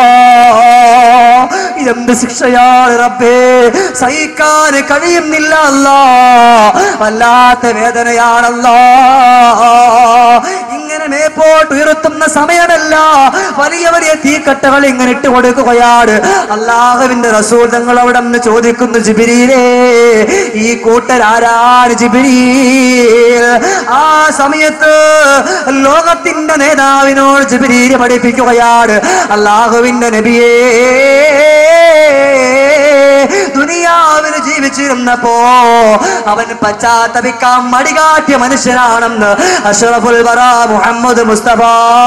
ഇതെന്ത് ശിക്ഷയാണ് റബ്ബേ സഹിക്കാൻ കഴിയുന്നില്ല അല്ലോ വല്ലാത്ത വേദനയാണല്ലോ ഇങ്ങനെ മേപ്പോട്ട് ഉയർത്തുന്ന സമയമല്ല വലിയ വലിയ തീക്കട്ടകൾ ഇങ്ങനെ ഇട്ട് കൊടുക്കുകയാണ് അള്ളാഹുവിന്റെ റസൂൽ തങ്ങൾ അവിടെ നിന്ന് ചോദിക്കുന്നു ജിബിരിയിലേ ഈ കൂട്ടരാരാണ് ജിബിരീൽ ആ സമയത്ത് ലോകത്തിന്റെ നേതാവിനോട് ജിബിരീര് പഠിപ്പിക്കുകയാണ് അള്ളാഹുവിന്റെ നബിയേ ദുനിയാവിന് ജീവിച്ചിരുന്നപ്പോ അവൻ പശ്ചാത്തപിക്കാൻ മടികാട്ടിയ മനുഷ്യനാണെന്ന് അഷറഫുൽ ബറ മുഹമ്മദ് മുസ്തഫ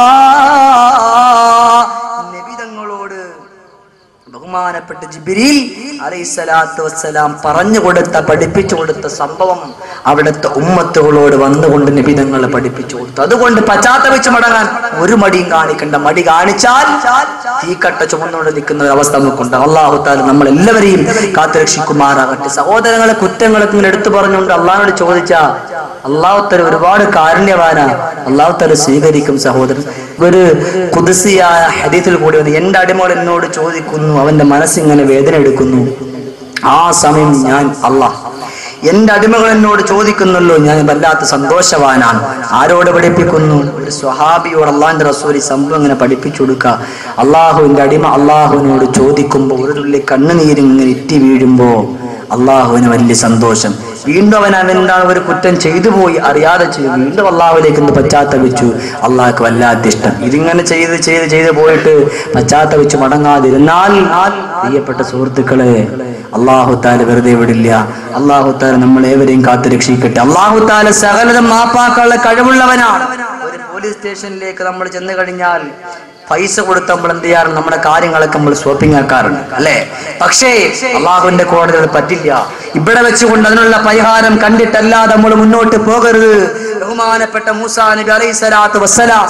നബിതങ്ങളോട് ബഹുമാനപ്പെട്ട ജിബിരിൽ അലൈഹിസ്സലാത്തു വസ്സലാം പറഞ്ഞു കൊടുത്ത പഠിപ്പിച്ചു കൊടുത്ത സംഭവം അവിടുത്തെ ഉമ്മത്തുകളോട് വന്നുകൊണ്ട് നിബിധങ്ങൾ പഠിപ്പിച്ചു കൊടുത്തു അതുകൊണ്ട് പശ്ചാത്തപിച്ച് മടങ്ങാൻ ഒരു മടിയും കാണിക്കണ്ട മടി കാണിച്ചാൽ തീക്കട്ട ചുമന്നുകൊണ്ട് നിൽക്കുന്ന ഒരു അവസ്ഥ നമുക്കുണ്ട് അള്ളാഹു താല നമ്മൾ എല്ലാവരെയും കാത്തുരക്ഷിക്കുമാറാകട്ടെ സഹോദരങ്ങളെ കുറ്റങ്ങളൊക്കെ ഇങ്ങനെ എടുത്തു പറഞ്ഞുകൊണ്ട് അള്ളാഹിനോട് ചോദിച്ച അള്ളാഹുത്തല ഒരുപാട് കാരുണ്യവാന അള്ളാഹുത്തല സ്വീകരിക്കും സഹോദരൻ ഒരു കുതിസിയായ ഹദീത്തിൽ കൂടി വന്ന് എന്റെ അടിമകൾ എന്നോട് ചോദിക്കുന്നു അവന്റെ മനസ്സിങ്ങനെ വേദന എടുക്കുന്നു ആ സമയം ഞാൻ അള്ളാഹ് എന്റെ അടിമകൾ എന്നോട് ചോദിക്കുന്നല്ലോ ഞാൻ വല്ലാത്ത സന്തോഷവാനാണ് ആരോട് പഠിപ്പിക്കുന്നു ഒരു സ്വഹാബിയോട് അള്ളാഹിന്റെ റസൂൽ ഈ സംഭവം ഇങ്ങനെ പഠിപ്പിച്ചു കൊടുക്കുക അള്ളാഹുവിന്റെ അടിമ അള്ളാഹുവിനോട് ചോദിക്കുമ്പോൾ ഒരു തുള്ളി കണ്ണുനീര് ഇങ്ങനെ ഇറ്റി വീഴുമ്പോ അള്ളാഹുവിന് വലിയ സന്തോഷം വീണ്ടും അവൻ അവനെന്താണ് ഒരു കുറ്റം ചെയ്തു പോയി അറിയാതെ ചെയ്തു വീണ്ടും അള്ളാഹുലേക്ക് ഒന്ന് പശ്ചാത്തപിച്ചു അള്ളാഹ്ക്ക് വല്ലാത്ത ഇഷ്ടം ഇതിങ്ങനെ ചെയ്ത് ചെയ്ത് ചെയ്ത് പോയിട്ട് പശ്ചാത്തപിച്ച് മടങ്ങാതിരുന്നാൽ പ്രിയപ്പെട്ട സുഹൃത്തുക്കളെ അള്ളാഹു താല വെറുതെ വിടില്ല അള്ളാഹു താല നമ്മളേവരെയും കാത്തു രക്ഷിക്കട്ടെ അള്ളാഹു താല സകലതും മാപ്പാക്കാനുള്ള കഴിവുള്ളവനാണ് ഒരു പോലീസ് സ്റ്റേഷനിലേക്ക് നമ്മൾ ചെന്ന് കഴിഞ്ഞാൽ പൈസ കൊടുത്ത് നമ്മൾ എന്ത് ചെയ്യാറുണ്ട് നമ്മുടെ കാര്യങ്ങളൊക്കെ നമ്മൾ ഷോപ്പിംഗ് ആക്കാറുണ്ട് അല്ലെ പക്ഷേ അള്ളാഹുവിന്റെ കോടതി അത് പറ്റില്ല ഇവിടെ വെച്ചുകൊണ്ട് അതിനുള്ള പരിഹാരം കണ്ടിട്ടല്ലാതെ നമ്മൾ മുന്നോട്ട് പോകരുത് ബഹുമാനപ്പെട്ട മൂസാ നബി അലൈഹി സ്വലാത്തു വസ്സലാം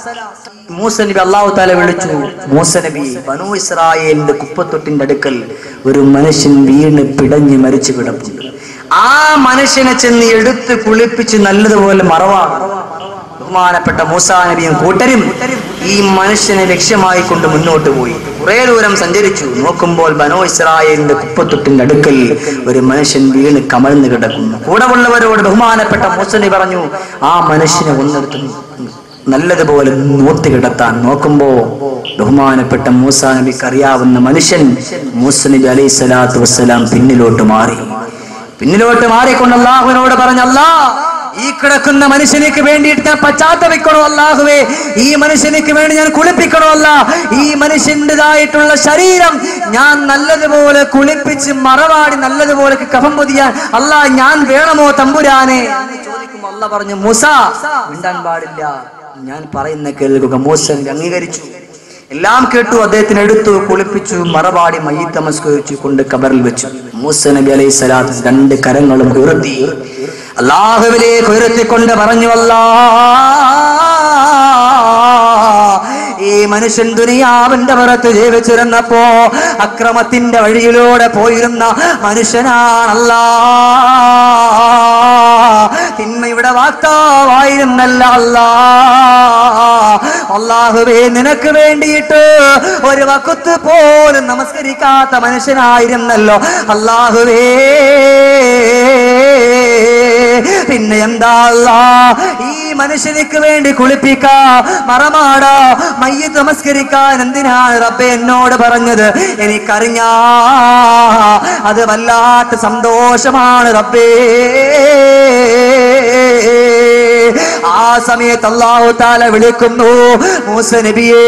മൂസ നബി അള്ളാഹു താല വിളിച്ചു മൂസ നബി ബനു ഇസ്രായേലിന്റെ കുപ്പത്തൊട്ടിന്റെ അടുക്കൽ ഒരു മനുഷ്യൻ വീണ് പിടഞ്ഞ് മരിച്ചു കിടപ്പുണ്ട് ആ മനുഷ്യനെ ചെന്ന് എടുത്ത് കുളിപ്പിച്ച് നല്ലതുപോലെ മറവാണ് ബഹുമാനപ്പെട്ട മൂസാ നബിയും കൂട്ടരും ഈ മനുഷ്യനെ ലക്ഷ്യമായി കൊണ്ട് മുന്നോട്ട് പോയി കുറെ ദൂരം സഞ്ചരിച്ചു നോക്കുമ്പോൾ ബനോ ഇസ്രായേലിന്റെ കുപ്പത്തൊട്ടിന്റെ അടുക്കൽ ഒരു മനുഷ്യൻ വീണ് കമഴ്ന്ന് കിടക്കുന്നു കൂടെ ഉള്ളവരോട് ബഹുമാനപ്പെട്ട മൂസനെ പറഞ്ഞു ആ മനുഷ്യനെ ഒന്നെടുത്ത് നല്ലതുപോലെ നോത്തി കിടത്താൻ നോക്കുമ്പോ ബഹുമാനപ്പെട്ട മൂസാ നബിക്ക് അറിയാവുന്ന മനുഷ്യൻ മൂസ നബി അലൈഹി സ്വലാത്തു വസ്സലാം പിന്നിലോട്ട് മാറി പിന്നിലോട്ട് മാറിക്കൊണ്ട് അള്ളാഹുവിനോട് പറഞ്ഞല്ലാ ഈ കിടക്കുന്ന മനുഷ്യനിക്ക് വേണ്ടിയിട്ട് ഞാൻ പശ്ചാത്തപിക്കണോ അല്ലാഹുവേ ഈ മനുഷ്യനിക്ക് വേണ്ടി ഞാൻ കുളിപ്പിക്കണോ അല്ല ഈ മനുഷ്യൻ്റെതായിട്ടുള്ള ശരീരം ഞാൻ നല്ലതുപോലെ കുളിപ്പിച്ച് മറവാടി നല്ലതുപോലെ കഫം പൊതിയാൻ അല്ല ഞാൻ വേണമോ തമ്പുരാനെ എന്ന് ചോദിക്കുമ്പോൾ അല്ല പറഞ്ഞു മൂസ മിണ്ടാൻ പാടില്ല ഞാൻ പറയുന്ന കേൾക്കുക മൂസൻ അംഗീകരിച്ചു എല്ലാം കേട്ടു അദ്ദേഹത്തിന് എടുത്തു കുളിപ്പിച്ചു മറപാടി മയ്യി നമസ്കരിച്ചു കൊണ്ട് കബറിൽ വെച്ചു മൂസ നബി അലൈഹി സ്വലാത്ത് രണ്ട് കരങ്ങളും ഉയർത്തി അള്ളാഹുവിലേക്ക് ഉയർത്തിക്കൊണ്ട് പറഞ്ഞു അല്ലാ ഈ മനുഷ്യൻ ദുനിയാവിന്റെ പുറത്ത് ജീവിച്ചിരുന്നപ്പോ അക്രമത്തിന്റെ വഴിയിലൂടെ പോയിരുന്ന മനുഷ്യനാണല്ലാ തിന്മയുടെ വാക്താവായിരുന്നല്ല അല്ലാ അള്ളാഹുവേ നിനക്ക് വേണ്ടിയിട്ട് ഒരു വക്കുത്ത് പോലും നമസ്കരിക്കാത്ത മനുഷ്യനായിരുന്നല്ലോ അള്ളാഹുവേ പിന്നെ എന്താ അല്ലാ ഈ മനുഷ്യനിക്ക് വേണ്ടി കുളിപ്പിക്കാ മറമാടാ മയ്യ നമസ്കരിക്കാൻ എന്തിനാണ് റബ്ബെ എന്നോട് പറഞ്ഞത് എനിക്കറിഞ്ഞാ അത് വല്ലാത്ത സന്തോഷമാണ് റബ്ബേ ആ സമയത്ത് അള്ളാഹു താല വിളിക്കുന്നു മൂസ നബിയേ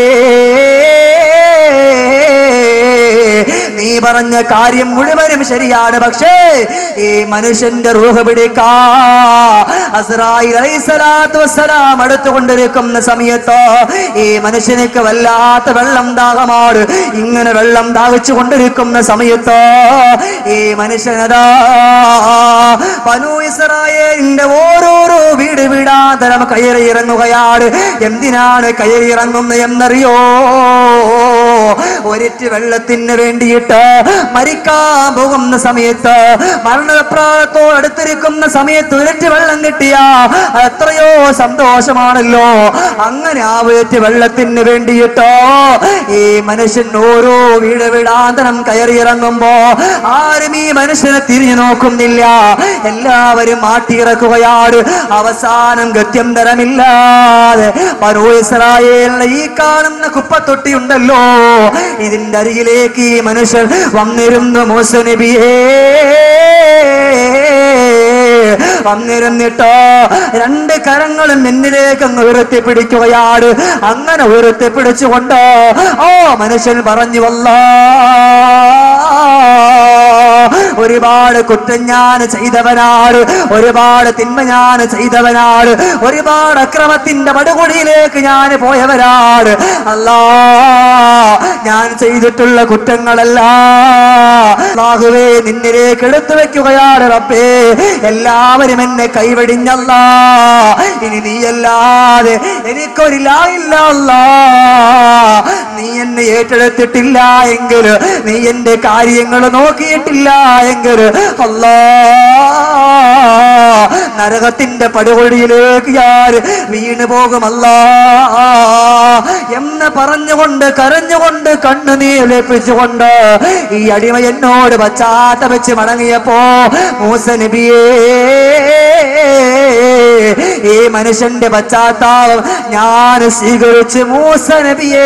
നീ പറഞ്ഞ കാര്യം മുഴുവനും ശരിയാണ് പക്ഷേ ഈ മനുഷ്യന്റെ റൂഹ് പിടിക്കാ അസ്രായിൽ അലൈഹിസ്സലാത്തു വസ്സലാം അടുത്തുകൊണ്ടിരിക്കുന്ന സമയത്ത് ഈ മനുഷ്യനിക്ക് വല്ലാത്ത വെള്ളം ദാഹമാണ് ഇങ്ങനെ വെള്ളം ദാഹിച്ചു കൊണ്ടിരിക്കുന്ന സമയത്ത് ഈ മനുഷ്യനതാ പനു ഇസ്രായേലിന്റെ ഓരോരോ വീട് വീടാന്തരം കയറി ഇറങ്ങുകയാണ് എന്തിനാണ് കയറി ഇറങ്ങുന്നത് എന്നറിയോ ഒരിറ്റ് വെള്ളത്തിന് വേണ്ടിയിട്ട് മരിക്കാൻ പോകുന്ന സമയത്ത് മരണപ്രായത്തോട് അടുത്തിരിക്കുന്ന സമയത്ത് ഒരിറ്റ് വെള്ളം കിട്ടിയ എത്രയോ സന്തോഷമാണല്ലോ അങ്ങനെ ആ ഒരിറ്റ് വെള്ളത്തിന് വേണ്ടിയിട്ടോ ഈ മനുഷ്യൻ ഓരോ വീട് വീടാന്തരം കയറി ഇറങ്ങുമ്പോ ആരും ഈ മനുഷ്യനെ തിരിഞ്ഞു നോക്കുന്നില്ല എല്ലാവരും മാറ്റിയിറക്കുകയാണ് അവസാനം ഗത്യന്തരമില്ലാതെ പരോ ഇസ്രായേലിന്റെ ഈ കാണുന്ന കുപ്പത്തൊട്ടി ഉണ്ടല്ലോ ഇതിന്റെ അരികിലേക്ക് ഈ മനുഷ്യൻ വന്നിരുന്നു മൂസ നബിയേ വന്നിരുന്നിട്ടോ രണ്ട് കരങ്ങളും എന്നിലേക്ക് അങ്ങ് ഉയർത്തി പിടിക്കുകയാണ് അങ്ങനെ ഉയർത്തി പിടിച്ചുകൊണ്ട് ഓ മനുഷ്യൻ പറഞ്ഞു വല്ലാ ഒരുപാട് കുറ്റം ഞാൻ ചെയ്തവനാണ് ഒരുപാട് തിന്മ ഞാൻ ചെയ്തവനാണ് ഒരുപാട് അക്രമത്തിന്റെ പടുകുടിയിലേക്ക് ഞാൻ പോയവരാണ് അല്ലാ ഞാൻ ചെയ്തിട്ടുള്ള കുറ്റങ്ങളല്ല അല്ലാഹുവേ നിന്നിലേക്ക് എടുത്തു വെക്കുകയാണ് റബ്ബേ എല്ലാവരും എന്നെ കൈവടിഞ്ഞല്ല ഇനി നീയല്ലാതെ എനിക്കൊരു ലായില്ല അല്ലാ നീ എന്നെ ഏറ്റെടുത്തിട്ടില്ല എങ്കിൽ നീ എന്റെ കാര്യങ്ങൾ നോക്കിയിട്ടില്ല എങ്കിൽ അല്ലാ നരകത്തിന്റെ പടുകൊടിയിലേക്ക് ഞാൻ വീണു പോകുമല്ല എന്ന് പറഞ്ഞുകൊണ്ട് കരഞ്ഞുകൊണ്ട് കണ്ണുനീർ ലഭിച്ചുകൊണ്ട് ഈ അടിമ എന്നോട് പശ്ചാത്ത വെച്ച് മടങ്ങിയപ്പോ മൂസ നബിയേ ഈ മനുഷ്യന്റെ പശ്ചാത്താപം ഞാൻ സ്വീകരിച്ച് മൂസ നബിയേ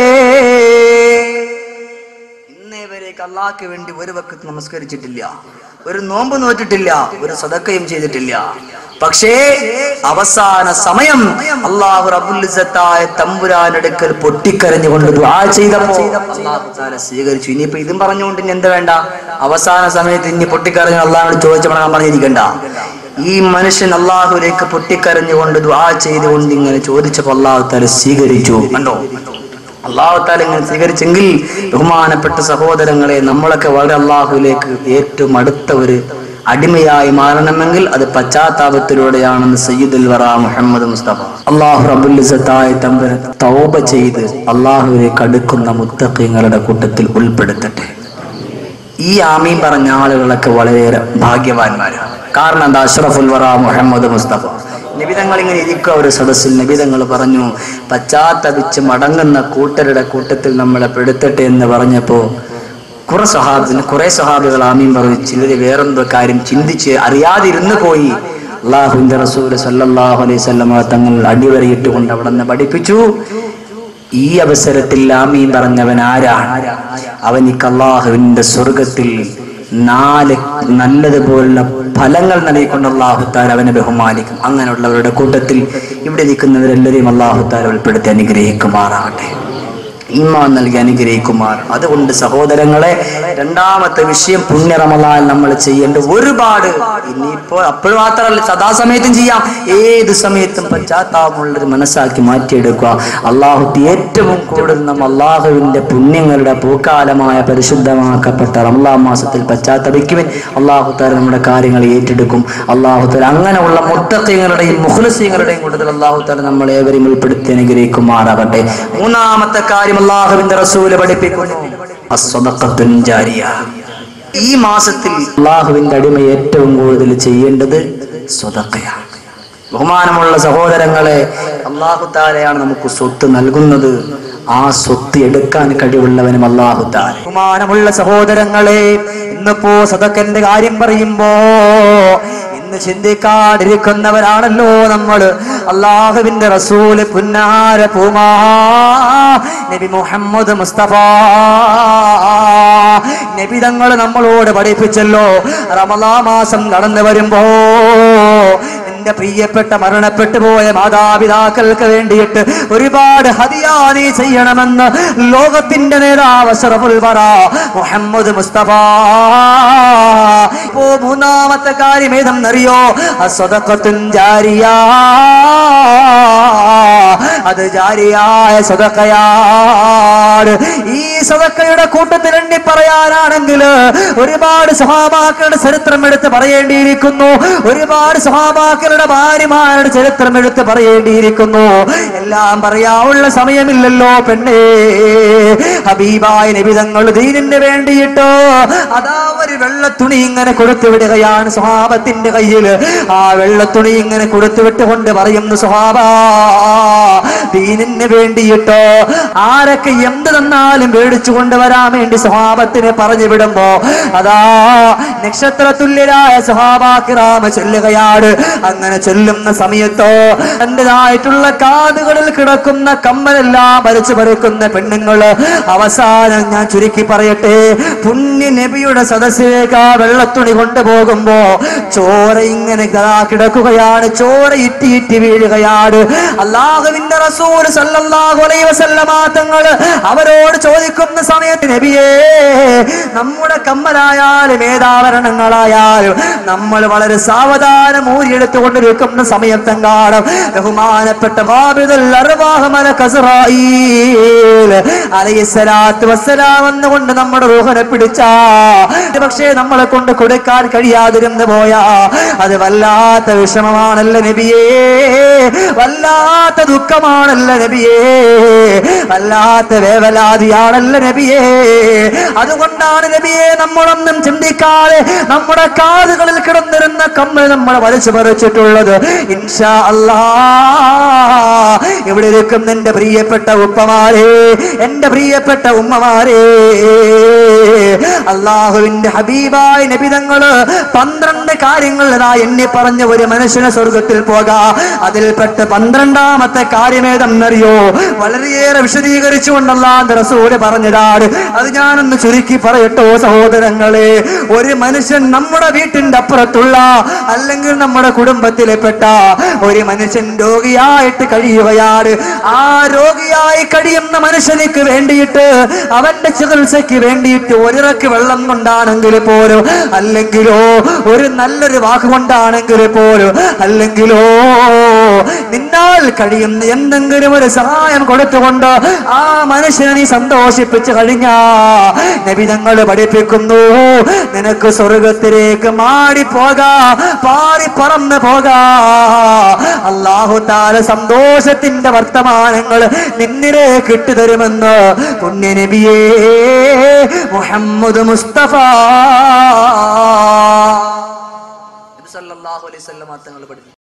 ഇന്നേ വരേക്ക് അള്ളാഹ്ക്ക് വേണ്ടി ഒരു വക്കത്ത് നമസ്കരിച്ചിട്ടില്ല ഒരു നോമ്പ് നോറ്റിട്ടില്ല ഒരു സദക്കയും ചെയ്തിട്ടില്ല പക്ഷേ അവസാന സമയം അള്ളാഹു റബുലിസത്തായ തമ്പുരാനെടുക്കൽ പൊട്ടിക്കരഞ്ഞുകൊണ്ട് ദുആ ചെയ്തപ്പോ അള്ളാഹു താല സ്വീകരിച്ചു ഇനിയിപ്പോ ഇതും പറഞ്ഞുകൊണ്ട് ഇനി എന്ത് വേണ്ട അവസാന സമയത്ത് ഇനി പൊട്ടിക്കരഞ്ഞു അള്ളാഹിനോട് ചോദിച്ചപ്പോൾ ഞാൻ പറഞ്ഞിരിക്കണ്ട ഈ മനുഷ്യൻ അള്ളാഹുലേക്ക് പൊട്ടിക്കരഞ്ഞുകൊണ്ട് ദുആ ചെയ്തുകൊണ്ട് ഇങ്ങനെ ചോദിച്ചപ്പോൾ അള്ളാഹു താല സ്വീകരിച്ചു കണ്ടോ അള്ളാഹുത്താൽ ഇങ്ങനെ സ്വീകരിച്ചെങ്കിൽ ബഹുമാനപ്പെട്ട സഹോദരങ്ങളെ നമ്മളൊക്കെ വളരെ അള്ളാഹുലേക്ക് ഏറ്റവും അടുത്ത ഒരു അടിമയായി മാറണമെങ്കിൽ അത് പശ്ചാത്താപത്തിലൂടെയാണെന്ന് സയ്യിദുൽ വറ മുഹമ്മദ് മുസ്തഫ അള്ളാഹു റബുലിസത്തായ തമ്പര തൗബ ചെയ്ത് അള്ളാഹുവിലേക്ക് അടുക്കുന്ന മുത്തഖീങ്ങളുടെ കൂട്ടത്തിൽ ഉൾപ്പെടുത്തട്ടെ ഈ ആമീൻ പറഞ്ഞ ആളുകളൊക്കെ വളരെയേറെ ഭാഗ്യവാന്മാരാണ് കാരണം എന്താ അഷ്റഫുൽ വറ മുഹമ്മദ് മുസ്തഫ നിബിതങ്ങൾ ഇങ്ങനെ ഇരിക്കുക ഒരു സദസ്സിൽ നിബിതങ്ങൾ പറഞ്ഞു പശ്ചാത്തപിച്ച് മടങ്ങുന്ന കൂട്ടരുടെ കൂട്ടത്തിൽ നമ്മളെ പെടുത്തട്ടെ എന്ന് പറഞ്ഞപ്പോ കുറെ സഹാബിന് കുറെ സഹാബികൾ ആമീൻ പറഞ്ഞു ചിലര് വേറെന്തോ കാര്യം ചിന്തിച്ച് അറിയാതിരുന്നു പോയി അള്ളാഹുവിന്റെ റസൂൽ സല്ലല്ലാഹു അലൈഹി വസല്ലമ തങ്ങൾ അടിവരയിട്ട് കൊണ്ട് അവിടെ നിന്ന് പഠിപ്പിച്ചു ഈ അവസരത്തിൽ ആമീൻ പറഞ്ഞവൻ ആരാണ് അവനിക്ക് അള്ളാഹുവിന്റെ സ്വർഗത്തിൽ നാല് നല്ലതുപോലുള്ള ഫലങ്ങൾ നൽകിക്കൊണ്ട് അള്ളാഹുത്താൽ അവനെ ബഹുമാനിക്കും അങ്ങനെയുള്ളവരുടെ കൂട്ടത്തിൽ ഇവിടെ നിൽക്കുന്നവരെല്ലാവരെയും അള്ളാഹുത്താൽ ഉൾപ്പെടുത്തി അനുഗ്രഹിക്കുമാറാകട്ടെ ഈമാൻ നൽകി അനുഗ്രഹിക്കുമാർ അതുകൊണ്ട് സഹോദരങ്ങളെ രണ്ടാമത്തെ വിഷയം പുണ്യ റമലാൻ നമ്മൾ ചെയ്യേണ്ട ഒരുപാട് ഇനിയിപ്പോ അപ്പോഴും മാത്രമല്ല സദാസമയത്തും ചെയ്യാം ഏത് സമയത്തും പശ്ചാത്താപമുള്ളൊരു മനസ്സാക്കി മാറ്റിയെടുക്കുക അള്ളാഹുത്തി ഏറ്റവും കൂടുതൽ നമ്മൾ അള്ളാഹുവിന്റെ പുണ്യങ്ങളുടെ പൂക്കാലമായ പരിശുദ്ധമാക്കപ്പെട്ട റമലാൻ മാസത്തിൽ പശ്ചാത്തപിക്കുവിൻ അള്ളാഹുത്താല നമ്മുടെ കാര്യങ്ങൾ ഏറ്റെടുക്കും അള്ളാഹുത്താല അങ്ങനെയുള്ള മുത്തക്കങ്ങളുടെയും മുഹ്ലസീങ്ങളുടെയും കൂട്ടത്തിൽ അള്ളാഹുത്താല നമ്മൾ ഏവരെയും ഉൾപ്പെടുത്തി അനുഗ്രഹിക്കുമാറാകട്ടെ മൂന്നാമത്തെ കാര്യം അള്ളാഹുവിന്റെ റസൂല് പഠിപ്പിക്കുന്നു അസ്വദഖത്തുൻ ജാരിയ ഈ മാസത്തിൽ അള്ളാഹുവിന്റെ അടിമ ഏറ്റവും കൂടുതൽ ചെയ്യേണ്ടത് സ്വതക്കയാണ് ബഹുമാനമുള്ള സഹോദരങ്ങളെ അള്ളാഹു താലയാണ് നമുക്ക് സ്വത്ത് നൽകുന്നത് ആ സ്വത്ത് എടുക്കാൻ കഴിവുള്ളവനും അള്ളാഹു താല ബഹുമാനമുള്ള സഹോദരങ്ങളെ ഇന്നിപ്പോ സദക്കന്റെ കാര്യം പറയുമ്പോ ഇന്ന് ചിന്തിക്കാതിരിക്കുന്നവരാണല്ലോ നമ്മള് അള്ളാഹുവിന്റെ റസൂല് പുന്നാര പൂമാ നബി മുഹമ്മദ് മുസ്തഫ നബി തങ്ങൾ നമ്മളോട് പഠിപ്പിച്ചല്ലോ റമലാ മാസം കടന്നു വരുമ്പോ എന്റെ പ്രിയപ്പെട്ട മരണപ്പെട്ടു പോയ മാതാപിതാക്കൾക്ക് വേണ്ടിയിട്ട് ഒരുപാട് ഹദിയാനി ചെയ്യണമെന്ന് ലോകത്തിന്റെ നേതാവ് അഷ്റഫുൽ വറ മുഹമ്മദ് മുസ്തഫ ഇപ്പോ മൂന്നാമത്തെ കാര്യം ഏതെന്നറിയോ അസ്വതക്കത്തും ജാരിയ അത് ജാരിയായ സ്വതക്കയാണ് ഈ സ്വതക്കയുടെ കൂട്ടത്തിൽ എണ്ണി പറയാനാണെങ്കിൽ ഒരുപാട് സഹാബാക്കളുടെ ചരിത്രം എടുത്ത് പറയേണ്ടിയിരിക്കുന്നു ഒരുപാട് സഹാബാക്കളുടെ ഭാര്യമാരുടെ ചരിത്രം എടുത്ത് പറയേണ്ടിയിരിക്കുന്നു എല്ലാം പറയാനുള്ള സമയമില്ലല്ലോ പെണ്ണേ ഹബീബായ നിബിതങ്ങൾ ദീനിന് വേണ്ടിയിട്ട് അതാ ഒരു വെള്ളത്തുണി ഇങ്ങനെ കൊടുത്തു വിടുകയാണ് സ്വഭാവത്തിന്റെ കയ്യിൽ ആ വെള്ളത്തുണി ഇങ്ങനെ കൊടുത്തു വിട്ടുകൊണ്ട് പറയുന്നു സ്വഭാവ ദീനിന് വേണ്ടിയിട്ട് ആരൊക്കെ എന്ത് തന്നാലും മേടിച്ചു കൊണ്ടുവരാൻ വേണ്ടി സ്വഭാവത്തിനെ പറഞ്ഞു വിടുമ്പോ അതാ നക്ഷത്ര തുല്യരായ സ്വഭാവാക്കിറാമ ചൊല്ലുകയാണ് അങ്ങനെ ചൊല്ലുന്ന സമയത്തോ എന്റേതായിട്ടുള്ള കാതുകളിൽ കിടക്കുന്ന കമ്മലെല്ലാം വലിച്ചു പറിക്കുന്ന പെണ്ണുങ്ങള് അവസാനം ഞാൻ ചുരുക്കി പറയട്ടെ പുണ്യ നബിയുടെ സദസ്സിലേക്ക് ആ വെള്ളത്തുണി കൊണ്ടുപോകുമ്പോ ചോര ഇങ്ങനെ ദാ കിടക്കുകയാണ് ചോര ഇറ്റി ഇറ്റി വീഴുകയാണ് അള്ളാഹുവിന്റെ റസൂൽ സല്ലല്ലാഹു അലൈഹി വസല്ലമ തങ്ങൾ അവരോട് ചോദിക്കുന്ന സമയത്ത് നബിയേ നമ്മുടെ കമ്മലായാലും ഏതാഭരണങ്ങളായാലും നമ്മൾ വളരെ സാവധാനം ഊരിയെടുത്തുകൊണ്ടിരിക്കുന്ന സമയത്തെങ്കാണം ബഹുമാനപ്പെട്ട ബാബിദുൽ അർവാഹ് മലക്ക് അസ്റായീൽ അലൈഹിസ്സലാത്തു വസ്സലാം വന്നുകൊണ്ട് നമ്മുടെ റൂഹനെ പിടിച്ചാ പക്ഷേ നമ്മളെ കൊണ്ട് കൊടുക്കാൻ കഴിയാതിരുന്നു പോയാ അത് വല്ലാത്ത വിഷമമാണല്ലോ നബിയേ വല്ലാത്ത ദുഃഖമാണല്ലോ നബിയേ വല്ലാത്ത വേവലാതിയാണല്ലോ നബിയേ അതുകൊണ്ടാണ് നബിയെ നമ്മളൊന്നും ചിന്തിക്കാതെ നമ്മുടെ കാതുകളിൽ കിടന്നിരുന്ന കമ്മൽ നമ്മൾ വലിച്ചു പറിച്ചിട്ടുള്ളത് ഇൻഷാ അല്ലാ ഇവിടെ ഇരിക്കുന്ന എന്റെ പ്രിയപ്പെട്ട ഉപ്പമാരെ എന്റെ പ്രിയപ്പെട്ട ഉമ്മമാരെ അള്ളാഹുവിന്റെ ഹബീബായ നബിതങ്ങള് പന്ത്രണ്ട് കാര്യങ്ങൾ ഇതാ എണ്ണി പറഞ്ഞ ഒരു മനുഷ്യന് സ്വർഗത്തിൽ പോകാ അതിൽപ്പെട്ട് പന്ത്രണ്ടാമത്തെ കാര്യമേതെന്നറിയോ വളരെയേറെ വിശദീകരിച്ചുകൊണ്ടല്ലാന്ന് റസൂല് പറഞ്ഞതാണ് അത് ഞാനൊന്ന് ചുരുക്കി പറയട്ടോ സഹോദരങ്ങളെ ഒരു മനുഷ്യൻ നമ്മുടെ വീട്ടിന്റെ അപ്പുറത്തുള്ള അല്ലെങ്കിൽ നമ്മുടെ കുടുംബത്തിലെപ്പെട്ട ഒരു മനുഷ്യൻ രോഗിയായിട്ട് കഴിയുകയാണ് ആ രോഗിയായി കഴിയുന്ന മനുഷ്യനിക്ക് വേണ്ടിയിട്ട് അവന്റെ ചികിത്സയ്ക്ക് വേണ്ടിയിട്ട് ഒരിറക്ക് വെള്ളം കൊണ്ടാണെങ്കിൽ പോലും അല്ലെങ്കിലോ ഒരു നല്ലൊരു വാക്ക് കൊണ്ടാണെങ്കിൽ പോലും അല്ലെങ്കിലോ നിന്നാൽ കഴിയുന്ന എന്തെങ്കിലും ഒരു സഹായം കൊടുത്തുകൊണ്ട് ആ മനുഷ്യനെ നീ സന്തോഷിപ്പിച്ചു കഴിഞ്ഞാ നബിതങ്ങൾ പഠിപ്പിക്കുന്നു നിനക്ക് സ്വർഗത്തിലേക്ക് മാടി പോകാ പാറി പറന്ന് പോകാ അള്ളാഹു താല സന്തോഷത്തിന്റെ വർത്തമാനങ്ങൾ നിന്നിലേക്ക് ഇട്ടുതരുമെന്ന് പുണ്യ നബിയേ മുഹമ്മദ് മുസ്തഫ നബി സല്ലല്ലാഹു അലൈഹി വസല്ലമ തങ്ങൾ പഠിപ്പിച്ചു